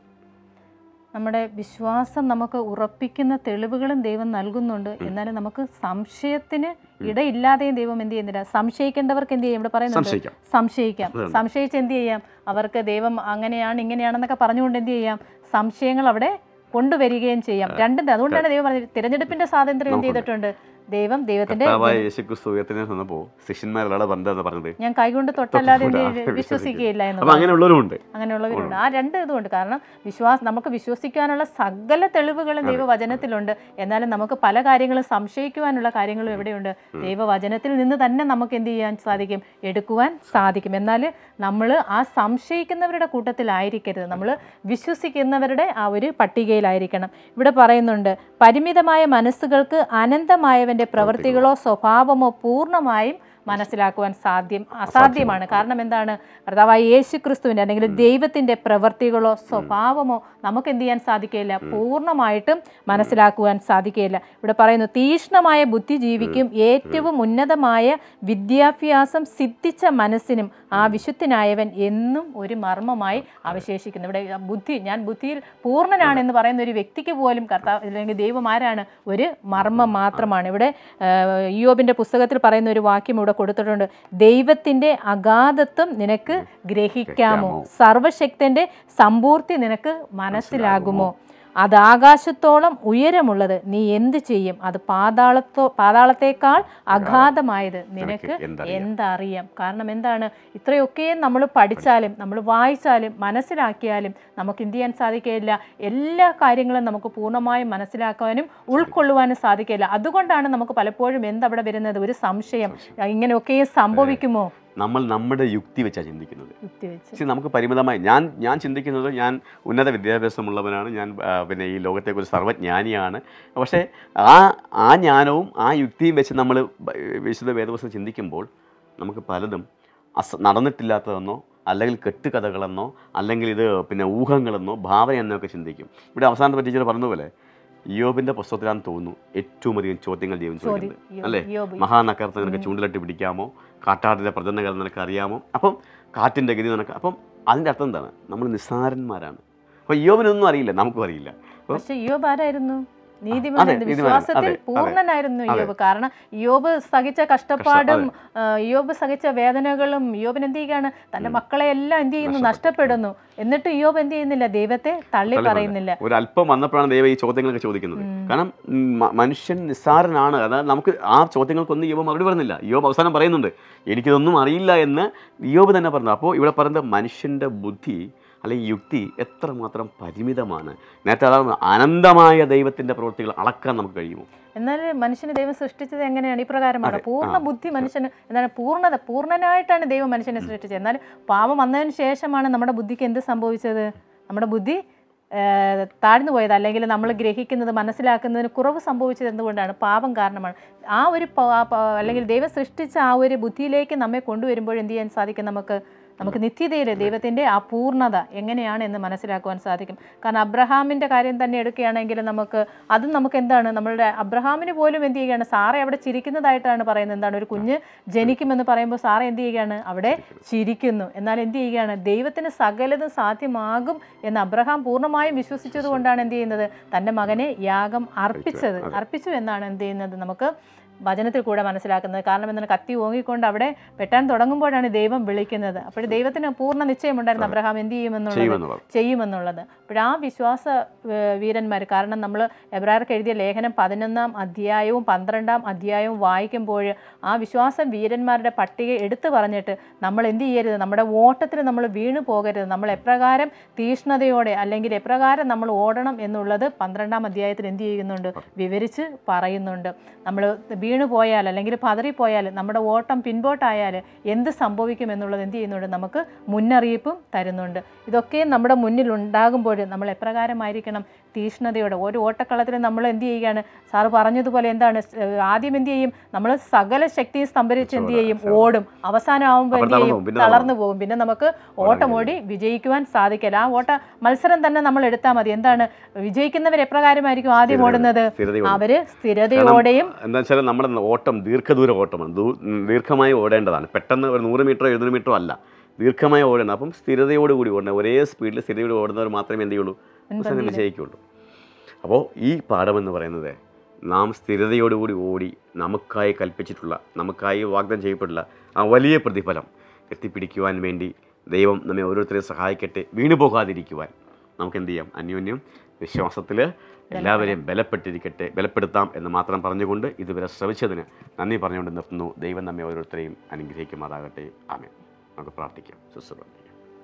B: നമ്മുടെ വിശ്വാസം നമുക്ക് ഉറപ്പിക്കുന്ന തെളിവുകളും ദൈവം നൽകുന്നുണ്ട് എന്നാലും നമുക്ക് സംശയത്തിന് ഇടയില്ലാതെയും ദൈവം എന്ത് ചെയ്യുന്നില്ല സംശയിക്കേണ്ടവർക്ക് എന്ത് ചെയ്യും ഇവിടെ പറയുന്നുണ്ട്
A: സംശയിക്കാം
B: സംശയിക്കാം
A: അതാണ്.
B: സംശയിച്ച് എന്ത് ചെയ്യാം അവർക്ക് ദൈവം അങ്ങനെയാണ് ഇങ്ങനെയാണെന്നൊക്കെ പറഞ്ഞുകൊണ്ട് എന്ത് ചെയ്യാം സംശയങ്ങൾ അവിടെ കൊണ്ടുവരികയും ചെയ്യാം രണ്ടും അതുകൊണ്ടാണ് ദൈവം പറഞ്ഞത് തിരഞ്ഞെടുപ്പിന്റെ സ്വാതന്ത്ര്യം എന്ത്
A: നമുക്കുണ്ട്.
B: ചെയ്തിട്ടുണ്ട് ദൈവം ദൈവത്തിന്റെ
A: കർത്താവായ യേശു ക്രിസ്തു ഉയർത്തിനെ വന്നപ്പോൾ ശിഷ്യന്മാരുടെ ബന്ധം പറഞ്ഞത്
B: ഞാൻ കൈകൊണ്ട് തൊട്ടല്ലാതെ എന്ത്
A: തൊട്ടുകൂടാ,
B: ചെയ്യും? വിശ്വസിക്കുകയില്ല എന്ന്
A: അപ്പം അങ്ങനെയുള്ളവരുമുണ്ട്
B: അങ്ങനെയുള്ളവരുണ്ട് ആ രണ്ട് ഇതുമുണ്ട് കാരണം വിശ്വാസം നമുക്ക് വിശ്വസിക്കാനുള്ള സകല തെളിവുകളും ദൈവവചനത്തിലുണ്ട് എന്നാലും നമുക്ക് പല കാര്യങ്ങളും സംശയിക്കുവാനുള്ള കാര്യങ്ങളും എവിടെയുണ്ട് ദൈവവചനത്തിൽ നിന്ന് തന്നെ നമുക്ക് എന്ത് ചെയ്യാൻ സാധിക്കും എടുക്കുവാൻ സാധിക്കും എന്നാൽ നമ്മൾ ആ സംശയിക്കുന്നവരുടെ കൂട്ടത്തിലായിരിക്കരുത് നമ്മൾ വിശ്വസിക്കുന്നവരുടെ ആ ഒരു പട്ടികയിലായിരിക്കണം ഇവിടെ പറയുന്നുണ്ട് പരിമിതമായ മനസ്സുകൾക്ക് അനന്തമായവന്റെ പ്രവൃത്തികളോ സ്വഭാവമോ പൂർണ്ണമായും മനസ്സിലാക്കുവാൻ സാധ്യം അസാധ്യമാണ് കാരണം എന്താണ് കർത്താവായ യേശു ക്രിസ്തുവിൻ്റെ അല്ലെങ്കിൽ ദൈവത്തിൻ്റെ പ്രവൃത്തികളോ സ്വഭാവമോ നമുക്ക് എന്ത് ചെയ്യാൻ സാധിക്കുകയില്ല പൂർണ്ണമായിട്ടും മനസ്സിലാക്കുവാൻ സാധിക്കുകയില്ല ഇവിടെ പറയുന്നു തീഷ്ണമായ ബുദ്ധിജീവിക്കും ഏറ്റവും ഉന്നതമായ വിദ്യാഭ്യാസം സിദ്ധിച്ച മനസ്സിനും ആ വിശുദ്ധനായവൻ എന്നും ഒരു മർമ്മമായി അവശേഷിക്കുന്നു ഇവിടെ ബുദ്ധി ഞാൻ ബുദ്ധിയിൽ പൂർണ്ണനാണെന്ന് പറയുന്ന ഒരു വ്യക്തിക്ക് പോലും കർത്താവ് അല്ലെങ്കിൽ ദൈവം ആരാണ് ഒരു മർമ്മം മാത്രമാണ് ഇവിടെ യോബിൻ്റെ പുസ്തകത്തിൽ പറയുന്ന ഒരു വാക്യം ഇവിടെ കൊടുത്തിട്ടുണ്ട് ദൈവത്തിൻ്റെ അഗാധത്വം നിനക്ക് ഗ്രഹിക്കാമോ സർവശക്തന്റെ സമ്പൂർത്തി നിനക്ക് മനസ്സിലാകുമോ അത് ആകാശത്തോളം ഉയരമുള്ളത് നീ എന്ത് ചെയ്യും അത് പാതാളത്തോ പാതാളത്തേക്കാൾ അഗാധമായത് നിനക്ക്
A: എന്തറിയാം?
B: എന്തറിയാം കാരണം എന്താണ് ഇത്രയൊക്കെ നമ്മൾ പഠിച്ചാലും നമ്മൾ വായിച്ചാലും മനസ്സിലാക്കിയാലും നമുക്ക് എന്ത് ചെയ്യാൻ സാധിക്കില്ല എല്ലാ കാര്യങ്ങളും നമുക്ക് പൂർണ്ണമായും മനസ്സിലാക്കാനും ഉൾക്കൊള്ളുവാനും സാധിക്കില്ല അതുകൊണ്ടാണ് നമുക്ക് പലപ്പോഴും എന്തവിടെ വരുന്നത് ഒരു സംശയം ഇങ്ങനെയൊക്കെ സംഭവിക്കുമോ
A: നമ്മൾ നമ്മുടെ യുക്തി വെച്ചാണ് ചിന്തിക്കുന്നത്
B: യുക്തി വെച്ച്
A: പക്ഷേ നമുക്ക് പരിമിതമായി ഞാൻ ഞാൻ ചിന്തിക്കുന്നത് ഞാൻ ഉന്നത വിദ്യാഭ്യാസമുള്ളവനാണ് ഞാൻ ആ, പിന്നെ ഈ ലോകത്തെക്കുറിച്ച് സർവ്വജ്ഞാനിയാണ് പക്ഷേ ആ ആ ജ്ഞാനവും ആ യുക്തിയും വെച്ച് നമ്മൾ വിശുദ്ധ വേദപുസ്തകം ചിന്തിക്കുമ്പോൾ നമുക്ക് പലതും അസ നടന്നിട്ടില്ലാത്തതെന്നോ അല്ലെങ്കിൽ കെട്ടുകഥകളെന്നോ അല്ലെങ്കിൽ ഇത് പിന്നെ ഊഹങ്ങളെന്നോ ഭാവന എന്നോ ഒക്കെ ചിന്തിക്കും ഇവിടെ അവസാനത്തെ ടീച്ചർ പറഞ്ഞതുപോലെ യോബിൻ്റെ പുസ്തകത്തിലാണെന്ന് തോന്നുന്നു ഏറ്റവും അധികം ചോദ്യങ്ങൾ ദൈവം
B: ചോദ്യം
A: ചോദിക്കുന്നത് അല്ലേ
B: യോബ്
A: മഹാനക്കരത്തെ നിനക്ക് ചൂണ്ടിലിട്ട് പിടിക്കാമോ കാട്ടാടിൻ്റെ പ്രചരണങ്ങൾ നിനക്ക് അറിയാമോ അപ്പം കാറ്റിൻ്റെ ഗതി നിനക്ക് അപ്പം അതിൻ്റെ അർത്ഥം എന്താണ് നമ്മൾ നിസ്സാരന്മാരാണ് അപ്പോൾ യോബിനൊന്നും അറിയില്ല നമുക്കും അറിയില്ല അപ്പോൾ
B: പക്ഷെ യോബ് ആരായിരുന്നു
A: അതെ,
B: നീതിമാൻ
A: നീതിമാൻ.
B: വിശ്വാസത്തിൽ
A: അതെ, അതെ.
B: പൂർണ്ണനായിരുന്നു
A: അതെ.
B: യോബ് കാരണം യോബ് സഹിച്ച കഷ്ടപ്പാടും ആ, യോബ് സഹിച്ച വേദനകളും യോബിന് എന്ത് ചെയ്യുകയാണ് തന്റെ മക്കളെ എല്ലാം എന്ത് ചെയ്യുന്നു നഷ്ടപ്പെടുന്നു എന്നിട്ട് യോബ് എന്ത് ചെയ്യുന്നില്ല ദൈവത്തെ തള്ളി
A: തള്ളി
B: പറയുന്നില്ല
A: ഒരു അല്പം വന്നപ്പോഴാണ് ദൈവം ഈ ചോദ്യങ്ങളൊക്കെ ചോദിക്കുന്നത് കാരണം ഉം, മ- മനുഷ്യൻ നിസ്സാരനാണ് അതായത് നമുക്ക് ആ ചോദ്യങ്ങൾക്കൊന്നും യോബ് മറുപടി പറയുന്നില്ല യോബ് അവസാനം പറയുന്നുണ്ട് എനിക്കിതൊന്നും അറിയില്ല എന്ന് യോബ് തന്നെ പറഞ്ഞു അപ്പോൾ ഇവിടെ പറയുന്നത് മനുഷ്യൻ്റെ ബുദ്ധി അല്ലെങ്കിൽ യുക്തി എത്രമാത്രം പരിമിതമാണ് നേരത്തെ അതാണ് അനന്തമായ ദൈവത്തിൻ്റെ പ്രവൃത്തികൾ അളക്കാൻ നമുക്ക് കഴിയുമോ
B: എന്നാൽ മനുഷ്യനെ ദൈവം സൃഷ്ടിച്ചത് എങ്ങനെയാണ് ഇപ്രകാരമാണ്
A: അതെ,
B: പൂർണ്ണ
A: ആ,
B: ബുദ്ധി മനുഷ്യന് എന്താണ് പൂർണ്ണത പൂർണ്ണനായിട്ടാണ് ദൈവം മനുഷ്യനെ സൃഷ്ടിച്ചത് എന്നാൽ പാപം വന്നതിന് ശേഷമാണ് നമ്മുടെ ബുദ്ധിക്ക് എന്ത് സംഭവിച്ചത് നമ്മുടെ ബുദ്ധി ഏഹ്, താഴ്ന്നു പോയത് അല്ലെങ്കിൽ നമ്മൾ ഗ്രഹിക്കുന്നത് മനസ്സിലാക്കുന്നതിന് കുറവ് സംഭവിച്ചത് എന്തുകൊണ്ടാണ് പാപം കാരണമാണ് ആ ഒരു പ- പ- അല്ലെങ്കിൽ ദൈവം സൃഷ്ടിച്ച ആ ഒരു ബുദ്ധിയിലേക്ക് നമ്മെ കൊണ്ടുവരുമ്പോൾ എന്ത് ചെയ്യാൻ സാധിക്കും നമുക്ക് നമുക്ക് നിത്യതയിൽ ദൈവത്തിൻ്റെ ആ പൂർണ്ണത എങ്ങനെയാണ് എന്ന് മനസ്സിലാക്കുവാൻ സാധിക്കും കാരണം അബ്രഹാമിൻ്റെ കാര്യം തന്നെ എടുക്കുകയാണെങ്കിൽ നമുക്ക് അതും നമുക്ക് എന്താണ് നമ്മളുടെ അബ്രഹാമിന് പോലും എന്ത് ചെയ്യുകയാണ് സാറ അവിടെ ചിരിക്കുന്നതായിട്ടാണ് പറയുന്നത് എന്താണ് ഒരു കുഞ്ഞ് ജനിക്കുമെന്ന് പറയുമ്പോൾ സാറ എന്ത് ചെയ്യുകയാണ് അവിടെ ചിരിക്കുന്നു എന്നാൽ എന്ത് ചെയ്യുകയാണ് ദൈവത്തിന് സകലതും സാധ്യമാകും എന്ന് അബ്രഹാം പൂർണ്ണമായും വിശ്വസിച്ചത് കൊണ്ടാണ് എന്ത് ചെയ്യുന്നത് തൻ്റെ മകനെ യാഗം അർപ്പിച്ചത് അർപ്പിച്ചു എന്നാണ് എന്ത് ചെയ്യുന്നത് നമുക്ക് വചനത്തിൽ കൂടെ മനസ്സിലാക്കുന്നത് കാരണം എന്താണ് കത്തി ഓങ്ങിക്കൊണ്ട് അവിടെ വെട്ടാൻ തുടങ്ങുമ്പോഴാണ് ദൈവം വിളിക്കുന്നത് അപ്പോൾ ദൈവത്തിന് പൂർണ്ണ നിശ്ചയമുണ്ടായിരുന്നു അബ്രഹാം എന്ത് ചെയ്യുമെന്നുള്ളത്
A: ചെയ്യുമെന്ന് പറഞ്ഞു
B: ചെയ്യുമെന്നുള്ളത് അപ്പോൾ ആ വിശ്വാസ വീരന്മാർ കാരണം നമ്മൾ എബ്രാർക്ക് എഴുതിയ ലേഖനം പതിനൊന്നാം അധ്യായവും പന്ത്രണ്ടാം അധ്യായവും വായിക്കുമ്പോൾ ആ വിശ്വാസ വീരന്മാരുടെ പട്ടിക എടുത്തു പറഞ്ഞിട്ട് നമ്മൾ എന്ത് ചെയ്യരുത് നമ്മുടെ ഓട്ടത്തിൽ നമ്മൾ വീണു പോകരുത് നമ്മൾ എപ്രകാരം തീഷ്ണതയോടെ അല്ലെങ്കിൽ എപ്രകാരം നമ്മൾ ഓടണം എന്നുള്ളത് പന്ത്രണ്ടാം അധ്യായത്തിൽ എന്ത് ചെയ്യുന്നുണ്ട് വിവരിച്ച് പറയുന്നുണ്ട് നമ്മൾ വീണു പോയാൽ അല്ലെങ്കിൽ പതറിപ്പോയാൽ നമ്മുടെ ഓട്ടം പിൻപോട്ടായാൽ എന്ത് സംഭവിക്കും എന്നുള്ളത് എന്ത് ചെയ്യുന്നുണ്ട് നമുക്ക് മുന്നറിയിപ്പും തരുന്നുണ്ട് ഇതൊക്കെ നമ്മുടെ മുന്നിൽ ഉണ്ടാകുമ്പോൾ നമ്മൾ എപ്രകാരമായിരിക്കണം തീഷ്ണതയോടെ ഒരു ഓട്ടക്കളത്തിൽ നമ്മൾ എന്ത് ചെയ്യുകയാണ് സാറ് പറഞ്ഞതുപോലെ എന്താണ് ഏഹ് ആദ്യം എന്ത് ചെയ്യും നമ്മൾ സകല ശക്തിയും സ്തംഭരിച്ച് എന്ത് ചെയ്യും ഓടും അവസാനം ആകുമ്പോൾ എന്ത്
A: അപ്പോൾ
B: ചെയ്യും
A: തളർന്നു പോകും, പിന്നെ
B: തളർന്നു പോകും പിന്നെ നമുക്ക് ഓട്ടമോടി വിജയിക്കുവാൻ സാധിക്കില്ല ആ ഓട്ട മത്സരം തന്നെ നമ്മൾ എടുത്താൽ മതി എന്താണ് വിജയിക്കുന്നവർ എപ്രകാരമായിരിക്കും ആദ്യം ഓടുന്നത്
A: സ്ഥിരതയോടെ.
B: അവര് സ്ഥിരതയോടെയും
A: എന്താ വെച്ചാൽ നമ്മുടെ ഓട്ടം ദീർഘദൂര ഓട്ടമാണ് ദൂ- ദീർഘമായി ഓടേണ്ടതാണ് പെട്ടെന്ന് ഒരു നൂറ് മീറ്ററോ എഴുന്നൂറ് മീറ്ററോ അല്ല ദീർഘമായി ഓടേണ്ടത് അപ്പം സ്ഥിരതയോടുകൂടി ഓടണം ഒരേ സ്പീഡിൽ സ്ഥിരതയോടെ ഓടുന്നവർ മാത്രമേ എന്ത് ചെയ്യുള്ളൂ അവസാനം വിജയിക്കുള്ളൂ അപ്പോൾ ഈ പാഠമെന്ന് പറയുന്നത് നാം സ്ഥിരതയോടുകൂടി ഓടി നമുക്കായി കൽപ്പിച്ചിട്ടുള്ള നമുക്കായി വാഗ്ദാനം ചെയ്യപ്പെട്ടുള്ള ആ വലിയ പ്രതിഫലം എത്തിപ്പിടിക്കുവാൻ വേണ്ടി ദൈവം നമ്മെ ഓരോരുത്തരെയും സഹായിക്കട്ടെ വീണു പോകാതിരിക്കുവാൻ നമുക്ക് എന്ത് ചെയ്യാം അന്യോന്യം വിശ്വാസത്തിൽ എല്ലാവരെയും ബലപ്പെട്ടിരിക്കട്ടെ ബലപ്പെടുത്താം എന്ന് മാത്രം പറഞ്ഞുകൊണ്ട് ഇതുവരെ ശ്രമിച്ചതിന് നന്ദി പറഞ്ഞുകൊണ്ട് നിർത്തുന്നു ദൈവം നമ്മെ ഓരോരുത്തരെയും അനുഗ്രഹിക്കുമാറാകട്ടെ ആമേ നമുക്ക് പ്രാർത്ഥിക്കാം ശുശ്രൂഷിക്കാം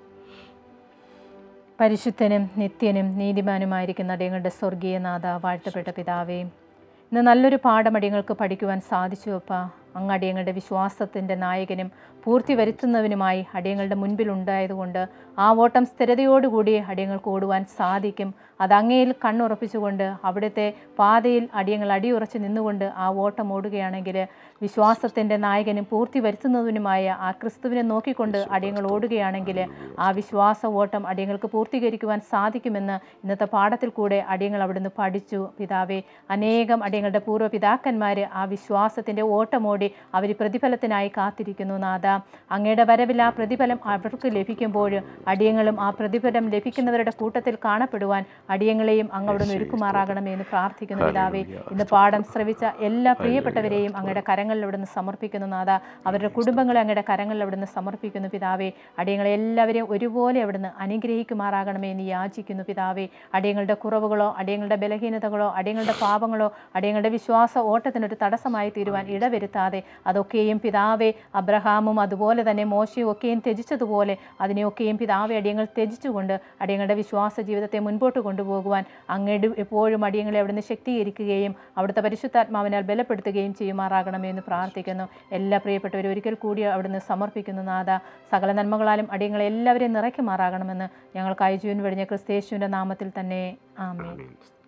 B: പരിശുദ്ധനും നിത്യനും നീതിമാനുമായിരിക്കുന്ന അടിയങ്ങളുടെ സ്വർഗീയ നാഥ വാഴ്ത്തപ്പെട്ട പിതാവേ ഇന്ന് നല്ലൊരു പാഠം അടിയങ്ങൾക്ക് പഠിക്കുവാൻ സാധിച്ചു അപ്പ അങ്ങ് അടിയങ്ങളുടെ വിശ്വാസത്തിൻ്റെ നായകനും പൂർത്തി വരുത്തുന്നവനുമായി അടിയങ്ങളുടെ മുൻപിൽ ഉണ്ടായതുകൊണ്ട് ആ ഓട്ടം സ്ഥിരതയോടുകൂടി അടിയങ്ങൾക്ക് ഓടുവാൻ സാധിക്കും അത് അങ്ങയിൽ കണ്ണുറപ്പിച്ചുകൊണ്ട് അവിടുത്തെ പാതയിൽ അടിയങ്ങൾ അടിയുറച്ച് നിന്നുകൊണ്ട് ആ ഓട്ടം ഓടുകയാണെങ്കിൽ വിശ്വാസത്തിൻ്റെ നായകനും പൂർത്തി വരുത്തുന്നതിനുമായ ആ ക്രിസ്തുവിനെ നോക്കിക്കൊണ്ട് അടിയങ്ങൾ ഓടുകയാണെങ്കിൽ ആ വിശ്വാസ ഓട്ടം അടിയങ്ങൾക്ക് പൂർത്തീകരിക്കുവാൻ സാധിക്കുമെന്ന് ഇന്നത്തെ പാഠത്തിൽ കൂടെ അടിയങ്ങൾ അവിടുന്ന് പഠിച്ചു പിതാവെ അനേകം അടിയങ്ങളുടെ പൂർവ്വ പിതാക്കന്മാർ ആ വിശ്വാസത്തിൻ്റെ ഓട്ടമോടി അവർ പ്രതിഫലത്തിനായി കാത്തിരിക്കുന്നു നാഥ അങ്ങയുടെ വരവിൽ ആ പ്രതിഫലം അവർക്ക് ലഭിക്കുമ്പോൾ അടിയങ്ങളും ആ പ്രതിഫലം ലഭിക്കുന്നവരുടെ കൂട്ടത്തിൽ കാണപ്പെടുവാൻ അടിയങ്ങളെയും അങ്ങ് അവിടുന്ന് ഒരുക്കുമാറാകണമേ എന്ന് പ്രാർത്ഥിക്കുന്നു പിതാവേ ഇന്ന് പാഠം ശ്രവിച്ച എല്ലാ പ്രിയപ്പെട്ടവരെയും അങ്ങയുടെ കരങ്ങളിൽ അവിടുന്ന് സമർപ്പിക്കുന്നു നാഥ അവരുടെ കുടുംബങ്ങളെ അങ്ങയുടെ കരങ്ങളിൽ അവിടുന്ന് സമർപ്പിക്കുന്നു പിതാവേ അടിയങ്ങളെ എല്ലാവരെയും ഒരുപോലെ അവിടുന്ന് അനുഗ്രഹിക്കുമാറാകണമേ എന്ന് യാചിക്കുന്നു പിതാവേ അടിയങ്ങളുടെ കുറവുകളോ അടിയങ്ങളുടെ ബലഹീനതകളോ അടിയങ്ങളുടെ പാപങ്ങളോ അടിയങ്ങളുടെ വിശ്വാസ ഓട്ടത്തിനൊരു തടസ്സമായി തീരുവാൻ ഇടവരുത്താതെ അതൊക്കെയും പിതാവേ അബ്രഹാമും അതുപോലെ തന്നെ മോശയും ഒക്കെയും ത്യജിച്ചതുപോലെ അതിനെയൊക്കെയും പിതാവെ അടിയങ്ങൾ ത്യജിച്ചുകൊണ്ട് അടിയങ്ങളുടെ വിശ്വാസ ജീവിതത്തെ മുൻപോട്ട് കൊണ്ടുപോകുവാൻ അങ്ങയുടെ എപ്പോഴും അടിയങ്ങളെ അവിടുന്ന് ശക്തീകരിക്കുകയും അവിടുത്തെ പരിശുദ്ധാത്മാവിനാൽ ബലപ്പെടുത്തുകയും ചെയ്യുമാറാകണമേ എന്ന് പ്രാർത്ഥിക്കുന്നു എല്ലാ പ്രിയപ്പെട്ടവരും ഒരിക്കൽ കൂടി അവിടുന്ന് സമർപ്പിക്കുന്നു നാഥ സകല നന്മകളാലും അടിയങ്ങളെ എല്ലാവരെയും നിറയ്ക്കുമാറാകണമെന്ന് ഞങ്ങൾക്ക് അയജുവിൻ വെടിഞ്ഞ ക്രിസ്തേശുവിൻ്റെ നാമത്തിൽ തന്നെ ആമേൻ
A: ആമേൻ